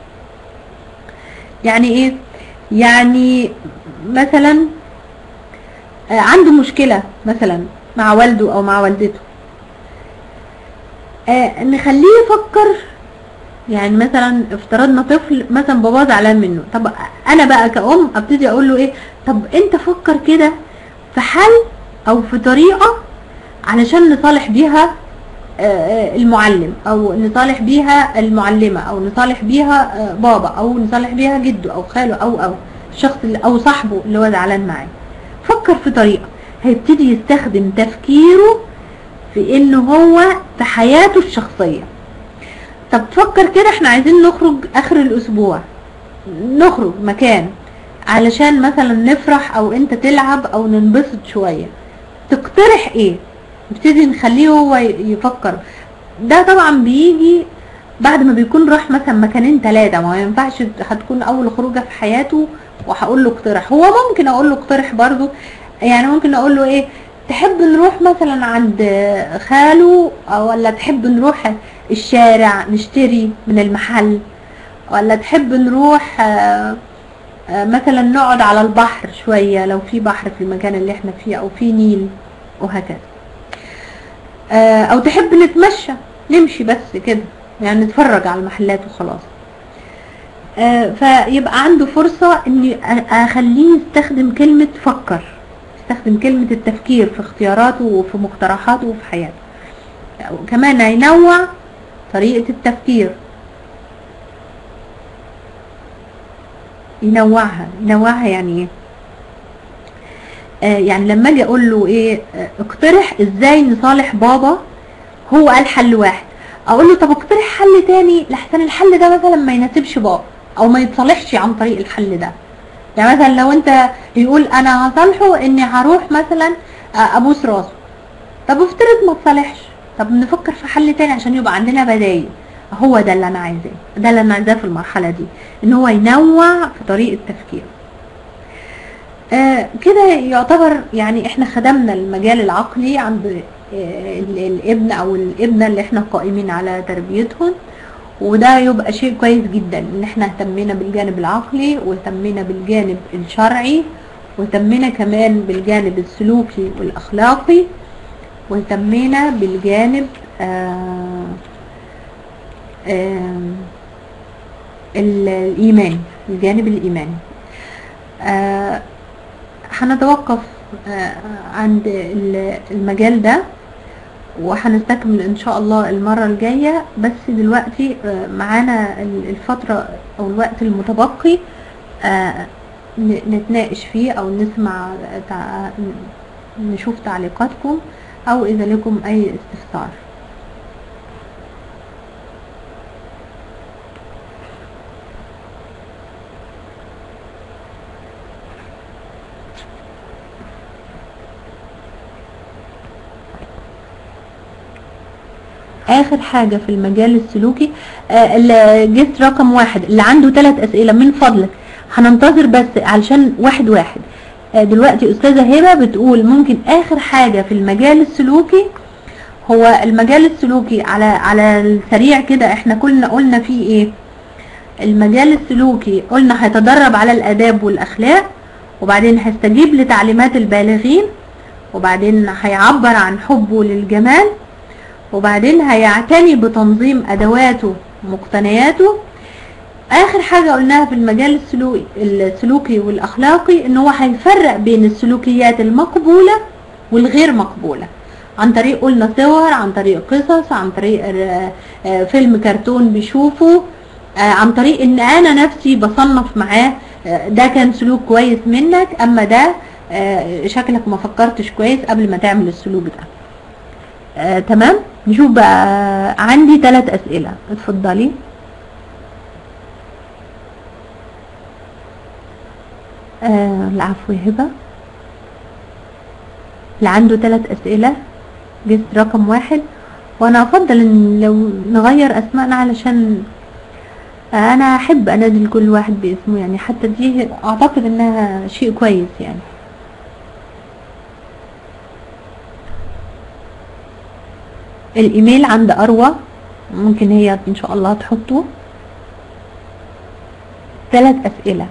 يعني ايه يعني مثلا آه، عنده مشكلة مثلا مع والده او مع والدته آه، نخليه يفكر يعني مثلا افترضنا طفل مثلا باباه زعلان منه طب انا بقى كأم ابتدي اقول له ايه طب انت فكر كده في حل او في طريقة علشان نصالح بيها آه، آه، المعلم او نصالح بيها المعلمة او نصالح بيها آه، بابا او نصالح بيها جده او خاله او او الشخص اللي او صاحبه اللي هو زعلان معاه فكر في طريقة هيبتدي يستخدم تفكيره في ان هو في حياته الشخصية طب تفكر كده احنا عايزين نخرج اخر الاسبوع نخرج مكان علشان مثلا نفرح او انت تلعب او ننبسط شوية تقترح ايه نبتدي نخليه هو ي- يفكر ده طبعا بيجي بعد ما بيكون راح مثلا مكانين ثلاثة ما هو ينفعش هتكون اول خروجة في حياته وهقول له اقترح هو ممكن اقول له اقترح برضو يعني ممكن اقول له ايه تحب نروح مثلا عند خاله أو ولا تحب نروح الشارع نشتري من المحل ولا تحب نروح آه، آه، مثلا نقعد على البحر شوية لو في بحر في المكان اللي احنا فيه او في نيل وهكذا آه، او تحب نتمشى نمشي بس كده يعني نتفرج على المحلات وخلاص آه، فيبقى عنده فرصة اني أ- اخليه يستخدم كلمة فكر يستخدم كلمة التفكير في اختياراته وفي مقترحاته وفي حياته وكمان هينوع طريقة التفكير ينوعها ينوعها يعني ايه آه يعني لما اجي اقول له ايه آه، اقترح ازاي نصالح بابا هو قال حل واحد اقول له طب اقترح حل تاني لحسن الحل ده مثلا ما يناسبش بابا او ما يتصالحش عن طريق الحل ده يعني مثلا لو انت يقول انا هصالحه اني هروح مثلا آه، ابوس راسه طب افترض ما تصالحش طب نفكر في حل تاني عشان يبقى عندنا بدايل هو ده اللي انا عايزاه ده اللي انا عايزاه في المرحله دي ان هو ينوع في طريقه تفكيره آه كده يعتبر يعني احنا خدمنا المجال العقلي عند آه ال- الابن او الابنه اللي احنا قائمين على تربيتهم وده يبقى شيء كويس جدا ان احنا اهتمينا بالجانب العقلي واهتمينا بالجانب الشرعي واهتمينا كمان بالجانب السلوكي والاخلاقي واهتمينا بالجانب آه آه ال- الايماني الجانب الايماني آه هنتوقف آه عند ال- المجال ده وهنستكمل ان شاء الله المرة الجاية بس دلوقتي آه، معانا ال- الفترة او الوقت المتبقي آه، ن- نتناقش فيه او نسمع تع- نشوف تعليقاتكم او اذا لكم اي استفسار اخر حاجة في المجال السلوكي آه، الجست رقم واحد اللي عنده ثلاث اسئلة من فضلك هننتظر بس علشان واحد واحد آه، دلوقتي استاذة هبة بتقول ممكن اخر حاجة في المجال السلوكي هو المجال السلوكي على على السريع كده احنا كلنا قلنا فيه ايه المجال السلوكي قلنا هيتدرب على الاداب والاخلاق وبعدين هيستجيب لتعليمات البالغين وبعدين هيعبر عن حبه للجمال وبعدين هيعتني بتنظيم ادواته ومقتنياته اخر حاجة قلناها في المجال السلوكي, السلوكي والاخلاقي ان هو هيفرق بين السلوكيات المقبولة والغير مقبولة عن طريق قلنا صور عن طريق قصص عن طريق آه، آه، فيلم كرتون بيشوفه آه عن طريق ان انا نفسي بصنف معاه آه ده كان سلوك كويس منك اما ده آه شكلك ما فكرتش كويس قبل ما تعمل السلوك ده آه تمام نشوف بقى عندي ثلاث اسئله اتفضلي آه العفو يا هبه اللي عنده ثلاث اسئله جست رقم واحد وانا افضل ان لو نغير اسمائنا علشان انا احب انادي لكل واحد باسمه يعني حتى دي اعتقد انها شيء كويس يعني الايميل عند اروى ممكن هي ان شاء الله تحطه ثلاث اسئله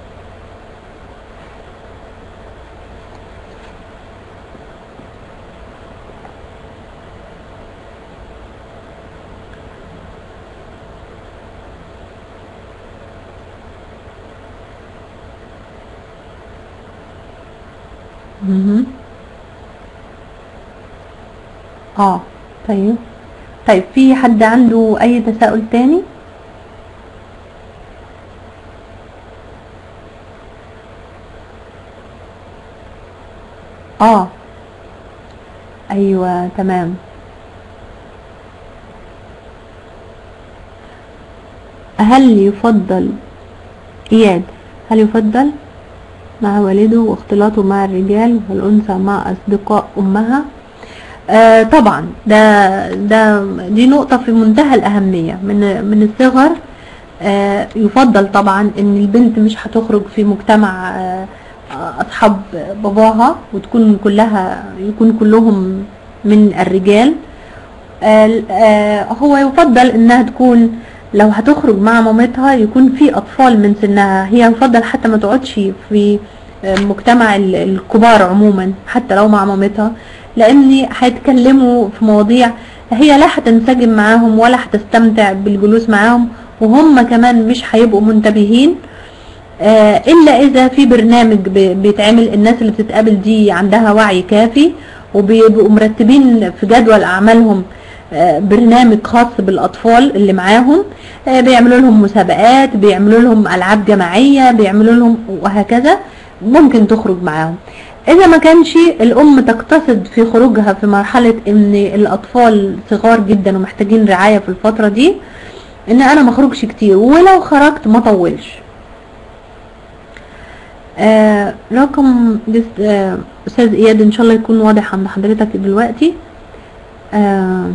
مهم. اه طيب طيب في حد عنده اي تساؤل تاني اه ايوه تمام هل يفضل اياد هل يفضل مع والده واختلاطه مع الرجال والأنثى مع أصدقاء أمها آه طبعا ده ده دي نقطة في منتهى الأهمية من من الصغر آه يفضل طبعا إن البنت مش هتخرج في مجتمع آه أصحاب باباها وتكون كلها يكون كلهم من الرجال آه آه هو يفضل إنها تكون لو هتخرج مع مامتها يكون في اطفال من سنها هي يفضل حتى ما تقعدش في مجتمع الكبار عموما حتى لو مع مامتها لان هيتكلموا في مواضيع هي لا هتنسجم معاهم ولا هتستمتع بالجلوس معاهم وهم كمان مش هيبقوا منتبهين الا اذا في برنامج بيتعمل الناس اللي بتتقابل دي عندها وعي كافي وبيبقوا مرتبين في جدول اعمالهم برنامج خاص بالاطفال اللي معاهم بيعملوا لهم مسابقات بيعملوا لهم العاب جماعيه بيعملوا لهم وهكذا ممكن تخرج معاهم اذا ما كانش الام تقتصد في خروجها في مرحله ان الاطفال صغار جدا ومحتاجين رعايه في الفتره دي ان انا ما اخرجش كتير ولو خرجت ما طولش آه رقم آه استاذ اياد ان شاء الله يكون واضح عند حضرتك دلوقتي آه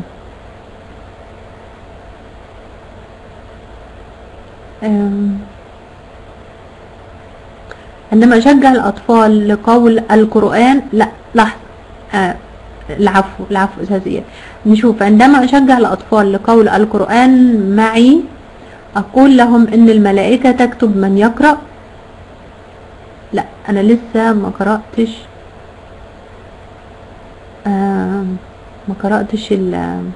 عندما أشجع الأطفال لقول القرآن لا لحظة آه العفو العفو أساسية نشوف عندما أشجع الأطفال لقول القرآن معي أقول لهم إن الملائكة تكتب من يقرأ لا أنا لسه ما قرأتش آه ما قرأتش الطفل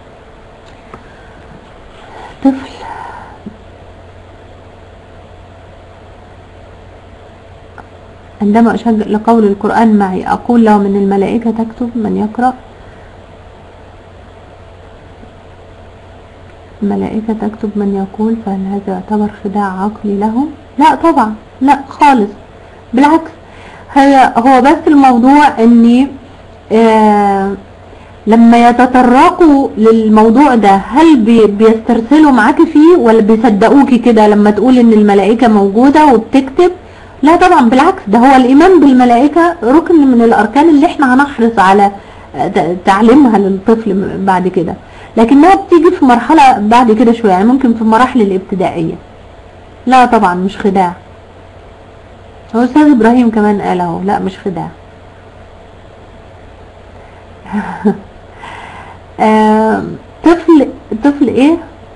عندما أشجع لقول القرآن معي أقول لهم إن الملائكة تكتب من يقرأ الملائكة تكتب من يقول فهل هذا يعتبر خداع عقلي لهم لا طبعا لا خالص بالعكس هي هو بس الموضوع اني آه لما يتطرقوا للموضوع ده هل بي بيسترسلوا معاكي فيه ولا بيصدقوكي كده لما تقول ان الملائكة موجودة وبتكتب لا طبعا بالعكس ده هو الايمان بالملائكة ركن من الاركان اللي احنا هنحرص على تعليمها للطفل بعد كده لكنها بتيجي في مرحلة بعد كده شوية يعني ممكن في المراحل الابتدائية لا طبعا مش خداع هو استاذ ابراهيم كمان قال اهو لا مش خداع آه طفل طفل ايه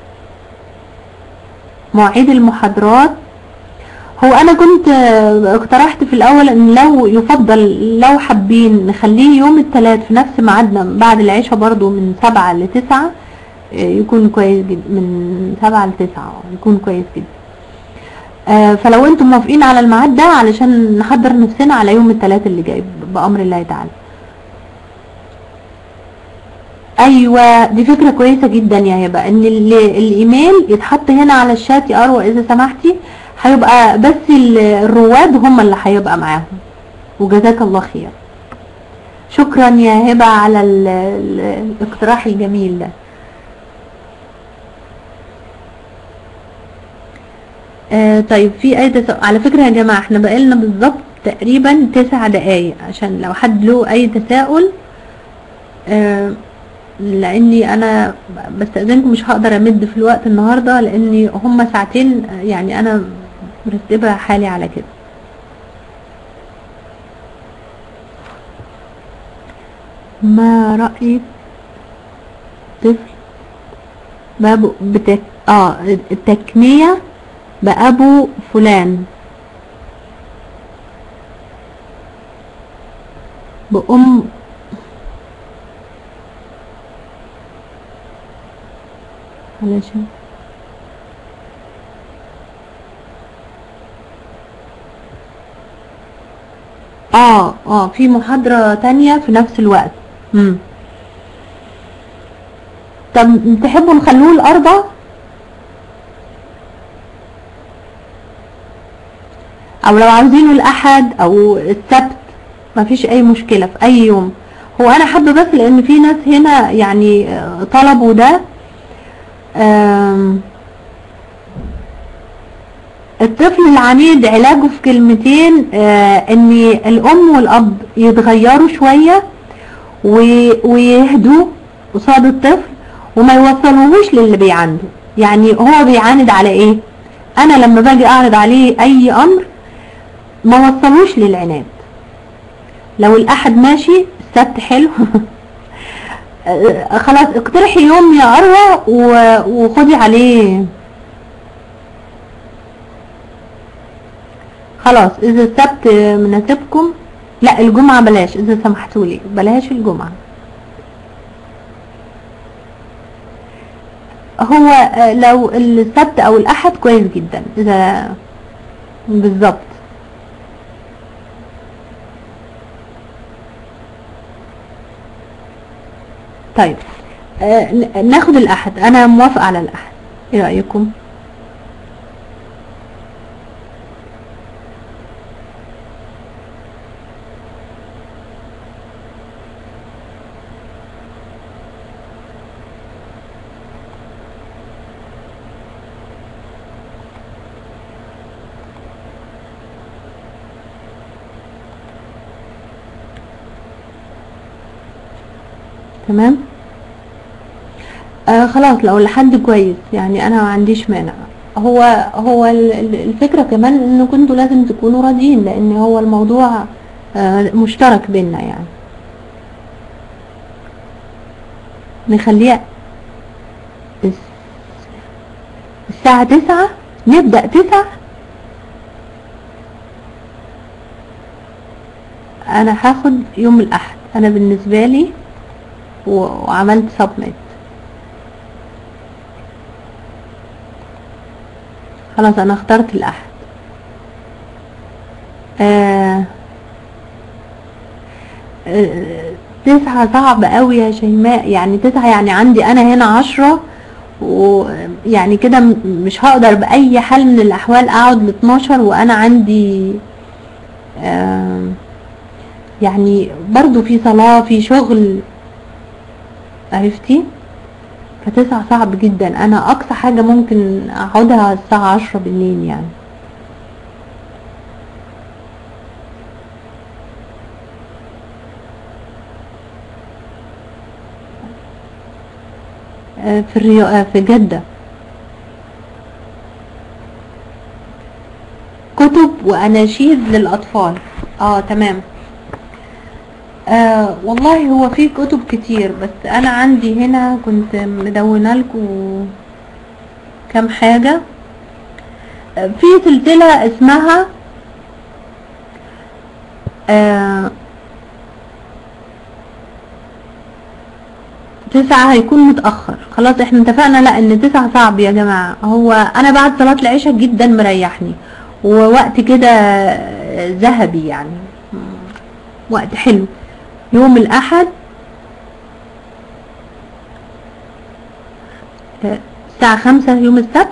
مواعيد المحاضرات هو انا كنت اقترحت في الاول ان لو يفضل لو حابين نخليه يوم الثلاث في نفس ميعادنا بعد العشاء برضو من سبعة لتسعة يكون كويس جدا من سبعة لتسعة يكون كويس جدا فلو انتم موافقين على الميعاد ده علشان نحضر نفسنا على يوم الثلاث اللي جاي بامر الله تعالى ايوه دي فكره كويسه جدا يا هبه ان ال- الايميل يتحط هنا على الشات يا اروى اذا سمحتي هيبقى بس ال- الرواد هم اللي هيبقى معاهم وجزاك الله خير شكرا يا هبه على ال- ال- الاقتراح الجميل ده آه طيب في اي تساؤل على فكره يا جماعه احنا بقالنا بالظبط تقريبا تسع دقايق عشان لو حد له اي تساؤل آه لاني انا بستأذنكم مش هقدر امد في الوقت النهارده لاني هما ساعتين آه، يعني انا مرتبه حالي على كده ما رأيك طفل باب بتك... اه التكمية بأبو فلان بأم علشان اه اه في محاضرة تانية في نفس الوقت مم. طب تحبوا نخلوه الأربع أو لو عاوزينه الأحد أو السبت مفيش أي مشكلة في أي يوم هو أنا حابة بس لأن في ناس هنا يعني آه، طلبوا ده آم، الطفل العنيد علاجه في كلمتين آه ان الام والاب يتغيروا شوية و- ويهدوا قصاد الطفل وما يوصلوهوش للي بيعنده يعني هو بيعاند على ايه انا لما باجي اعرض عليه اي امر ما وصلوش للعناد لو الاحد ماشي السبت حلو آه، خلاص اقترحي يوم يا اروى و- وخدي عليه خلاص اذا السبت مناسبكم لا الجمعة بلاش اذا سمحتولي بلاش الجمعة هو آه، لو السبت او الاحد كويس جدا اذا بالظبط طيب آه، ن- ناخد الاحد انا موافقة على الاحد ايه رأيكم تمام آه خلاص لو لحد كويس يعني انا ما عنديش مانع هو هو ال- ال- الفكرة كمان ان كنتوا لازم تكونوا راضيين لان هو الموضوع آه مشترك بينا يعني نخليها الس- الساعة تسعة نبدأ تسعة انا هاخد يوم الاحد انا بالنسبة لي و- وعملت سبميت خلاص انا اخترت الاحد آه آه، تسعة صعب قوي يا شيماء يعني تسعة يعني عندي انا هنا عشرة ويعني كده م- مش هقدر بأي حال من الأحوال أقعد ل 12 وأنا عندي آم، يعني برضو في صلاة في شغل عرفتي فتسعة صعب جدا أنا أقصى حاجة ممكن أقعدها الساعة عشرة بالليل يعني آه، في الريو... آه، في جدة كتب وأناشيد للأطفال اه تمام آه والله هو في كتب كتير بس أنا عندي هنا كنت مدونة لكم كام حاجة آه، في سلسلة اسمها آه تسعة هيكون متأخر خلاص احنا اتفقنا لا ان تسعة صعب يا جماعة هو انا بعد صلاة العشاء جدا مريحني ووقت كده ذهبي يعني وقت حلو يوم الاحد آه، الساعة خمسة يوم السبت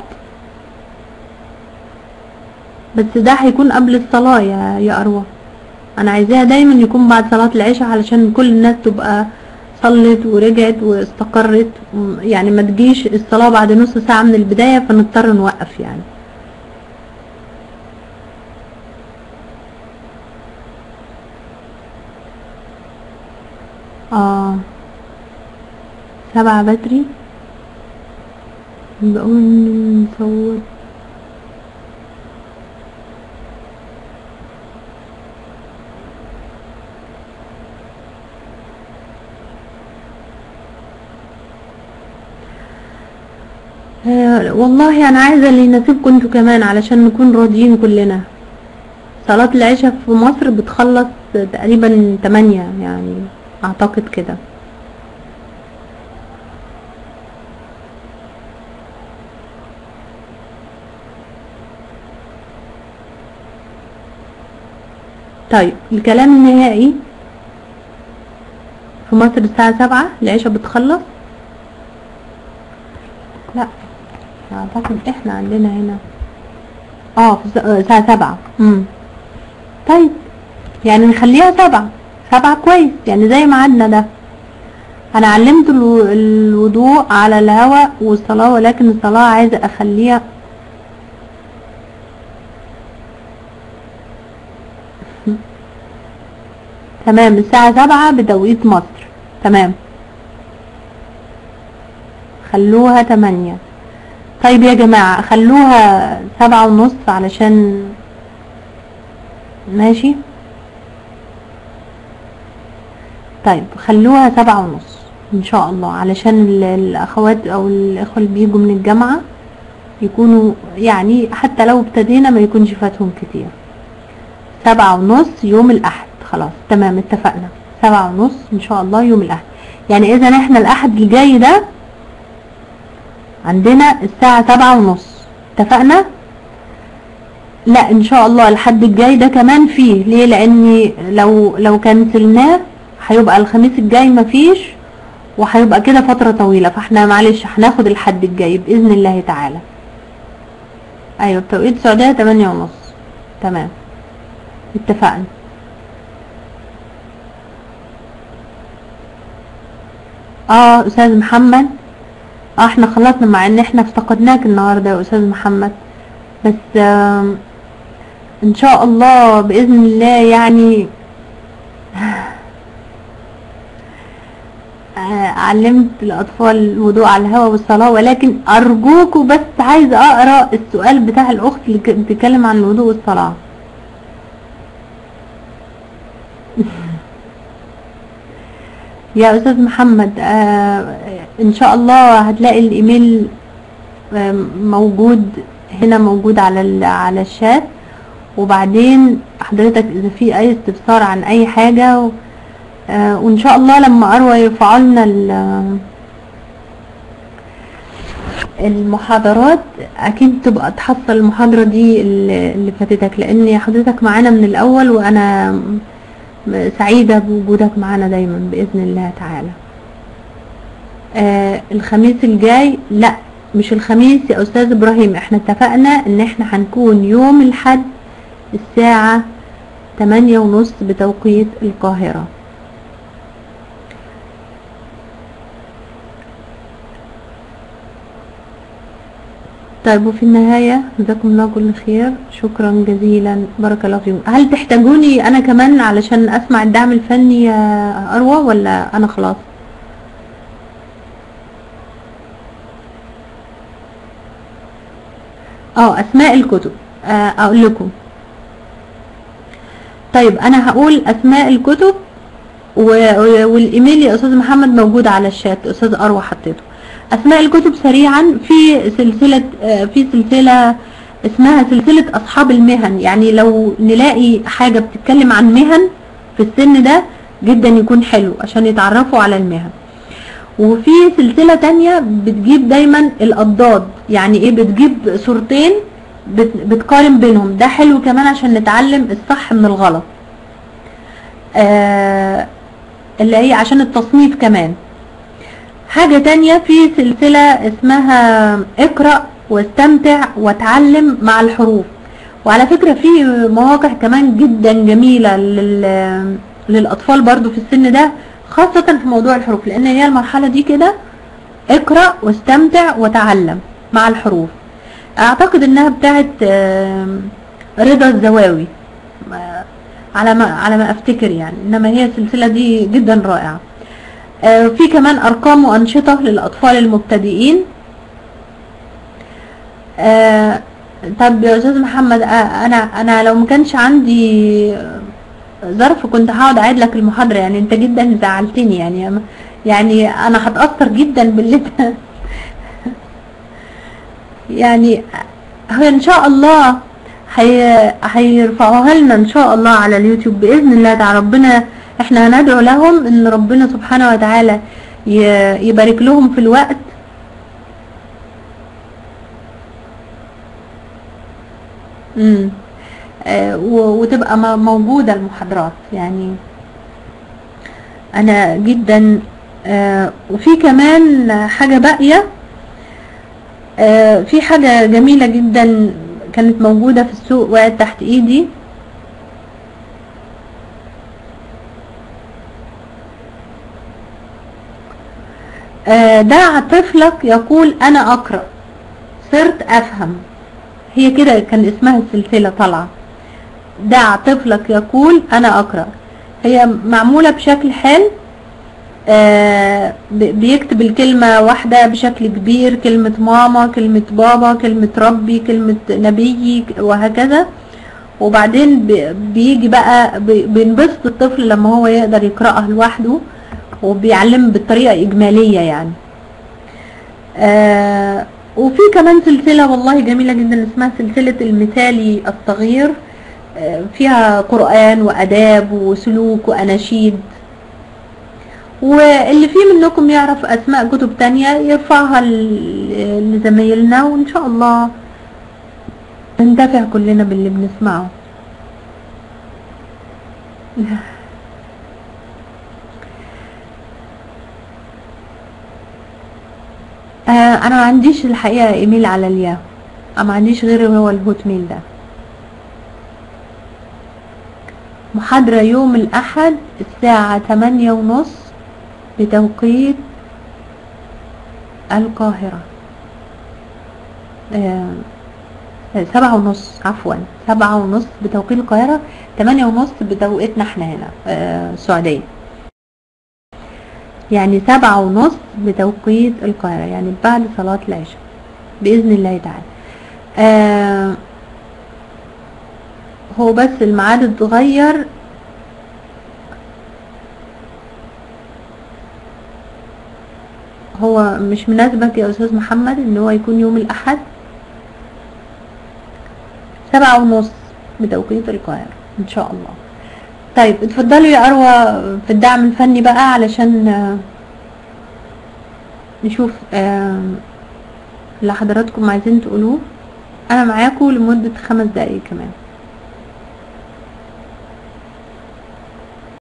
بس ده هيكون قبل الصلاة يا يا أروى أنا عايزاها دايما يكون بعد صلاة العشاء علشان كل الناس تبقى صلت ورجعت واستقرت م- يعني ما تجيش الصلاة بعد نص ساعة من البداية فنضطر نوقف يعني اه سبعة بدري بقول نصور آه، والله انا عايزه اللي يناسبكم انتوا كمان علشان نكون راضيين كلنا صلاة العشاء في مصر بتخلص تقريبا 8 يعني اعتقد كده طيب الكلام النهائي في مصر الساعة سبعة العشاء بتخلص لا اعتقد احنا عندنا هنا اه في الس- آه، الساعة سبعة امم طيب يعني نخليها سبعة سبعة كويس يعني زي ميعادنا ده انا علمت الو- الوضوء على الهواء والصلاة ولكن الصلاة عايزة اخليها تمام الساعة سبعة بتوقيت مصر تمام خلوها تمانية طيب يا جماعة خلوها سبعة ونص علشان ماشي طيب خلوها سبعة ونص ان شاء الله علشان ال- الاخوات او الاخوة اللي بيجوا من الجامعة يكونوا يعني حتى لو ابتدينا ما يكونش فاتهم كتير سبعة ونص يوم الاحد خلاص تمام اتفقنا سبعة ونص ان شاء الله يوم الاحد يعني اذا احنا الاحد الجاي ده عندنا الساعة سبعة ونص اتفقنا لا ان شاء الله الحد الجاي ده كمان فيه ليه لاني لو لو كنسلناه هيبقى الخميس الجاي مفيش وهيبقى كده فترة طويلة فاحنا معلش هناخد الحد الجاي بإذن الله تعالى ايوه بتوقيت السعودية تمانية ونص تمام اتفقنا اه استاذ محمد اه احنا خلصنا مع ان احنا افتقدناك النهارده يا استاذ محمد بس آم، ان شاء الله باذن الله يعني آه، علمت الاطفال الوضوء على الهواء والصلاه ولكن ارجوكوا بس عايزه اقرا السؤال بتاع الاخت اللي ك- بتتكلم عن الوضوء والصلاه يا استاذ محمد آه ان شاء الله هتلاقي الايميل آه موجود هنا موجود على ال- على الشات وبعدين حضرتك اذا في اي استفسار عن اي حاجه و آه وان شاء الله لما اروى يرفعوا لنا ال- المحاضرات اكيد تبقى تحصل المحاضره دي اللي اللي فاتتك لان حضرتك معانا من الاول وانا م- سعيده بوجودك معانا دايما باذن الله تعالى آه الخميس الجاي لا مش الخميس يا استاذ ابراهيم احنا اتفقنا ان احنا هنكون يوم الحد الساعة تمانية ونص بتوقيت القاهرة طيب وفي النهاية جزاكم الله كل خير شكرا جزيلا بارك الله فيكم هل تحتاجوني انا كمان علشان اسمع الدعم الفني يا اروى ولا انا خلاص اه اسماء الكتب آه، اقول لكم طيب انا هقول اسماء الكتب و- و- والايميل يا استاذ محمد موجود على الشات استاذ اروى حطيته اسماء الكتب سريعا في سلسله آه، في سلسله اسمها سلسله اصحاب المهن يعني لو نلاقي حاجه بتتكلم عن مهن في السن ده جدا يكون حلو عشان يتعرفوا على المهن وفي سلسلة تانية بتجيب دايما الأضداد يعني ايه بتجيب صورتين بت- بتقارن بينهم ده حلو كمان عشان نتعلم الصح من الغلط آه اللي هي عشان التصنيف كمان حاجة تانية في سلسلة اسمها اقرأ واستمتع واتعلم مع الحروف وعلى فكرة في مواقع كمان جدا جميلة لل... للأطفال برضو في السن ده خاصة في موضوع الحروف لأن هي المرحلة دي كده اقرأ واستمتع وتعلم مع الحروف اعتقد انها بتاعت آم، رضا الزواوي ما- على ما على ما افتكر يعني انما هي السلسلة دي جدا رائعة آه، في كمان ارقام وانشطة للاطفال المبتدئين آه، طب يا استاذ محمد آه، انا انا لو ما كانش عندي ظرف كنت هقعد اعيد لك المحاضرة يعني انت جدا زعلتني يعني يعني انا هتأثر جدا باللي انت يعني هو ان شاء الله هي هيرفعوها لنا ان شاء الله على اليوتيوب باذن الله تعالى ربنا احنا هندعو لهم ان ربنا سبحانه وتعالى ي- يبارك لهم في الوقت امم آه، و- وتبقى م- موجودة المحاضرات يعني انا جدا آه، وفي كمان حاجة باقية آه، في حاجة جميلة جدا كانت موجودة في السوق وقعت تحت ايدي آه، دع طفلك يقول انا اقرأ صرت افهم هي كده كان اسمها السلسلة طالعة دع طفلك يقول انا اقرأ هي معمولة بشكل حلو آه، ب- بيكتب الكلمة واحدة بشكل كبير كلمة ماما كلمة بابا كلمة ربي كلمة نبي وهكذا وبعدين ب- بيجي بقى ب- بينبسط الطفل لما هو يقدر يقرأها لوحده وبيعلم بالطريقة إجمالية يعني آه وفي كمان سلسلة والله جميلة جدا اسمها سلسلة المثالي الصغير آه فيها قرآن وأداب وسلوك وأناشيد واللي فيه منكم يعرف أسماء كتب تانية يرفعها ل- لزمايلنا وإن شاء الله ننتفع كلنا باللي بنسمعه آه انا ما عنديش الحقيقة ايميل على الياهو أنا ما عنديش غير هو الهوت ميل ده محاضرة يوم الأحد الساعة تمانية ونص بتوقيت القاهرة آه، سبعة ونص عفوا سبعة ونص بتوقيت القاهرة تمانية ونص بتوقيتنا احنا هنا آه، السعودية يعني سبعة ونص بتوقيت القاهرة يعني بعد صلاة العشاء بإذن الله تعالى آه هو بس الميعاد اتغير هو مش مناسبك يا أستاذ محمد إن هو يكون يوم الأحد سبعة ونص بتوقيت القاهرة إن شاء الله طيب اتفضلوا يا أروى في الدعم الفني بقى علشان آه، نشوف آه، اللي حضراتكم عايزين تقولوه أنا معاكم لمدة خمس دقايق كمان